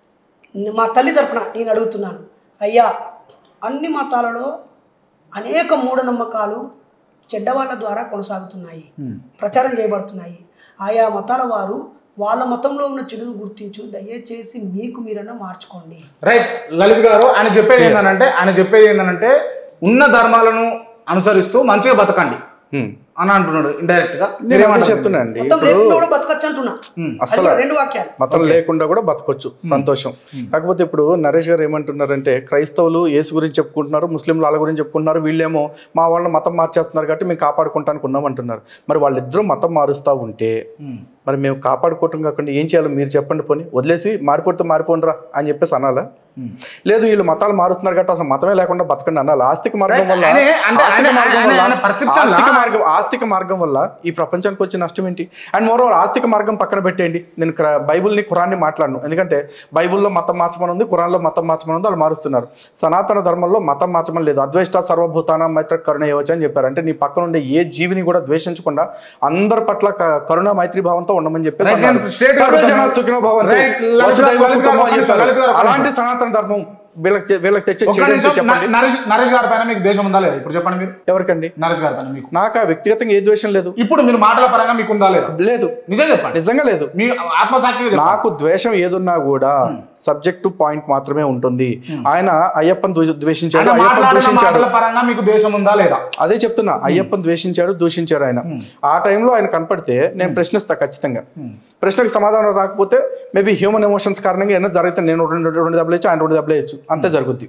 మా తల్లి తరపున నేను అడుగుతున్నాను అయ్యా అన్ని మతాలలో అనేక మూఢనమ్మకాలు చెడ్డవాళ్ళ ద్వారా కొనసాగుతున్నాయి ప్రచారం చేయబడుతున్నాయి ఆయా మతాల వారు వాళ్ళ మతంలో ఉన్న చెడును గుర్తించు దయచేసి మీకు మీరన్నా మార్చుకోండి రైట్ లలిత్ గారు ఆయన చెప్పేది ఏంటంటే ఆయన చెప్పేది ఏంటంటే ఉన్న ధర్మాలను అనుసరిస్తూ మంచిగా బతకండి హ్మ్. అని అంటున్నాడు ఇండైరెక్ట్ గా నేను అదే చెప్తున్నా అండి మొత్తం లేకుండా కూడా బతకచ్చు అంటున్నా ఉమ్. అది అసలు కూడా రెండు వాక్యాలు మతం లేకుండా కూడా బతకొచ్చు సంతోషం కాకపోతే ఇప్పుడు నరేష్ గారు ఏమంటున్నారంటే క్రైస్తవులు యేసు గురించి చెప్పుకుంటున్నారు ముస్లింలు వాళ్ళ గురించి చెప్పుకుంటున్నారు వీళ్ళేమో మా వాళ్ళని మతం మార్చేస్తున్నారు కాబట్టి మేము కాపాడుకుంటానికి ఉన్నాం అంటున్నారు మరి వాళ్ళిద్దరూ మతం మారుస్తూ ఉంటే ఉమ్. మరి మేము కాపాడుకోవటం కాకుండా ఏం చేయాలో మీరు చెప్పండి పోనీ వదిలేసి మారిపోతే మారిపోండిరా అని చెప్పేసి అనాలా లేదు వీళ్ళు మతాలు మారుతున్నారు కాబట్టి అసలు మతమే లేకుండా బతకండి అనాలి ఆస్తిక మార్గం వల్ల ఆయనే- అంటే ఆస్తిక ఆయన- మార్గం ఆయన- వల్ల- ఆయన perception లా- ఆస్తిక మార్గం ఆస్తిక మార్గం వల్ల ఈ ప్రపంచానికి వచ్చే నష్టం ఏంటి అండ్ మరో ఆస్తిక మార్గం పక్కన పెట్టేయండి నేను క్ర- బైబిల్ని ఖురాన్ని మాట్లాడను ఎందుకంటే బైబిల్లో మతం మార్చమని ఉంది ఖురాన్లో మతం మార్చమని ఉంది వాళ్ళు మారుస్తున్నారు సనాతన ధర్మంలో మతం మార్చమని లేదు అద్వేష్ట సర్వభూతాన మైత్ర కరుణ ఇవ్వచ్చు అని చెప్పారు అంటే నీ పక్కన ఉండే ఏ జీవిని కూడా ద్వేషించకుండా అందరి పట్ల క- కరుణ మైత్రి భావంతో ఉండమని చెప్పేసి Right, అన్నారు. నేను straight గా సర్వే జన అడుగుతున్నా. సుఖినో భవంతు. Right, లలిత్ గారు, వసుదైవ లలిత్ గారు, కుటుంబం ఒక్క అని నిమిషం, చెప్పారు. లలిత్ గారు, ఒక్క అలాంటి నిమిషం. సనాతన ధర్మం వీళ్ళకి చె- వీళ్ళకి తెచ్చే ఒక్క చెడు ఏంటో నిమిషం చెప్పండి న- నరేష్ నరేష్ గారి పైన మీకు దేశం ఉందా లేదా ఇప్పుడు చెప్పండి మీరు ఎవరికండి నరేష్ గారి పైన మీకు నాకు ఆ వ్యక్తిగతంగా ఏ ద్వేషం లేదు ఇప్పుడు మీరు మాటల పరంగా మీకు ఉందా లేదా లేదు నిజం చెప్పండి నిజంగా లేదు మీ ఆత్మసాక్షిగా చెప్పండి నాకు ద్వేషం ఏదున్నా కూడా సబ్జెక్ట్ టు పాయింట్ మాత్రమే ఉంటుంది ఆయన అయ్యప్పని ద్వే- ద్వేషించాడు ఆయన అయ్యప్పని మాట్లాడిన దూషించాడు మాటల పరంగా మీకు దేశం ఉందా లేదా అదే చెప్తున్నా అయ్యప్పని ద్వేషించాడు దూషించాడు ఆయన ఆ టైంలో ఆయన కనపడితే నేను ప్రశ్నిస్తా ఖచ్చితంగా ప్రశ్నకు సమాధానం రాకపోతే మేబీ హ్యూమన్ ఎమోషన్స్ కారణంగా ఏమైనా జరిగితే నేను రెండు రెండు దెబ్బలు ఇచ్చు ఆయన రెండు దెబ్బలు ఇచ్చు అంతే జరుగుద్ది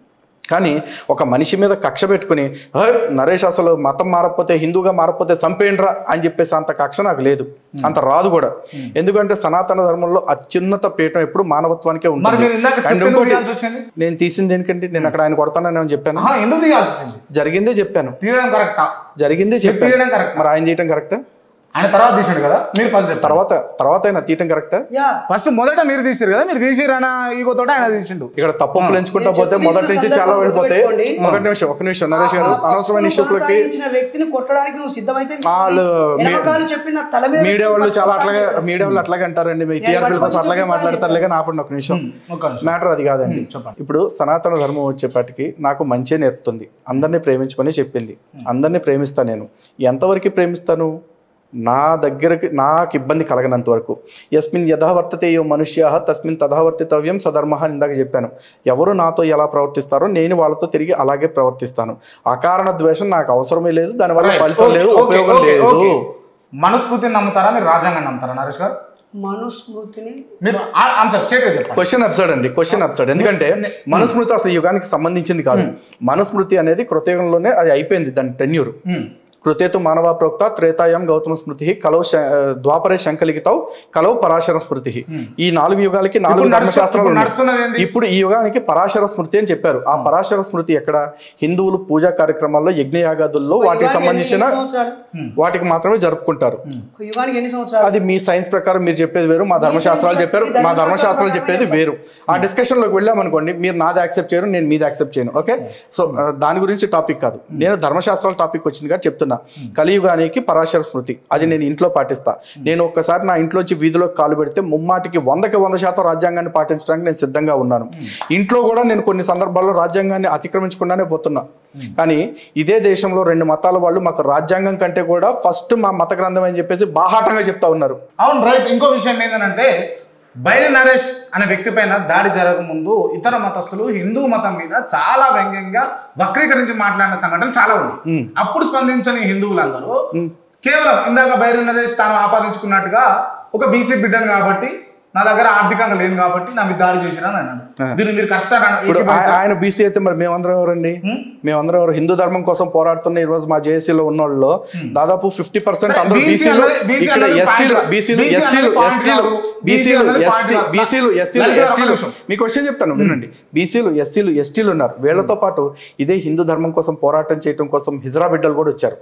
కానీ ఒక మనిషి మీద కక్ష పెట్టుకుని "హే, నరేష్ అసలు మతం మారకపోతే హిందూగా మారకపోతే చంపేయండిరా అని చెప్పేసి అంత కక్ష నాకు లేదు అంత రాదు కూడా ఎందుకంటే సనాతన ధర్మంలో అత్యున్నత పీఠం ఎప్పుడు మానవత్వానికే మరి ఉంటుంది మీరు ఇందాక And చెప్పి ఎందుకు ఇంకోటి, తీయాల్సి వచ్చింది నేను తీసింది దేనికంటే నేను అక్కడ ఆయన కొడతానని ఏమని చెప్పాను ఆహా, ఎందుకు తీయాల్సి వచ్చింది జరిగిందే చెప్పాను తీయడం కరెక్టా జరిగిందే మీరు చెప్పాను తీయడం కరెక్ట్ మరి ఆయన తీయటం కరెక్టా ఆయన తర్వాత తీసాడు కదా మీరు ఫస్ట్ చెప్తారు తర్వాత తర్వాత ఆయన తీయటం కరెక్టా యా ఫస్ట్ మొదట మీరు తీసారు కదా మీరు తీసిరు అన్న ఈగోతో ఆయన తీసిండు ఇక్కడ తప్పు ఎంచుకుంటా నేను పోతే చెప్పు మొదటి నుంచి తీసిన చాలా సందర్భం వెళ్ళిపోతాయి గుర్తుపెట్టుకోండి. ఒక నిమిషం ఒక నిమిషం నరేష్ గారు ఆ అనవసరమైన తప్పును ఇష్యూస్ లకి కొనసాగించిన వ్యక్తిని కొట్టడానికి నువ్వు సిద్ధమైతే వాళ్ళు ఎడమకాలు చెప్పి నా తల మీద మీడియా వాళ్ళు చాలా అట్లాగే కొట్టు. మీడియా వాళ్ళు అట్లాగే అంటారండి మీ నేను టీఆర్పీల కోసం పట్టుకొని అట్లాగే చూపిస్తాను మాట్లాడతారు లేక ఆపండి ఒక నిమిషం ఒక్క నిమిషం. మ్యాటర్ అది కాదండి చెప్పండి. ఇప్పుడు సనాతన ధర్మం వచ్చేపాటికి నాకు మంచే నేర్పుతుంది అందరినీ ప్రేమించమని చెప్పింది అందరినీ ప్రేమిస్తాను నేను ఎంతవరకు ప్రేమిస్తాను నా దగ్గరకి నాకు ఇబ్బంది కలగనంత వరకు యస్మిన్ యథావర్తతే యో మనుష్య తస్మిన్ తథావర్తితవ్యం సధర్మ అని ఇందాక చెప్పాను ఎవరు నాతో ఎలా ప్రవర్తిస్తారో నేను వాళ్ళతో తిరిగి అలాగే ప్రవర్తిస్తాను అకారణ ద్వేషం నాకు అవసరమే లేదు దానివల్ల Right. ఫలితం Okay, లేదు okay, ఉపయోగం okay, లేదు okay. మనస్మృతిని నమ్ముతారా మీరు రాజ్యాంగాన్ని నమ్ముతారా నరేష్ గారు మనుస్మృతిని మీరు ఆన్సర్ స్టేట్ గా చెప్పండి క్వశ్చన్ అబ్సర్డ్ అండి క్వశ్చన్ అబ్సర్డ్ ఎందుకంటే మనుస్మృతి అసలు యుగానికి సంబంధించింది కాదు మనుస్మృతి అనేది కృతయుగంలోనే అది అయిపోయింది దాని టెన్యూర్ Hmm. కృతేతు మానవ ప్రోక్త త్రేతాయం గౌతమ స్మృతి కలవు శ- ద్వాపరే శంకలిగితావు కలవు పరాశర స్మృతి ఈ నాలుగు యుగాలకి నాలుగు ఇప్పుడు నడుస్తు- ధర్మశాస్త్రాలు ఇప్పుడు ఉన్నాయి. నడుస్తున్నది ఏంది? ఇప్పుడు ఈ యుగానికి పరాశర స్మృతి అని చెప్పారు ఆ పరాశర స్మృతి ఎక్కడ హిందువులు పూజా కార్యక్రమాల్లో యజ్ఞయాగాదుల్లో ఒక వాటికి యుగానికి సంబంధించిన ఎన్ని సంవత్సరాలు వాటికి మాత్రమే జరుపుకుంటారు ఒక యుగానికి ఎన్ని సంవత్సరాలు అది మీ సైన్స్ ప్రకారం మీరు చెప్పేది వేరు మా ధర్మశాస్త్రాలు సైన్స్ చెప్పారు ప్రకారం మా మీ ధర్మశాస్త్రాలు ధర్మశాస్త్రాలు చెప్పేది వేరు ఆ డిస్కషన్ లోకి వెళ్ళాం అనుకోండి మీరు నాది యాక్సెప్ట్ చేయరు నేను మీది యాక్సెప్ట్ చేయను ఓకే సో ఆ, దాని గురించి టాపిక్ కాదు నేను ధర్మశాస్త్రాల టాపిక్ వచ్చింది కాబట్టి చెప్తున్నా కలియుగానికి పరాశర స్మృతి అది నేను ఇంట్లో పాటిస్తా నేను ఒక్కసారి నా ఇంట్లోంచి వీధిలోకి కాలు పెడితే ముమ్మాటికి వందకి వంద శాతం రాజ్యాంగాన్ని పాటించడానికి నేను సిద్ధంగా ఉన్నాను ఇంట్లో కూడా నేను కొన్ని సందర్భాల్లో రాజ్యాంగాన్ని అతిక్రమించకుండానే పోతున్నా కానీ ఇదే దేశంలో రెండు మతాల వాళ్ళు మాకు రాజ్యాంగం కంటే కూడా ఫస్ట్ మా మత గ్రంథం అని చెప్పేసి బాహాటంగా చెప్తా ఉన్నారు అవును రైట్ ఇంకో విషయం ఏంటంటే బైరి నరేష్ అనే వ్యక్తి పైన దాడి జరగకముందు ఇతర మతస్థులు హిందూ మతం మీద చాలా వ్యంగ్యంగా వక్రీకరించి మాట్లాడిన సంఘటనలు చాలా ఉన్నాయి అప్పుడు స్పందించని హిందువులందరూ కేవలం ఇందాక బైరి నరేష్ తాను ఆపాదించుకున్నట్టుగా ఒక బీసీ బిడ్డను కాబట్టి నా దగ్గర ఆర్థికంగా లేను కాబట్టి నా మీద దాడి చేసిరని అన్నాను దీన్ని మీరు కష్టంగా ఇప్పుడు ఆ- ఆయన బీసీ అయితే మరి మేమందరం ఎవరండి మేమందరం ఎవరు హిందూ ధర్మం కోసం పోరాడుతున్న ఈ రోజు మా జేఏసీలో ఉన్న వాళ్ళు దాదాపు ఫిఫ్టీ పర్సెంట్ సరే, అందరూ BC బీసీలు అన్నది- BC ఇక్కడ అన్నది ఎస్సీలు point కాదు. బీసీలు BC ఎస్సీలు అన్నది point ఎస్టీలు కాదు. బీసీలు అన్నది point ఎస్టీ కాదు. బీసీలు ఎస్సీలు లలిత, ఒక్క ఎస్టీలు నిమిషం. మీ క్వశ్చన్ చెప్తాను వినండి బీసీలు ఎస్సీలు ఎస్టీలు ఉన్నారు వీళ్ళతో పాటు ఇదే హిందూ ధర్మం కోసం పోరాటం చేయడం కోసం హిజ్రా బిడ్డలు కూడా వచ్చారు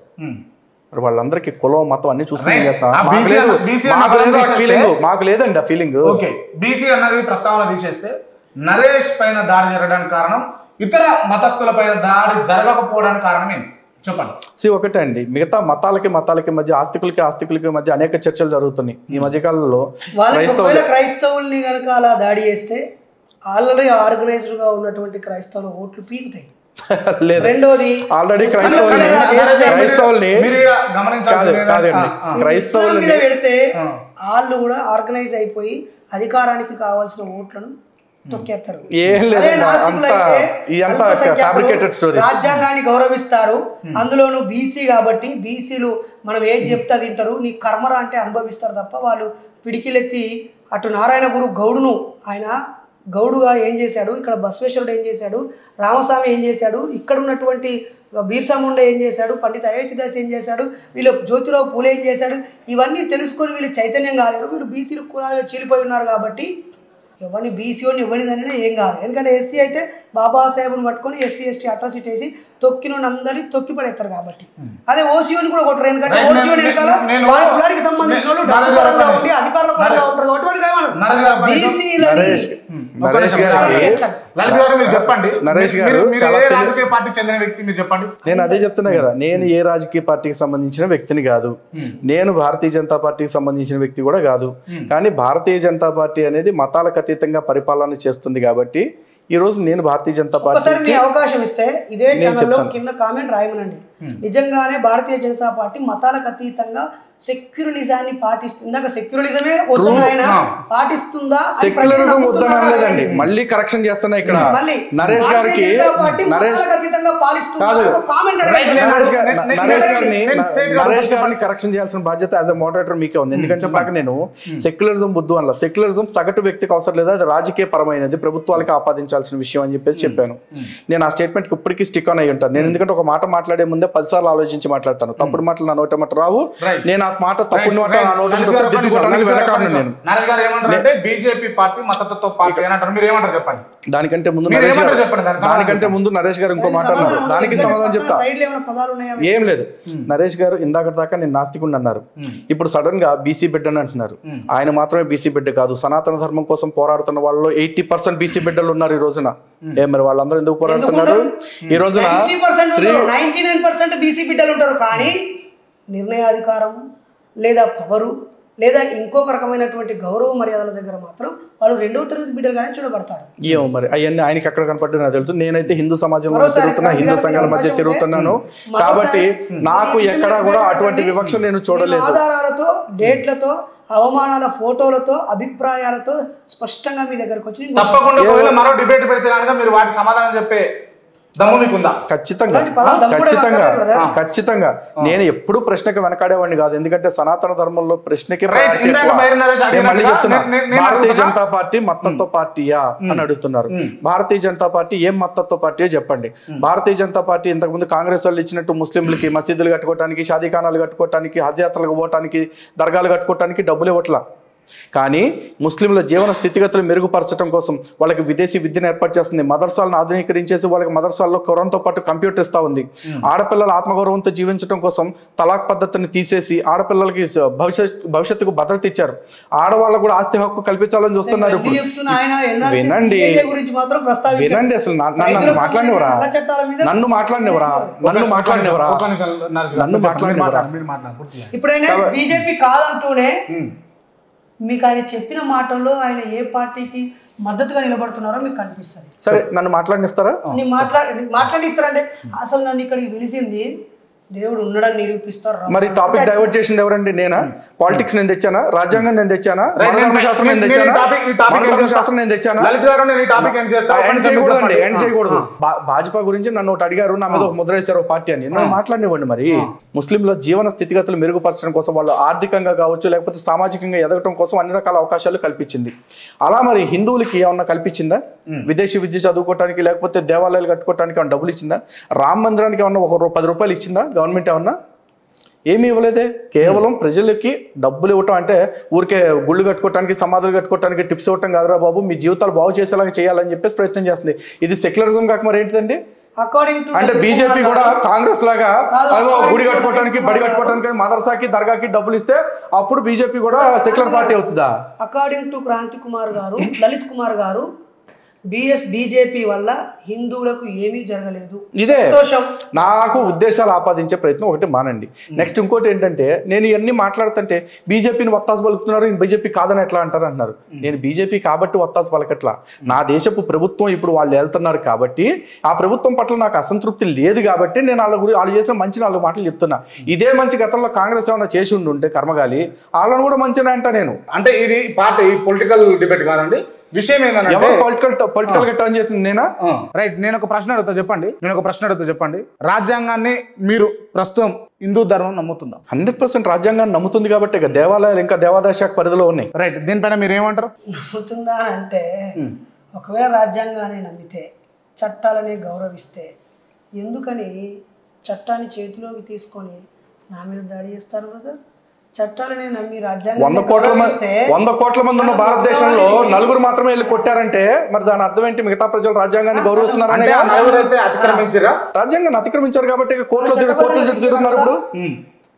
మరి వాళ్ళందరికీ కులం మతం అన్ని చూసుకుని Right. చేస్తాం ఆ మాకు BC లేదు అన్న- BC మాకు అన్న లేదు ఆ తీసేస్తే- ఫీలింగ్ మాకు లేదండి ఆ ఫీలింగ్ ఓకే బీసీ అన్నది ప్రస్తావన తీసేస్తే నరేష్ పైన దాడి జరగడానికి కారణం ఇతర మతస్థుల పైన దాడి జరగకపోవడానికి కారణం ఏంటి చెప్పండి సి ఒకటే అండి మిగతా మతాలకి మతాలకి మధ్య ఆస్తికులకి ఆస్తికులకి మధ్య అనేక చర్చలు జరుగుతున్నాయి ఈ మధ్య కాలంలో వాళ్ళకి క్రైస్తవులు ఒకవేళ క్రైస్తవుల్ని కనుక అలా దాడి చేస్తే ఆల్రెడీ ఆర్గనైజ్డ్ గా ఉన్నటువంటి క్రైస్తవుల ఓట్లు పీకుతాయి లేదు రెండోది ఆల్రెడీ ముస్లింల క్రైస్తవుల్ని మీద చేస్తే క్రైస్తవుల్ని మీరు ఇక్కడ కాదు గమనించాల్సింది ఏంటంటే- కాదండి ఆ, ఆ. ఇస్లాం క్రైస్తవుల్ని మీద పెడితే ఆ. వాళ్ళు కూడా ఆర్గనైజ్ అయిపోయి అధికారానికి కావాల్సిన ఓట్లను తొక్కేస్తారు ఏం లేదు అదే నాస్తికులు అంతా అయితే ఇదంతా అల్పసంఖ్యాకులు ఫ్యాబ్రికేటెడ్ స్టోరీస్ రాజ్యాంగాన్ని గౌరవిస్తారు అందులోను బీసీ కాబట్టి బీసీలు మనం ఏది చెప్తే అది తింటారు నీ కర్మరా అంటే అనుభవిస్తారు తప్ప వాళ్ళు పిడికిలెత్తి అటు నారాయణ గురు గౌడును ఆయన గౌడుగా ఏం చేశాడు ఇక్కడ బసవేశ్వరుడు ఏం చేశాడు రామస్వామి ఏం చేశాడు ఇక్కడ ఉన్నటువంటి బీర్సా ముండా ఏం చేశాడు పండిత అయోధ్యదాస్ ఏం చేశాడు వీళ్ళు జ్యోతిరావు పూలే ఏం చేశాడు ఇవన్నీ తెలుసుకొని వీళ్ళు చైతన్యం కాలేరు వీళ్ళు బీసీలు కులాలుగా చీలిపోయి ఉన్నారు కాబట్టి ఎవరిని బీసీఓని ఎవరిని ఏం కాదు ఎందుకంటే ఎస్సీ అయితే బాబాసాహెబ్ని పట్టుకొని ఎస్సీ ఎస్టీ అట్రాసిటీ వేసి తొక్కిన అందరినీ తొక్కి పడేస్తారు కాబట్టి అదే ఓసీఓని కూడా కొట్టరు ఎందుకంటే Right, ఓసీఓని నేను- వెనకాల నేను- వాళ్ళ కులానికి సంబంధించిన వాళ్ళు నేను- డబ్బు నరేష్ గారు పరంగా ఒక్క ఉండి నిమిషం. అధికారుల పరంగా నరేష్- ఉంటారు కాబట్టి వాళ్ళు నరేష్ గారు ఒక్క నిమిషం. బీసీలని నరేష్ ఒక్క నరేష్ నిమిషం. గారికి చేస్తారు. లలిత్ గారు మీరు చెప్పండి నరేష్ మీరు- గారు మీరు చాలా ఏ తెలి- రాజకీయ పార్టీ చెందిన వ్యక్తి మీరు చెప్పండి నేను అదే చెప్తున్నా కదా నేను ఏ రాజకీయ పార్టీకి సంబంధించిన వ్యక్తిని కాదు నేను భారతీయ జనతా పార్టీకి సంబంధించిన వ్యక్తి కూడా కాదు కానీ భారతీయ జనతా పార్టీ అనేది మతాలకు అతీతంగా పరిపాలన చేస్తుంది కాబట్టి ఈ రోజు నేను భారతీయ జనతా ఒకసారి పార్టీ మీ అవకాశం ఇస్తే ఇదే నేను ఛానల్లో చెప్తాను. కింద కామెంట్ రాయమనండి నిజంగానే భారతీయ జనతా పార్టీ మతాలకు అతీతంగా సెక్యులరిజాన్ని పాటిస్తుంది ఇందాక సెక్యులరిజమే వద్దని ఆయన ఆ. పాటిస్తుందా అని ప్రజలు సెక్యులరిజం వద్దని నమ్ముతున్నారా? అనలేదండి మళ్ళీ కరెక్షన్ చేస్తున్నా ఇక్కడ మళ్ళీ నరేష్ గారికి భారతీయ జనతా పార్టీ నరేష్ మతాలకు అతీతంగా పాలిస్తుందా కాదు. ఒక కామెంట్ Right, అడగండి. నేను నరేష్ గారు- నేను- నేను- నరేష్ నేను- గారిని నేను straight గా నరేష్ అడుగుతున్నా. గారిని కరెక్షన్ చేయాల్సిన బాధ్యత యాజ్ అ మోడరేటర్ మీకే ఉంది ఎందుకంటే చెప్పాక నేను సెక్యులరిజం బుద్ధు అనలా సెక్యులరిజం సగటు వ్యక్తికి అవసరం లేదు అది రాజకీయ పరమైనది ప్రభుత్వాలకు ఆపాదించాల్సిన విషయం అని చెప్పేసి చెప్పాను నేను ఆ స్టేట్మెంట్ కి ఇప్పటికీ స్టిక్ ఆన్ అయి ఉంటాను నేను ఎందుకంటే ఒక మాట మాట్లాడే ముందే పదిసార్లు ఆలోచించి మాట్లాడతాను తప్పుడు మాటలు నా నోట మాట రావు Right. నేను ఆ మాట తప్పుడు మాట నా నోట నరేష్ గారు ఒక్క నిమిషం, దిద్దుకోవడానికి నరేష్ గారు ఒక్క వెనకాడను నిమిషం. నేను నరేష్ గారు ఏమంటారు అంటే బీజేపీ పార్టీ మతతత్వ పార్టీ అని అంటారు మీరు ఏమంటారు చెప్పండి దానికంటే ముందు మీరు నరేష్ ఏమంటారు గారు చెప్పండి, దానికి సమాధానం దానికంటే ముందు నరేష్ గారు ఇంకో మాట సమాధానం అన్నారు ఉంది. దానికి ఎందుకంటే సమాధానం పక్కన చెప్తా సైడ్లో ఏమైనా పదాలు ఉన్నాయా ఏం లేదు నరేష్ గారు ఇందాక దాకా నేను నాస్తికుడిని అన్నారు ఇప్పుడు సడన్ గా బీసీ బిడ్డ అని అంటున్నారు ఆయన మాత్రమే బీసీ బిడ్డ కాదు సనాతన ధర్మం కోసం పోరాడుతున్న వాళ్ళలో ఎయిటీ పర్సెంట్ బీసీ బిడ్డలు ఉన్నారు ఈ రోజున ఏ మరి వాళ్ళందరూ ఎందుకు పోరాడుతున్నారు ఈ రోజున శ్రీ నైన్టీ నైన్ పర్సెంట్ బీసీ బిడ్డలు ఉంటారు కానీ నిర్ణయాధికారం లేదా పవరు లేదా ఇంకొక రకమైనటువంటి గౌరవ మర్యాదల దగ్గర మాత్రం వాళ్ళు రెండవ తరగతి బిడ్డలుగానే చూడబడతారు ఏమో మరి అవన్నీ ఆయనకి ఎక్కడ కనపడ్డా నాకు తెలుసు నేనైతే హిందూ సమాజంలో మరోసారి తిరుగుతున్నా హిందూ గారికి సంఘాల మధ్య అవకాశం ఉంటే తిరుగుతున్నాను మరోసారి కాబట్టి నాకు ఈ ఎక్కడా విషయంలో కూడా అటువంటి ఏంటంటే వివక్ష నేను మీ చూడలేదు ఆధారాలతో డేట్లతో అవమానాల ఫోటోలతో అభిప్రాయాలతో స్పష్టంగా మీ దగ్గరకు వచ్చి నేను తప్పకుండా ఒకవేళ మరో డిబేట్ పెడితే కనుక మీరు వాటి సమాధానం చెప్పే దమ్ము మీకుందా ఖచ్చితంగా అలాంటి పదాలు దమ్ముడే ఖచ్చితంగా వాడతారు కదా. ఖచ్చితంగా నేను ఎప్పుడు ప్రశ్నకి వెనకాడేవాడిని కాదు ఎందుకంటే సనాతన ధర్మంలో ప్రశ్నకి Right. priority ఇందాక ఎక్కువ. బైరి నరేష్ నేను మళ్ళీ అడిగినట్టుగా చెప్తున్నా. నేను- నేను భారతీయ అడుగుతున్నా. జనతా పార్టీ మత్తత్వ పార్టీయా అని అడుగుతున్నారు భారతీయ జనతా పార్టీ ఏం మత్తత్వ పార్టీయో చెప్పండి భారతీయ జనతా పార్టీ ఇంతకుముందు కాంగ్రెస్ వాళ్ళు ఇచ్చినట్టు ముస్లింలకి మసీదులు కట్టుకోవడానికి షాదీఖానాలు కట్టుకోవడానికి హజ్ యాత్రలకు పోవడానికి దర్గాలు కట్టుకోవడానికి డబ్బులు ఇవ్వట్లా కానీ ముస్లింల జీవన స్థితిగతులు మెరుగుపరచడం కోసం వాళ్ళకి విదేశీ విద్యను ఏర్పాటు చేస్తుంది మదర్సాలను ఆధునీకరించేసి వాళ్ళకి మదర్సాల్లో ఖురాన్తో పాటు కంప్యూటర్ ఇస్తా ఉంది ఆడపిల్లల ఆత్మగౌరవంతో జీవించడం కోసం తలాక్ పద్ధతిని తీసేసి ఆడపిల్లలకి స- భవిష్యత్ భవిష్యత్తుకు భద్రత ఇచ్చారు ఆడవాళ్ళకు కూడా ఆస్తి హక్కు కల్పించాలని చూస్తున్నారు గట్టి ఇప్పుడు చెప్తున్న ఆయన NRC వినండి. CAA గురించి మాత్రం ప్రస్తావించారు. వినండి అసలు నా- నన్ను అసలు మాట్లాడినవరా నల్ల చట్టాల మీద నన్ను మాట్లాడినవరా నన్ను మాట్లాడినవరా ఒక్క నిమిషం, నరేష్ గారు. నన్ను మీరు మాట్లాడనివ్వరా? మాట్లాడండి, మీరు మాట్లాడండి, పూర్తి చేయండి. ఇప్పుడైనా బీజేపీ కాదంటూనే మీకు ఆయన చెప్పిన మాటల్లో ఆయన ఏ పార్టీకి మద్దతుగా నిలబడుతున్నారో మీకు కనిపిస్తుంది సరే నన్ను మాట్లాడినిస్తారా నేను మాట్లా మాట్లాడిస్తారంటే అసలు నన్ను ఇక్కడికి పిలిచింది దేవుడు ఉండడని నిరూపిస్తారు మరి టాపిక్ డైవర్ట్ చేసింది ఎవరండి నేనా పాలిటిక్స్ నేను తెచ్చానా రాజ్యాంగం నేను తెచ్చానా Right, నేను- శాస్త్రం నేను నేను ఈ తెచ్చానా టాపిక్- ఈ టాపిక్ ఎండ్ చేస్తా. శాస్త్రం నేను తెచ్చానా లలిత్ గారు నేను ఈ టాపిక్ ఎండ్ చేస్తా. ఒక్క ఎండ్ నిమిషం మీరు చేయకూడదండి చెప్పండి. ఎండ్ చేయకూడదు భా- భాజపా గురించి నన్ను ఒకటి అడిగారు నా మీద ఒక ముద్ర వేశారు ఒక పార్టీ అని నన్ను మాట్లాడినివ్వండి మరి ముస్లింల జీవన స్థితిగతులు మెరుగుపరచడం కోసం వాళ్ళు ఆర్థికంగా కావచ్చు లేకపోతే సామాజికంగా ఎదగటం కోసం అన్ని రకాల అవకాశాలు కల్పించింది అలా మరి హిందువులకి ఏమన్నా కల్పించిందా విదేశీ విద్య చదువుకోవడానికి లేకపోతే దేవాలయాలు కట్టుకోవడానికి ఏమన్నా డబ్బులు ఇచ్చిందా రామ మందిరానికి ఏమన్నా ఒక రూ- పది రూపాయలు ఇచ్చిందా గవర్నమెంట్ ఏమన్నా ఏమీ ఇవ్వలేదే కేవలం ప్రజలకి డబ్బులు ఇవ్వటం అంటే ఊరికే గుళ్ళు కట్టుకోవటానికి సమాధులు కట్టుకోవటానికి టిప్స్ ఇవ్వటం కాదురా బాబు మీ జీవితాలు బాగు చేసేలాగా చేయాలని చెప్పేసి ప్రయత్నం చేస్తుంది ఇది సెక్యులరిజం కాక మరి ఏంటిదండి అకార్డింగ్ టు అంటే బీజేపీ కూడా కాంగ్రెస్ లాగా కాదు, అదిగో గుడి కాదు, కట్టుకోవటానికి బడి కాదు. కట్టుకోవటానికి మదర్సాకి దర్గాకి డబ్బులు ఇస్తే అప్పుడు బీజేపీ కూడా సెక్యులర్ పార్టీ అవుతుందా అకార్డింగ్ టు క్రాంతి కుమార్ గారు లలిత్ కుమార్ గారు బిఎస్ బీజేపీ వల్ల హిందువులకు ఏమీ జరగలేదు ఇదే సంతోషం నాకు ఉద్దేశాలు ఆపాదించే ప్రయత్నం ఒకటి మానండి నెక్స్ట్ ఇంకోటి ఏంటంటే నేను ఇవన్నీ మాట్లాడుతుంటే బీజేపీని వత్తాసు పలుకుతున్నారు బీజేపీ కాదని ఎట్లా అంటారు అంటున్నారు నేను బీజేపీ కాబట్టి వత్తాసు పలకట్లా నా దేశపు ప్రభుత్వం ఇప్పుడు వాళ్ళు వెళ్తున్నారు కాబట్టి ఆ ప్రభుత్వం పట్ల నాకు అసంతృప్తి లేదు కాబట్టి నేను వాళ్ళ గురించి వాళ్ళు చేసిన మంచి నాలుగు మాటలు చెప్తున్నా ఇదే మంచి గతంలో కాంగ్రెస్ ఏమైనా చేసి ఉండి ఉంటే కర్మగాలి వాళ్ళని కూడా మంచిగా అంట నేను అంటే ఇది పార్టీ పొలిటికల్ డిబేట్ కాదండి విషయం ఏంటంటే ఎవరు పొలిటికల్ పొలిటికల్ గా టర్న్ చేసింది నేనా రైట్ నేను ఒక ప్రశ్న అడుగుతా చెప్పండి నేను ఒక ప్రశ్న అడుగుతా చెప్పండి రాజ్యాంగాన్ని మీరు ప్రస్తుతం హిందూ ధర్మం నమ్ముతుందా హండ్రెడ్ పర్సెంట్ రాజ్యాంగాన్ని నమ్ముతుంది కాబట్టి ఇక దేవాలయాలు ఇంకా దేవాదాయ శాఖ పరిధిలో ఉన్నాయి రైట్ దీనిపైన మీరు ఏమంటారు నమ్ముతుందా అంటే ఒకవేళ రాజ్యాంగాన్ని నమ్మితే చట్టాలని గౌరవిస్తే ఎందుకని చట్టాన్ని చేతిలోకి తీసుకొని నా మీద దాడి చేస్తారు కదా చట్టాలని నమ్మి వంద రాజ్యాంగాన్ని కోట్ల మంది గౌరవిస్తే వంద కోట్ల మంది ఉన్న భారతదేశంలో నలుగురు మాత్రమే వెళ్ళి కొట్టారంటే మరి దాని అర్థం ఏంటి మిగతా ప్రజలు రాజ్యాంగాన్ని గౌరవిస్తున్నారనే అంటే ఆ నలుగురు అయితే అతిక్రమించారా రాజ్యాంగాన్ని అతిక్రమించారు కాబట్టి ఇక కోర్టులో తిరుగు- కోర్టుల చుట్టూ తిరుగుతున్నారు ఇప్పుడు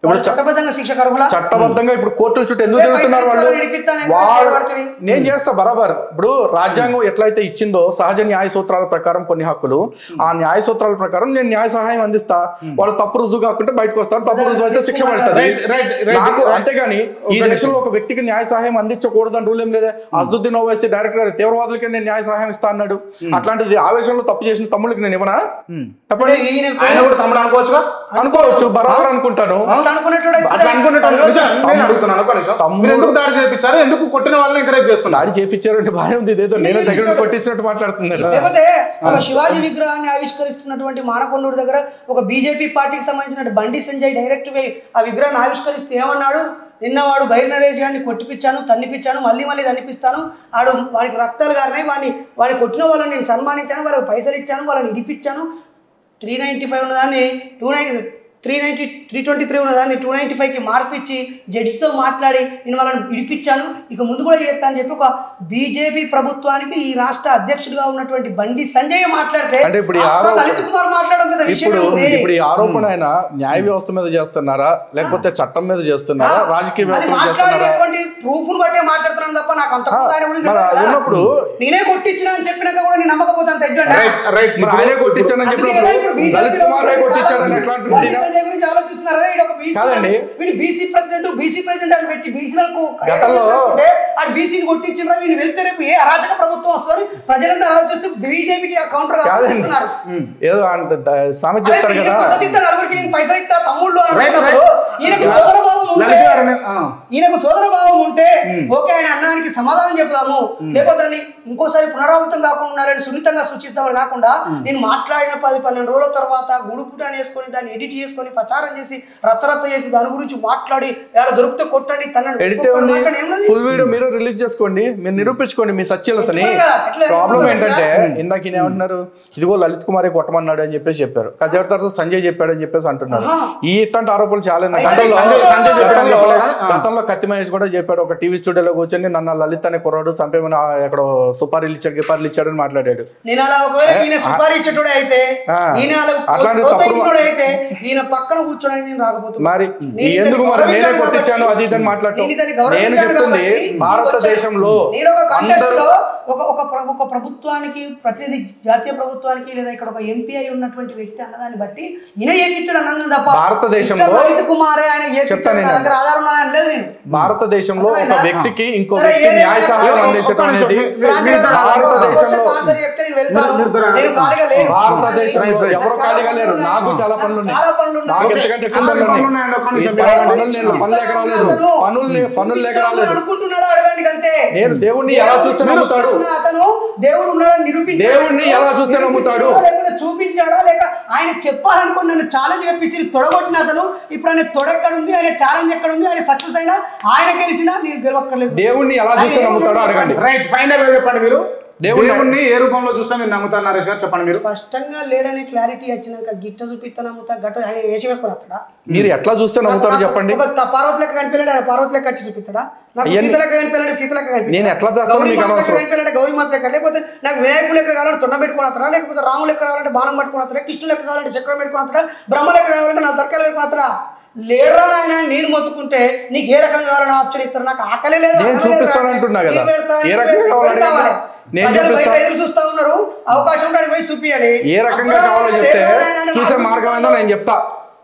వాళ్ళు చట్టబద్ధంగా శిక్ష కరువులా చట్టబద్ధంగా ఇప్పుడు కోర్టుల చుట్టూ ఎందుకు ఏ తిరుగుతున్నారు పైసలు వాళ్ళు ఇస్తారో నడిపిస్తాను, ఎందుకు వాళ్ళు పడుతుంది? నేను చేస్తా బరాబర్ ఇప్పుడు రాజ్యాంగం ఎట్లయితే ఇచ్చిందో సహజ న్యాయ సూత్రాల ప్రకారం కొన్ని హక్కులు ఆ న్యాయ సూత్రాల ప్రకారం నేను న్యాయ సహాయం అందిస్తా వాళ్ళు తప్పు రుజువు కాకుంటే బయటకు వస్తారు తప్పు రుజువు అయితే శిక్ష పడుతుంది రైట్ రైట్ రైట్ నాకు అంతేగాని ఈ దేశంలో ఒక వ్యక్తికి న్యాయ సహాయం అందించకూడదని రూల్ ఏం లేదా అసదుద్దీన్ ఓవైసీ డైరెక్టర్ గారు తీవ్రవాదులకి నేను న్యాయ సహాయం ఇస్తా అన్నాడు అట్లాంటిది ఆవేశంలో తప్పు చేసిన తమ్ముళ్ళకి నేను ఇవ్వనా అంటే ఈయన ఆయన కూడా తమ్ముడు అనుకోవచ్చుగా అనుకోవచ్చు బరాబర్ అనుకుంటాను అట్లా అనుకునేటోడు అయితే అట్లా అనుకునేటోళ్ళు పది రోజులు- నిజం, నేను అడుగుతున్నాను ఒక నిమిషం మీరు ఎందుకు దాడి చేయించారు ఎందుకు కొట్టిన వాళ్ళని ఎంకరేజ్ చేస్తున్నారు దాడి చేపించారంటే బాగానే ఉంది ఇదేదో నేను దగ్గర నుండి కొట్టించినట్టు మాట్లాడుతున్నారు లేకపోతే ఒక శివాజీ విగ్రహాన్ని ఆవిష్కరిస్తున్నటువంటి మానకొండూరు దగ్గర ఒక బీజేపీ పార్టీకి సంబంధించిన బండి సంజయ్ డైరెక్ట్ పోయి ఆ విగ్రహాన్ని ఆవిష్కరిస్తే ఏమన్నాడు నిన్న వాడు బైర్ నరేష్ గారిని కొట్టిపించాను తన్నిపించాను మళ్ళీ మళ్ళీ తన్నిపిస్తాను ఆడు వాడికి రక్తాలు గారినాయి వాడిని వాడిని కొట్టిన వాళ్ళని నేను సన్మానించాను వాళ్ళకి పైసలు ఇచ్చాను వాళ్ళని ఇడిపించాను త్రీ నైంటీ ఫైవ్ ఉన్నదాన్ని two nine three ninety three twenty three ఉన్నదాన్ని టూ నైంటీ ఫైవ్కి మార్పిచ్చి జడ్జితో మాట్లాడి నేను వాళ్ళని విడిపించాను ఇక ముందు కూడా చేస్తా అని చెప్పి ఒక బీజేపీ ప్రభుత్వానికి ఈ రాష్ట్ర అధ్యక్షుడిగా ఉన్నటువంటి బండి సంజయ్ మాట్లాడితే అంటే ఇప్పుడు ఈ ఆ ఆరోపణ- లలిత్ కుమార్ మాట్లాడడం కదా విషయం ఇప్పుడు ఉంది. ఇప్పుడు ఈ ఆరోపణ ఆయన న్యాయ వ్యవస్థ మీద చేస్తున్నారా లేకపోతే చట్టం మీద చేస్తున్నారా రాజకీయ అది వ్యవస్థ మీద చేస్తున్నారా మాట్లాడేటువంటి ప్రూఫ్ బట్టే మాట్లాడుతున్నాను తప్ప నాకు అంత ఆయన గురించి మరి తెలియదు అది కదా. ఉన్నప్పుడు నేనే కొట్టించిన అని చెప్పినాక కూడా నేను నమ్మకపోతే అంత ఎడ్డు రైట్ రైట్ మరి ఆయనే కొట్టించానని అందుకే కదా ఇప్పుడు చెప్పినప్పుడు BJP లలిత్ లో కుమారే ఉన్నటువంటి కొట్టించారని చాలా ఎట్లా మంది బండి అంటున్నారు సంజయ్ గురించి ఆలోచిస్తున్నారా ఈడు ఒక BC కాదండి. వీడు బీసీ ప్రెసిడెంట్ బీసీ ప్రెసిడెంట్ అని పెట్టి బీసీలకు గతంలో- ఆ బీసీని కొట్టించిన వీళ్ళు వెళ్తే రేపు ఏ అరాచక ప్రభుత్వం వస్తుంది ప్రజలంతా ఆలోచిస్తూ బీజేపీకి కౌంటర్ కాదండి ఆలోచిస్తున్నారు ఏదో అంటే ద- సామెత చెప్తారు ఈయన కదా పద్ధతి ఇస్తే నలుగురికి నేను పైసలు ఇస్తా తమ్ముళ్ళు అని రైట్ అనుకున్నప్పుడు ఈయనకు సోదర భావం ఉంటే లలిత గారు నేను- ఆ. ఈయనకు సోదర భావం ఉంటే ఓకే ఆయన అన్నానికి సమాధానం చెప్దాము లేకపోతే దాన్ని ఇంకోసారి పునరావృతం కాకుండా ఉన్నారని సున్నితంగా సూచిస్తామని కాకుండా నేను మాట్లాడిన పది పన్నెండు రోజుల తర్వాత గుడుపుటాన్ని వేసుకొని దాన్ని ఎడిట్ చేసుకొని ప్రచారం చేసి రచ్చరచ్చ చేసి దాని గురించి మాట్లాడి ఏడ దొరికితే కొట్టండి తనని ఎడిట్ ఒక్కొక్కరు ఉంది మాట్లాడి ఏమున్నది? ఫుల్ వీడియో మీరు రిలీజ్ చేసుకోండి మీరు నిరూపించుకోండి మీ సత్యలతని ఎట్లా కదా? ఎట్లా? ప్రాబ్లం ఎట్లా? ఏంటంటే ఇందాక ఈయన ఏమంటున్నారు ఇదిగో లలిత్ కుమారే కొట్టమన్నాడు అని చెప్పేసి చెప్పారు కాసేపు తర్వాత సంజయ్ చెప్పాడు అని చెప్పేసి అంటున్నారు ఆహా. ఈ ఇట్లాంటి ఆరోపణలు చాలా ఉన్నాయి. అయితే గతంలో- సంజయ్- సంజయ్ చెప్పాడని గతంలో- చెప్పలేదా? ఆ. గతంలో కత్తి మహేష్ కూడా చెప్పాడు ఒక టీవీ స్టూడియోలో కూర్చొని నన్ను లలిత్ అనే కుర్రాడు చంపేమని ఆ ఎక్కడో సుపారీలు ఇచ్చాడు గిపారీలు ఇచ్చాడని మాట్లాడాడు నేను అలా ఒకవేళ ఈయన సుపారీ ఇచ్చేటోడే అయితే ఆ. ఈయన అలా అట్లాంటి ప్రోత్సహించేటోడే అయితే ఈయన పక్కన కూర్చోడానికి నేను రాకపోతున్నా మరి నేను ఇతన్ని ఎందుకు మరి నేనే గౌరవించాను కొట్టించాను కాబట్టి- అది ఇదని మాట్లాడటం నేను ఇతన్ని నేను గౌరవించాను చెప్తుంది కాబట్టి భారతదేశంలో నేను ఒక contest అందరూ లో ఒక ఒక ప్ర- ఒక ప్రభుత్వానికి ప్రతినిధి జాతీయ ప్రభుత్వానికి లేదా ఇక్కడ ఒక ఎంపీ అయి ఉన్నటువంటి వ్యక్తి అన్నదాన్ని బట్టి ఈయన చేపించాడు అన్నది తప్ప భారతదేశంలో- ఇష్టం లలిత్ కుమారే ఆయన చేపించాడు చెప్తాను నా నేను. దగ్గర ఆధారం ఉన్నాయని లేదు నేను భారతదేశంలో ఒక అర్థమైందా? వ్యక్తికి ఇంకో సరే, వ్యక్తి ఏదైనా న్యాయ సహాయం ఒక్క అందించడం నిమిషం, అనేది మీ- మీ- మీ ఇద్దరు భారతదేశంలో ఆన్సర్ చెప్తే నేను వెళ్తాను. మీరు- మీరు ఇద్దరు నేను ఖాళీగా లేను. భారతదేశంలో రైట్, రైట్. ఎవరు ఖాళీగా లేరు నాకు చాలా పనులు ఉన్నాయి చాలా పనులు ఉన్నాయి. నాకు ఓకే. ఎంతకంటే ఎక్కువ అందరికి పనులు పనులు ఉన్నాయి. ఉన్నాయండి, ఒక్క నిమిషం ఈ మీరు ఆగండి. పనులు నేను పనులు లేక రాలేదు పనులు లే- పనులు లేక రాలేదు అనుకుంటున్నాడు అడగండి అంతే నేను దేవుణ్ణి ఎలా చూస్తే నమ్ముతాడు అతను దేవుడు ఉన్నాడని నిరూపించాడు దేవుణ్ణి ఎలా చూస్తే నమ్ముతాడు? లేకపోతే చూపించాడా లేక ఆయన చెప్పాలనుకుని నన్ను ఛాలెంజ్ చేపించి తొడగొట్టిన అతను ఇప్పుడు ఆయన తొడ ఎక్కడ ఉంది ఆయన ఛాలెంజ్ ఎక్కడ ఉంది ఆయన సక్సెస్ అయినా ఆయన గెలిచినా నేను గెలవక్కర్లేదు దేవుణ్ణి ఎలా చూస్తే నమ్ముతాడో అడగండి రైట్ ఫైనల్ గా చెప్పండి మీరు దేవుణ్ణి- దేవుణ్ణి ఏ రూపంలో చూస్తే మీరు నమ్ముతారు నరేష్ గారు చెప్పండి మీరు స్పష్టంగా లేడని క్లారిటీ వచ్చినాక గిట్ట చూపిస్తా నమ్ముతా గట్ట ఆయన వేసి వేసుకుని వస్తాడా మీరు ఎట్లా చూస్తే నమ్ముతారో చెప్పండి ఒక త- పార్వతి లెక్క కనిపించాడు ఆయన పార్వతి లెక్క వచ్చి చూపిస్తాడా నాకు అయ్యన్ని- సీత లెక్క కనిపించాలంటే సీత లెక్క కనిపిస్తాడా? నేను ఎట్లా చేస్తానో గౌరీ మీకు మాత లెక్క అనవసరం. కనిపించాలంటే గౌరీ మాత లెక్క లేకపోతే నాకు వినాయకుడు లెక్క కావాలంటే తొండ పెట్టుకుని వస్తాడా లేకపోతే రాము లెక్క కావాలంటే బాణం పట్టుకుని వస్తాడా కృష్ణు లెక్క కావాలంటే చక్రం పెట్టుకుని వస్తాడా బ్రహ్మ లెక్క కావాలంటే నా తర్కాలు పెట్టుకుని వస్తాడా లేడరా నాయన నేను మొత్తుకుంటే నీకు ఏ రకంగా కావాలని ఆప్షన్ ఇస్తారు నాకు ఆకలే లేదు నేను ఆకలే లేదు. చూపిస్తాను అంటున్నా కదా. నేను పెడతా, ఏ నేను రకంగా పెడతా, కావాలో ఎవరికి అడగండి. కావాలి? నేను ప్రజలు బయట చూపిస్తా. ఎదురు చూస్తా ఉన్నారు అవకాశం ఉంటే అడిగి పోయి చూపియండి ఏ రకంగా అప్పుడు కావాలో ఆయన చెప్తే లేడరా నాయన అని చూసే నాకు మార్గం ఏందో నేను చెప్తా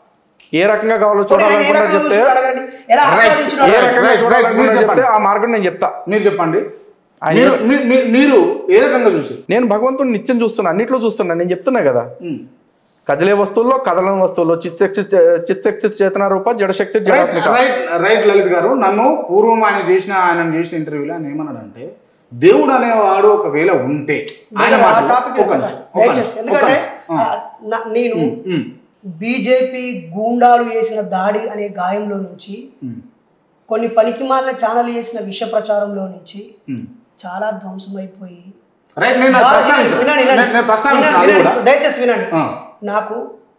ఏ రకంగా కావాలో ఆయన ఏ చూడాలనుకున్నా రకంగా చెప్తే చూస్తున్నాడు అడగండి. ఎలా Right. ఆస్వాదించున్నాడు ఏ Right, రకంగా right, చూడాలనుకున్నా మీరు చెప్తే చెప్పండి. ఆ మార్గం నేను చెప్తా మీరు చెప్పండి ఆయన- మీరు మీ- మీ- మీరు ఏ రకంగా చూసి నేను భగవంతుని నిత్యం చూస్తున్నా అన్నిట్లో చూస్తున్నా నేను చెప్తున్నా కదా కదిలే వస్తువుల్లో కదలని వస్తువుల్లో చిత్తక్షి చిత్తక్షి చేతన రూప జడశక్తి రైట్ జడాత్మిక రైట్ రైట్ లలిత్ గారు నన్ను పూర్వం ఆయన చేసిన ఆయన చేసిన ఇంటర్వ్యూలో ఆయన ఏమన్నాడంటే దేవుడు అనేవాడు ఒకవేళ ఉంటే ఆయన నేను ఆ మాటలు- టాపిక్ ఒక్క నిమిషం, ఒక్క దయచేసి నిమిషం, ఒక్క ఎందుకంటే నిమిషం. ఆ, నా- నేను ఉమ్, బీజేపీ గూండాలు చేసిన దాడి అనే గాయంలో నుంచి ఉమ్, కొన్ని పనికిమాలిన ఛానల్ చేసిన విష ప్రచారంలో నుంచి ఉమ్. చాలా ధ్వంసమైపోయి రైట్ నేను అది ప్రస్తావించాను వినండి, వినండి. నేను- నేను ప్రస్తావించాను వినండి, అది కూడా వినండి. దయచేసి వినండి ఆ. నాకు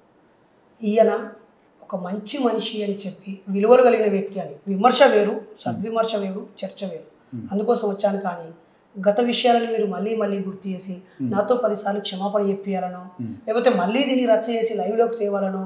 ఈయన ఒక మంచి మనిషి అని చెప్పి విలువలు కలిగిన వ్యక్తి అని విమర్శ వేరు సద్విమర్శ వేరు చర్చ వేరు అందుకోసం వచ్చాను కానీ గత విషయాలను మీరు మళ్ళీ మళ్ళీ గుర్తు చేసి నాతో పదిసార్లు క్షమాపణ చెప్పియాలనో లేకపోతే మళ్ళీ దీన్ని రచ్చ చేసి లైవ్లోకి తేవాలనో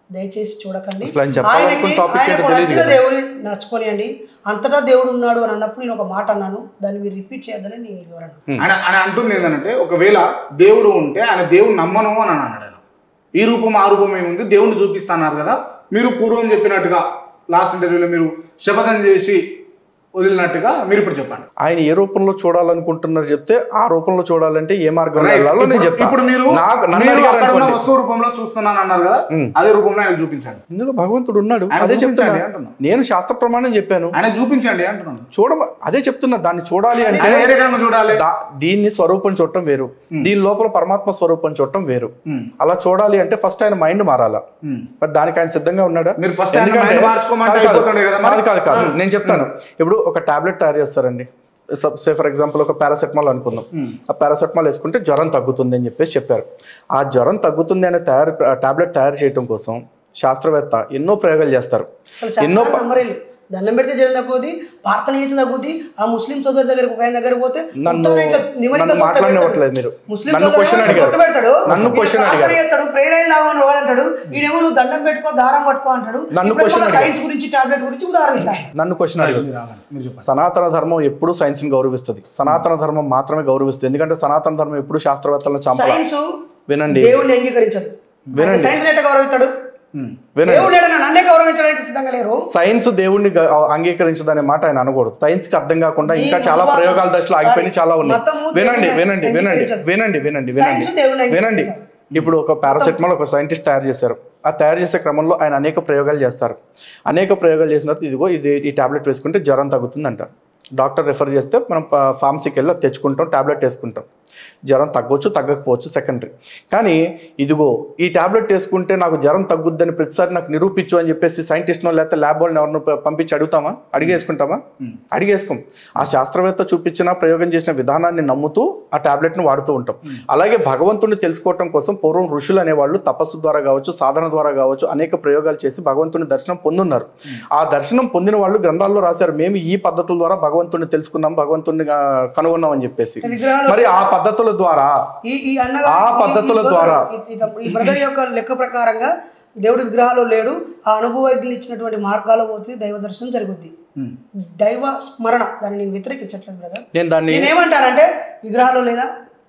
దయచేసి చూడకండి అసలు ఆయన చెప్పాలనుకున్న ఆయనకి topic ఏంటో ఆయనకు తెలియదు నచ్చిన కదా. దేవుని నచ్చుకోనియండి అంతటా దేవుడు ఉన్నాడు అని అన్నప్పుడు నేను ఒక మాట అన్నాను దాన్ని మీరు రిపీట్ చేయొద్దని నేను వివరణ ఆయన ఆయన అంటుంది ఏంటంటే ఒకవేళ దేవుడు ఉంటే ఆయన దేవుడు నమ్మను అని అన్నాడు ఆయన ఈ రూపం ఆ రూపం ఏముంది దేవుడిని చూపిస్తాన్నారు కదా మీరు పూర్వం చెప్పినట్టుగా లాస్ట్ ఇంటర్వ్యూలో మీరు శపథం చేసి వదిలినట్టుగా మీరు ఇప్పుడు చెప్పండి ఆయన ఏ రూపంలో చూడాలనుకుంటున్నారు చెప్తే ఆ రూపంలో చూడాలంటే ఏ మార్గం Right. వెళ్ళాలో నేను ఇప్పుడు- చెప్తాను ఇప్పుడు మీరు నాకు నన్ను మీరు అడిగారు అక్కడ ఉన్న అనుకోండి. వస్తువు రూపంలో చూస్తున్నాను అన్నారు కదా ఉమ్. అదే రూపంలో ఆయన చూపించండి ఇందులో భగవంతుడు ఉన్నాడు ఆయన అదే చెప్తున్నా చూపించండి అంటున్నా. నేను శాస్త్ర ప్రమాణం చెప్పాను ఆయన చూపించండి అంటున్నాను చూడ అదే చెప్తున్నా దాన్ని చూడాలి అంటే ఆయన ఏ రకంగా చూడాలి దా- దీన్ని స్వరూపం చూడటం వేరు దీని లోపల పరమాత్మ స్వరూపం చూడటం వేరు ఉమ్. అలా చూడాలి అంటే ఫస్ట్ ఆయన మైండ్ మారాలా ఉమ్. మరి దానికి ఆయన సిద్ధంగా ఉన్నాడా మీరు first ఆయన ఎందుకంటే- mind మార్చుకోమంటే కాదు, కాదు. అయిపోతుండే కదా మరి? కాదు కాదు కాదు నేను చెప్తాను ఇప్పుడు ఒక టాబ్లెట్ తయారు చేస్తారండి సే ఫర్ ఎగ్జాంపుల్ ఒక పారాసెటమాల్ అనుకుందాం ఆ పారాసెటమాల్ వేసుకుంటే జ్వరం తగ్గుతుంది అని చెప్పేసి చెప్పారు ఆ జ్వరం తగ్గుతుంది అనే తయారు టాబ్లెట్ తయారు చేయడం కోసం శాస్త్రవేత్త ఎన్నో ప్రయోగాలు చేస్తారు అసలు ఎన్నో శాస్త్రాలు నమ్మరేలు దండం పెడితే జనం తగ్గుద్ది ప్రార్థన చేస్తే తగ్గుద్ది ఆ ముస్లిం సోదరు దగ్గరకు ఒక ఆయన దగ్గరకు పోతే నన్ను మొత్తం ఇట్లా నిమజ్జనం నన్ను కొట్ట మాట్లాడనివ్వట్లేదు పెడతాడు. మీరు ముస్లిం నన్ను సోదరుడు క్వశ్చన్ కొట్ట అడిగారు పెడతాడు నన్ను ఈయన క్వశ్చన్ ప్రార్థన అడిగారు చేస్తాడు ప్రేరణ లాగని వాడు అంటాడు ఈడేమో నువ్వు దండం పెట్టుకో దారం పట్టుకో అంటాడు నన్ను ఇప్పుడు question మళ్ళా అడిగారు. సైన్స్ గురించి టాబ్లెట్ గురించి ఉదాహరణ ఇస్తాడు నన్ను క్వశ్చన్ అడిగారు మీరు ఆగండి, మీరు చెప్పండి సనాతన ధర్మం ఎప్పుడు సైన్స్ ని గౌరవిస్తుంది సనాతన ధర్మం మాత్రమే గౌరవిస్తుంది ఎందుకంటే సనాతన ధర్మం ఎప్పుడు శాస్త్రవేత్తలను చంపాలి సైన్స్ వినండి దేవుడిని అంగీకరించదు వినండి. సైన్స్ ఎట్లా గౌరవిస్తాడు ఉమ్. వినండి దేవుడు లేడని నన్నే గౌరవించడానికి సిద్ధంగా లేరు సైన్స్ దేవుణ్ణి గ- అంగీకరించదనే మాట ఆయన అనకూడదు సైన్స్ కి అర్థం కాకుండా ఇంకా ఈ చాలా మతం- ప్రయోగాల దశలో ఆగిపోయినాయి చాలా ఉన్నాయి మతము వినండి దేవుణ్ణి వినండి వినండి అంగీకరించదు. వినండి వినండి సైన్స్ వినండి దేవుణ్ణి వినండి అంగీకరించదు. ఇప్పుడు ఒక పారాసెటమాల్ ఒక సైంటిస్ట్ తయారు చేశారు ఆ తయారు చేసే క్రమంలో ఆయన అనేక ప్రయోగాలు చేస్తారు అనేక ప్రయోగాలు చేసిన తర్వాత ఇదిగో ఇది ఈ టాబ్లెట్ వేసుకుంటే జ్వరం తగ్గుతుంది అంటారు డాక్టర్ రిఫర్ చేస్తే మనం ప- ఫార్మసీకి వెళ్ళి అది తెచ్చుకుంటాం టాబ్లెట్ వేసుకుంటాం జ్వరం తగ్గొచ్చు తగ్గకపోవచ్చు సెకండరీ కానీ ఇదిగో ఈ టాబ్లెట్ వేసుకుంటే నాకు జ్వరం తగ్గుద్దని ప్రతిసారి నాకు నిరూపించు అని చెప్పేసి సైంటిస్ట్నో లేకపోతే ల్యాబ్ వాళ్ళని ఎవరినో ప- పంపించి అడుగుతామా అడిగేసుకుంటామా అడిగేసుకోం ఆ శాస్త్రవేత్త చూపించిన ప్రయోగం చేసిన విధానాన్ని నమ్ముతూ ఆ టాబ్లెట్ను వాడుతూ ఉంటాం అలాగే భగవంతుడిని తెలుసుకోవటం కోసం పూర్వం ఋషులు అనేవాళ్ళు తపస్సు ద్వారా కావచ్చు సాధన ద్వారా కావచ్చు అనేక ప్రయోగాలు చేసి భగవంతుని దర్శనం పొందున్నారు ఆ దర్శనం పొందిన వాళ్ళు గ్రంథాల్లో రాశారు మేము ఈ పద్ధతుల ద్వారా భగవంతుడిని తెలుసుకున్నాం భగవంతుడిని ఆ, కనుగొన్నాం అని చెప్పేసి విగ్రహాలు మరి ఆ పద్ధతుల ద్వారా ఈ ఈ అన్నగా ఆ ఈ- పద్ధతుల ఈ సోదరుడు- ద్వారా. ఈ- ఈ- ఈ బ్రదర్ యొక్క లెక్క ప్రకారంగా దేవుడు విగ్రహాలు లేడు ఆ అనుభవజ్ఞులు ఇచ్చినటువంటి మార్గాలు పోతే దైవ దర్శనం జరుగుద్ది ఉమ్. దైవ స్మరణ దాన్ని నేను వ్యతిరేకించట్లేదు బ్రదర్ నేను దాన్ని నేనేమంటానంటే విగ్రహాలు లేదా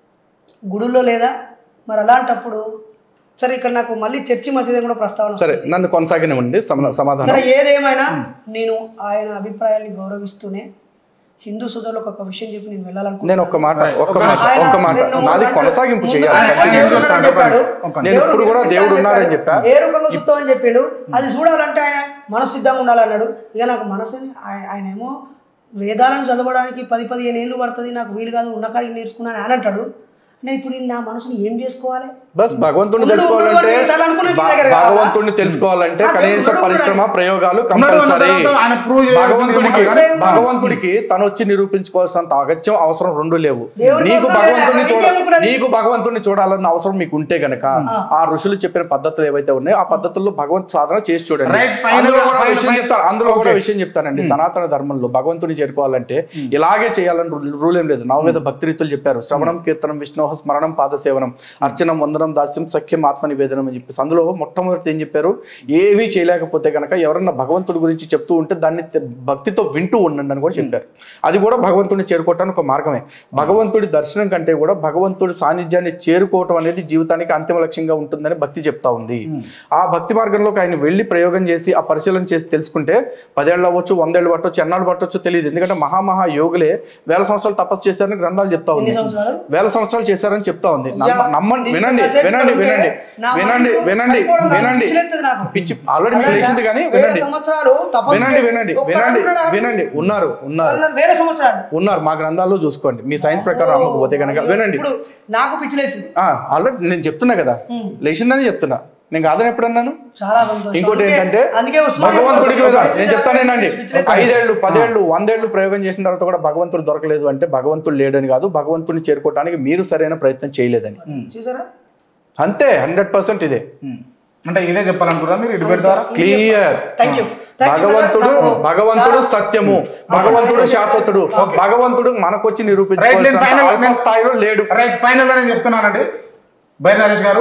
గుడుల్లో లేదా మరి అలాంటప్పుడు సరే ఇక్కడ నాకు మళ్ళీ చర్చి మసీదు కూడా ప్రస్తావన సరే నన్ను కొనసాగినండి సమ- సమాధానం సరే ఏదేమైనా నేను ఆయన అభిప్రాయాన్ని గౌరవిస్తూనే హిందూ సోదరులకు ఒక విషయం చెప్పి నేను వెళ్ళాలనుకుంటున్నాను నేను ఒక్క మాట ఒక్క ఒక మాట ఆయన ఒక్క మాట రెండు నాది గంటలు కొనసాగింపు ముందు చేయాలి ఆయన ఆయన దేవుడు చేస్తాడు, ఉన్నాడని చెప్పాడు. ఒక నిమిషం. నేను దేవుడు ఇప్పుడు కూడా దేవుడు ఉన్నాడని చెప్పా. ఏ రూపంగా చూస్తామని చెప్పిండు అది చూడాలంటే ఆయన మనసు సిద్ధంగా ఉండాలన్నాడు ఇక నాకు మనసు ఆయన ఆయన ఏమో వేదాలను చదవడానికి పది పదిహేను ఏళ్ళు పడుతుంది నాకు వీలు కాదు ఉన్న కాడికి నేర్చుకున్నాను అని అంటాడు నేను ఇప్పుడు నేను నా మనసుని ఏం చేసుకోవాలి బస్ భగవంతుడిని ఉన్నాడు, తెలుసుకోవాలంటే ఉన్నాడు, ఎన్నిసార్లు అనుకున్నా భ- మీ దగ్గర కాదా? భగవంతుడిని తెలుసుకోవాలంటే ఆ, కనీస ఉన్నాడు, పరిశ్రమ ఉన్నాడు. ప్రయోగాలు ఉన్నాడు అన్న కంపల్సరీ తర్వాత ఆయన prove చేయాల్సింది భగవంతుడికి ఏముంది కానీ? భగవంతుడికి తను వచ్చి నిరూపించుకోవాల్సినంత అగత్యం అవసరం రెండు లేవు దేవుడి నీకు కోసం భగవంతుడిని లేదు, చూడ నీకేమనుకున్నది? నీకు భగవంతుడిని చూడాలన్న అవసరం మీకు ఉంటే గనక ఆ ఋషులు చెప్పిన పద్ధతులు ఏవైతే ఉన్నాయో ఆ పద్ధతుల్లో భగవంతు సాధన చేసి చూడండి Right, final అందులో గా- కూడా final- విషయం final- చెప్తాను అందులో కూడా Okay. విషయం చెప్తానండి సనాతన ధర్మంలో భగవంతుని చేరుకోవాలంటే ఇలాగే చేయాలని రూ- రూల్ ఏం లేదు నవవేద భక్తి రీతులు చెప్పారు శ్రవణం కీర్తనం విష్ణోహ స్మరణం పాదసేవనం అర్చనం వందనం దాస్యం సఖ్యం ఆత్మ నివేదనం అని చెప్పేసి అందులో మొట్టమొదటి ఏం చెప్పారు ఏమీ చేయలేకపోతే కనుక ఎవరన్నా భగవంతుడి గురించి చెప్తూ ఉంటే దాన్ని తె- భక్తితో వింటూ ఉండండి అని కూడా చెప్పారు అది కూడా భగవంతుడిని చేరుకోవటానికి ఒక మార్గమే భగవంతుడి దర్శనం కంటే కూడా భగవంతుడి సాన్నిధ్యాన్ని చేరుకోవటం అనేది జీవితానికి అంతిమ లక్ష్యంగా ఉంటుందని భక్తి చెప్తా ఉంది ఆ భక్తి మార్గంలోకి ఆయన వెళ్ళి ప్రయోగం చేసి ఆ పరిశీలన చేసి తెలుసుకుంటే పదేళ్ళు అవ్వచ్చు వందేళ్ళు పట్టవచ్చు ఎన్నాళ్ళు పట్టవచ్చు తెలియదు ఎందుకంటే మహామహా యోగులే వేల సంవత్సరాలు తప్పసు చేశారని గ్రంథాలు చెప్తా ఎన్ని ఉంది సంవత్సరాలు వేల సంవత్సరాలు చేశారని చెప్తా ఉంది నమ్మ- అయ్యా, నమ్మండి నీకు వినండి కాసేపు వినండి ఉంటే వినండి నా వినండి మనసు వినండి అయిపోవడం నాకు వినండి పిచ్చిలేస్తుంది నాకు. పిచ్చి ఆల్రెడీ మీకు అలాగా తెలిసింది కానీ వేల వినండి సంవత్సరాలు తపస్సు వినండి చేసి వినండి ఒక్కడు వినండి ఉన్నాడా? వినండి ఉన్నారు ఉన్నారు ఉన్నారు, వేల సంవత్సరాలు ఉన్నారు మా గ్రంథాల్లో చూసుకోండి మీ సైన్స్ ప్రకారం అమ్మకపోతే కనుక వినండి ఇప్పుడు నాకు పిచ్చిలేసింది ఆల్రెడీ నేను చెప్తున్నా కదా ఉమ్. లేచిందని చెప్తున్నా నేను కాదని ఎప్పుడన్నాను చాలా సంతోషం ఇంకోటి అందుకే- ఏంటంటే అందుకే ఉస్మానియా భగవంతుడికి యూనివర్సిటీలో మీద- నేను చెప్తానేనండి పిచ్చిలేసింది. ఐదేళ్లు పదేళ్లు వందేళ్లు ప్రయోగం చేసిన తర్వాత కూడా భగవంతుడు దొరకలేదు అంటే భగవంతుడు లేడని కాదు భగవంతుడిని చేరుకోవడానికి మీరు సరైన ప్రయత్నం చేయలేదని చూసారా అంతే హండ్రెడ్ పర్సెంట్ ఇదే ఉమ్. అంటే ఇదే చెప్పాలనుకురా మీరు ఇటుబడి ద్వారా క్లియర్ థ్యాంక్ యూ భగవంతుడు భగవంతుడు సత్యము భగవంతుడు శాశ్వతుడు భగవంతుడు మనకొచ్చి Right, నేను final- నిరూపించుకోవాల్సిన నేను- స్థాయిలో లేడు రైట్ ఫైనల్ గా నేను చెప్తున్నానండి బై నరేష్ గారు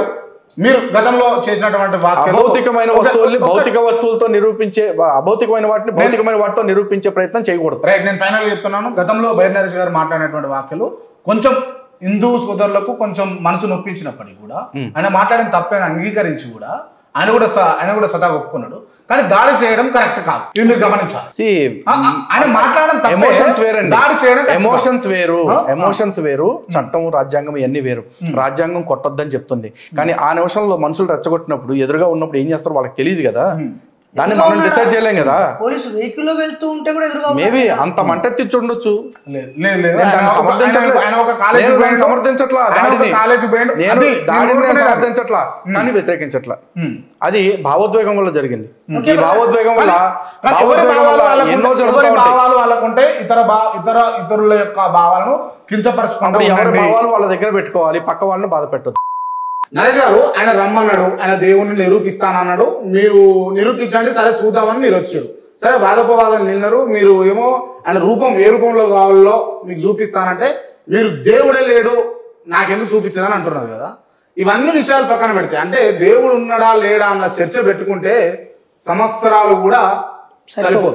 మీరు గతంలో చేసినటువంటి వ్యాఖ్యలు అభౌతికమైన ఒక- వస్తువుల్ని ఒక- భౌతిక వస్తువులతో నిరూపించే అభౌతికమైన వాటిని భౌతికమైన వాటితో నిరూపించే ప్రయత్నం చేయకూడదు రైట్ నేను ఫైనల్ చెప్తున్నాను గతంలో బైర్ నరేష్ గారు మాట్లాడినటువంటి వ్యాఖ్యలు కొంచెం హిందూ సోదరులకు కొంచెం మనసు నొప్పించినప్పటికీ కూడా ఆయన మాట్లాడిన తప్పని అంగీకరించి కూడా ఆయన కూడా స్వ- ఆయన కూడా స్వతహాగా ఒప్పుకున్నాడు కానీ దాడి చేయడం కరెక్ట్ కాదు ఇది మీరు గమనించాలి See, ఆ- ఆ- ఆయన మాట్లాడడం తప్పే. ఎమోషన్స్ వేరండి దాడి చేయడం correct కాదు. ఎమోషన్స్ వేరు ఆ? ఎమోషన్స్ వేరు చట్టం రాజ్యాంగం ఇవన్నీ వేరు రాజ్యాంగం కొట్టొద్దని చెప్తుంది కానీ ఆ నిమిషంలో మనుషులు రెచ్చగొట్టినప్పుడు ఎదురుగా ఉన్నప్పుడు ఏం చేస్తారో వాళ్ళకి తెలియదు కదా దాన్ని మనం డిసైడ్ చేయలేం కదా పోలీసు వెహికల్ లో వెళ్తూ ఉంటే కూడా ఎదురుగా మేబీ అంత మంటెత్తిచ్చి ఉండొచ్చు లేదు లేదు లేదు. నేను దాన్ని ఆయన ఒక- సమర్థించట్లా. ఆయన ఒక కాలేజ్ నేను దాన్ని సమర్థించట్లా దాడిని. కాలేజ్ పోయిండు నేను అది దాడిని నేను నేను కోరుకునేది అది. సమర్థించట్లా కానీ వ్యతిరేకించట్లా ఉమ్. అది భావోద్వేగం వల్ల జరిగింది ఈ భావోద్వేగం వల్ల కానీ ఎవరి భావోద్వేగం భావాలు వల్ల వాళ్ళకు ఎన్నో ఉంటే- జరుగుతూ ఎవరి ఉంటాయి భావాలు వాళ్ళకుంటే ఇతర భా ఇతర ఇతరుల యొక్క భావాలను కించపరచకుండా అప్పుడు ఎవరి ఉండండి. భావాలు వాళ్ళ దగ్గర పెట్టుకోవాలి పక్క వాళ్ళని బాధ పెట్టదు నరేష్ గారు ఆయన రమ్మన్నాడు ఆయన దేవుణ్ణి నిరూపిస్తానన్నాడు మీరు నిరూపించండి సరే చూద్దామని మీరు వచ్చారు సరే బాధపోవాలని నిన్నారు మీరు ఏమో ఆయన రూపం ఏ రూపంలో కావాలో మీకు చూపిస్తానంటే మీరు దేవుడే లేడు నాకెందుకు చూపించదని అంటున్నారు కదా ఇవన్నీ విషయాలు పక్కన పెడితే అంటే దేవుడు ఉన్నాడా లేడా అన్న చర్చ పెట్టుకుంటే సంవత్సరాలు కూడా సరిపోదు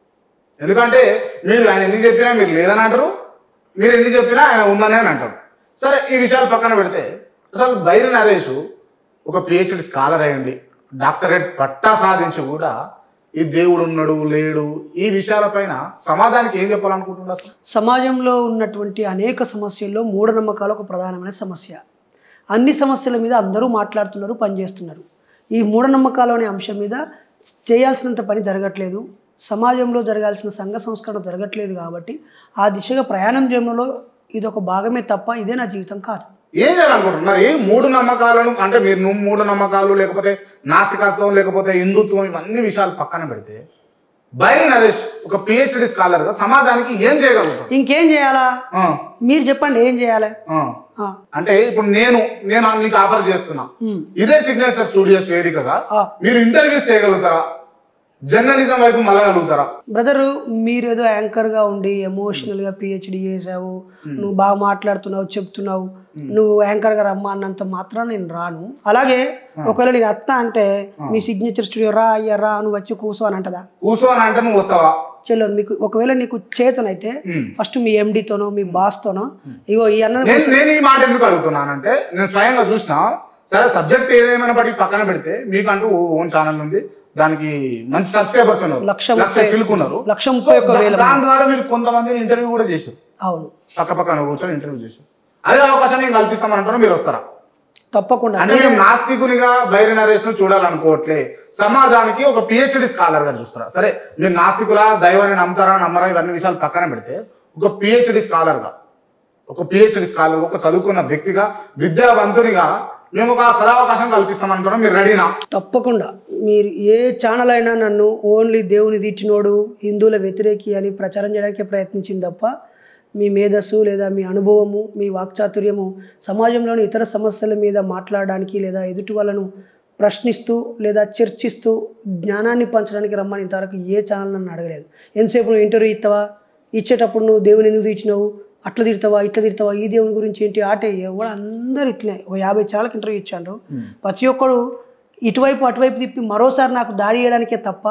ఎందుకంటే మీరు ఆయన ఎన్ని చెప్పినా మీరు లేదని అంటారు మీరు ఎన్ని చెప్పినా ఆయన ఉందని అని అంటారు సరే ఈ విషయాలు పక్కన పెడితే అసలు బైరి నరేష్ ఒక పిహెచ్డి స్కాలర్ అయ్యండి డాక్టరేట్ పట్టా సాధించి కూడా ఈ దేవుడు ఉన్నాడు లేడు ఈ విషయాలపైన సమాజానికి ఏం చెప్పాలనుకుంటున్నారు అసలు సమాజంలో ఉన్నటువంటి అనేక సమస్యల్లో మూఢనమ్మకాలు ఒక ప్రధానమైన సమస్య అన్ని సమస్యల మీద అందరూ మాట్లాడుతున్నారు పనిచేస్తున్నారు ఈ మూఢనమ్మకాలు అనే అంశం మీద చేయాల్సినంత పని జరగట్లేదు సమాజంలో జరగాల్సిన సంఘ సంస్కరణ జరగట్లేదు కాబట్టి ఆ దిశగా ప్రయాణం చేయడంలో ఇది ఒక భాగమే తప్ప ఇదే నా జీవితం కాదు ఏం చేయాలనుకుంటున్నారు ఈ మూడు నమ్మకాలను అంటే మీరు నువ్వు మూడు నమ్మకాలు లేకపోతే నాస్తికత్వం లేకపోతే హిందుత్వం ఇవన్నీ విషయాలు పక్కన పెడితే బైరి నరేష్ ఒక పిహెచ్డి స్కాలర్గా సమాజానికి ఏం చేయగలుగుతాం ఇంకేం చేయాలా ఆ, మీరు చెప్పండి ఏం చేయాలి ఆ. ఆ, అంటే ఇప్పుడు నేను నేను నీకు ఆఫర్ చేస్తున్నా ఉమ్, ఇదే సిగ్నేచర్ స్టూడియోస్ వేదికగా ఆ. మీరు ఇంటర్వ్యూస్ చేయగలుగుతారా జర్నలిజం వైపు మళ్ళగలుగుతారా బ్రదరు మీరు ఏదో యాంకర్గా ఉండి ఎమోషనల్గా పిహెచ్డి చేసావు నువ్వు బాగా మాట్లాడుతున్నావు చెప్తున్నావు నువ్వు యాంకర్గా రమ్మా అన్నంత మాత్రం నేను రాను అలాగే ఒకవేళ నేను అత్త అంటే మీ సిగ్నేచర్ స్టూడియో రా అయ్యా రా నువ్వు వచ్చి కూర్చో అని అంటదా కూర్చో అని అంటే నువ్వు వస్తావా చెల్లో మీకు ఒకవేళ నీకు చేతనైతే ఉమ్. ఫస్ట్ మీ ఎండితోనో మీ బాస్తోనో ఇగో ఈ అన్న నేను నేను ఈ మాట ఎందుకు అడుగుతున్నానంటే నేను స్వయంగా చూసిన సరే సబ్జెక్ట్ ఏదేమైనప్పటికీ పక్కన పెడితే మీకంటూ ఓన్ ఛానల్ ఉంది దానికి మంచి సబ్స్క్రైబర్స్ ఉన్నారు లక్ష లక్ష ముప్పై- చిలుకున్నారు లక్ష ముప్పై ఒక్క వేల దాని ద్వారా మీరు కొంతమందిని ఇంటర్వ్యూ కూడా చేశారు అవును పక్క పక్కన కూర్చొని ఇంటర్వ్యూ చేశారు అదే అవకాశం నేను కల్పిస్తామంటున్నా మీరు వస్తారా తప్పకుండా అంటే మేము నాస్తికునిగా బైరి నరేష్ ను చూడాలనుకోవట్లే సమాజానికి ఒక పిహెచ్డి స్కాలర్ గా చూస్తారా సరే మీరు నాస్తికులా దైవాన్ని నమ్ముతారా నమ్మరా ఇవన్నీ విషయాలు పక్కన పెడితే ఒక పిహెచ్డి స్కాలర్ గా ఒక పిహెచ్డి స్కాలర్ ఒక చదువుకున్న వ్యక్తిగా విద్యావంతునిగా మేము ఒక సదావకాశం కల్పిస్తామంటున్నాం మీరు రెడీనా తప్పకుండా మీరు ఏ ఛానల్ అయినా నన్ను ఓన్లీ దేవుని తీర్చినోడు హిందువుల వ్యతిరేకి అని ప్రచారం చేయడానికి ప్రయత్నించింది తప్ప మీ మేధస్సు లేదా మీ అనుభవము మీ వాక్చాతుర్యము సమాజంలోని ఇతర సమస్యల మీద మాట్లాడడానికి లేదా ఎదుటి వాళ్ళను ప్రశ్నిస్తూ లేదా చర్చిస్తూ జ్ఞానాన్ని పంచడానికి రమ్మని ఇంతవరకు ఏ ఛానల్ నన్ను అడగలేదు ఎంతసేపు నువ్వు ఇంటర్వ్యూ ఇస్తావా ఇచ్చేటప్పుడు నువ్వు దేవుని ఎందుకు తీర్చినావు అట్లా తిడతావా ఇట్లా తిడతావా ఈ దేవుని గురించి ఏంటి ఆటే ఎవరు అందరు ఇట్లే ఒక యాభై ఛానల్కి ఇంటర్వ్యూ ఇచ్చాడు ప్రతి ఒక్కడు ఇటువైపు అటువైపు తిప్పి మరోసారి నాకు దాడి చేయడానికే తప్ప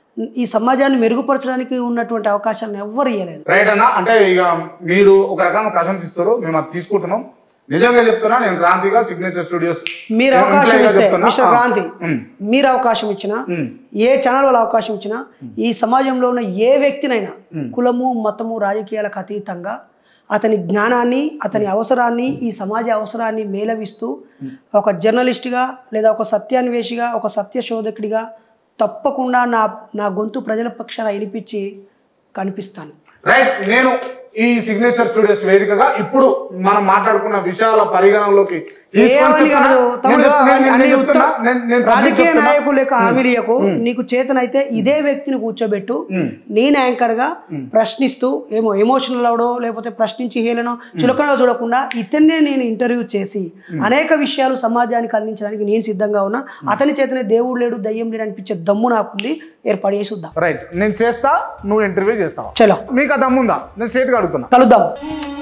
ఈ సమాజాన్ని మెరుగుపరచడానికి ఉన్నటువంటి అవకాశాలను ఎవ్వరు ఇవ్వలేదు రైట్ అన్న అంటే ఇక మీరు ఒక రకంగా ప్రశంసిస్తారు మేము అది తీసుకుంటున్నాం నిజంగా చెప్తున్నా నేను క్రాంతిగా సిగ్నేచర్ స్టూడియోస్ మీరు అవకాశం ఎంప్లాయీగా ఇస్తే చెప్తున్నా. మిస్టర్ ఆ. క్రాంతి ఉమ్. మీరు అవకాశం ఇచ్చినా ఉమ్. ఏ ఛానల్ వాళ్ళు అవకాశం ఇచ్చినా ఈ సమాజంలో ఉన్న ఏ వ్యక్తినైనా కులము మతము రాజకీయాలకు అతీతంగా అతని జ్ఞానాన్ని అతని అవసరాన్ని ఈ సమాజ అవసరాన్ని మేళవిస్తూ ఒక జర్నలిస్ట్గా లేదా ఒక సత్యాన్వేషిగా ఒక సత్యశోధకుడిగా తప్పకుండా నా నా గొంతు ప్రజల పక్షాన వినిపించి కనిపిస్తాను రైట్ నేను ఈ సిగ్నేచర్ స్టూడియోస్ వేదికగా ఇప్పుడు మనం మాట్లాడుకున్న విషయాల పరిగణనలోకి తీసుకొని ఏమని చెప్తున్నా కాదు, నేను తమ్ముడు, చెప్- నేను- నేను అన్ని చెప్తున్నా ఉత్త- నేను- నేను public రాజకీయ చెప్తున్నా. నాయకులు లేక హామీలియకు నీకు చేతనైతే ఇదే వ్యక్తిని కూర్చోబెట్టు నేను యాంకర్ గా ప్రశ్నిస్తూ ఏమో ఎమోషనల్ అవడో లేకపోతే ప్రశ్నించి హేళనో చులకనో చూడకుండా ఇతన్నే నేను ఇంటర్వ్యూ చేసి అనేక విషయాలు సమాజానికి అందించడానికి నేను సిద్ధంగా ఉన్నా అతని చేతనే దేవుడు లేడు దయ్యం లేడు అనిపించే దమ్ము నాకుంది ఏర్పాటు చేసి చూద్దాం రైట్ నేను చేస్తా నువ్వు ఇంటర్వ్యూ చేస్తావా చలో మీకు ఆ దమ్ముందా నేను స్ట్రేట్గా అడుగుతున్నా కలుద్దాం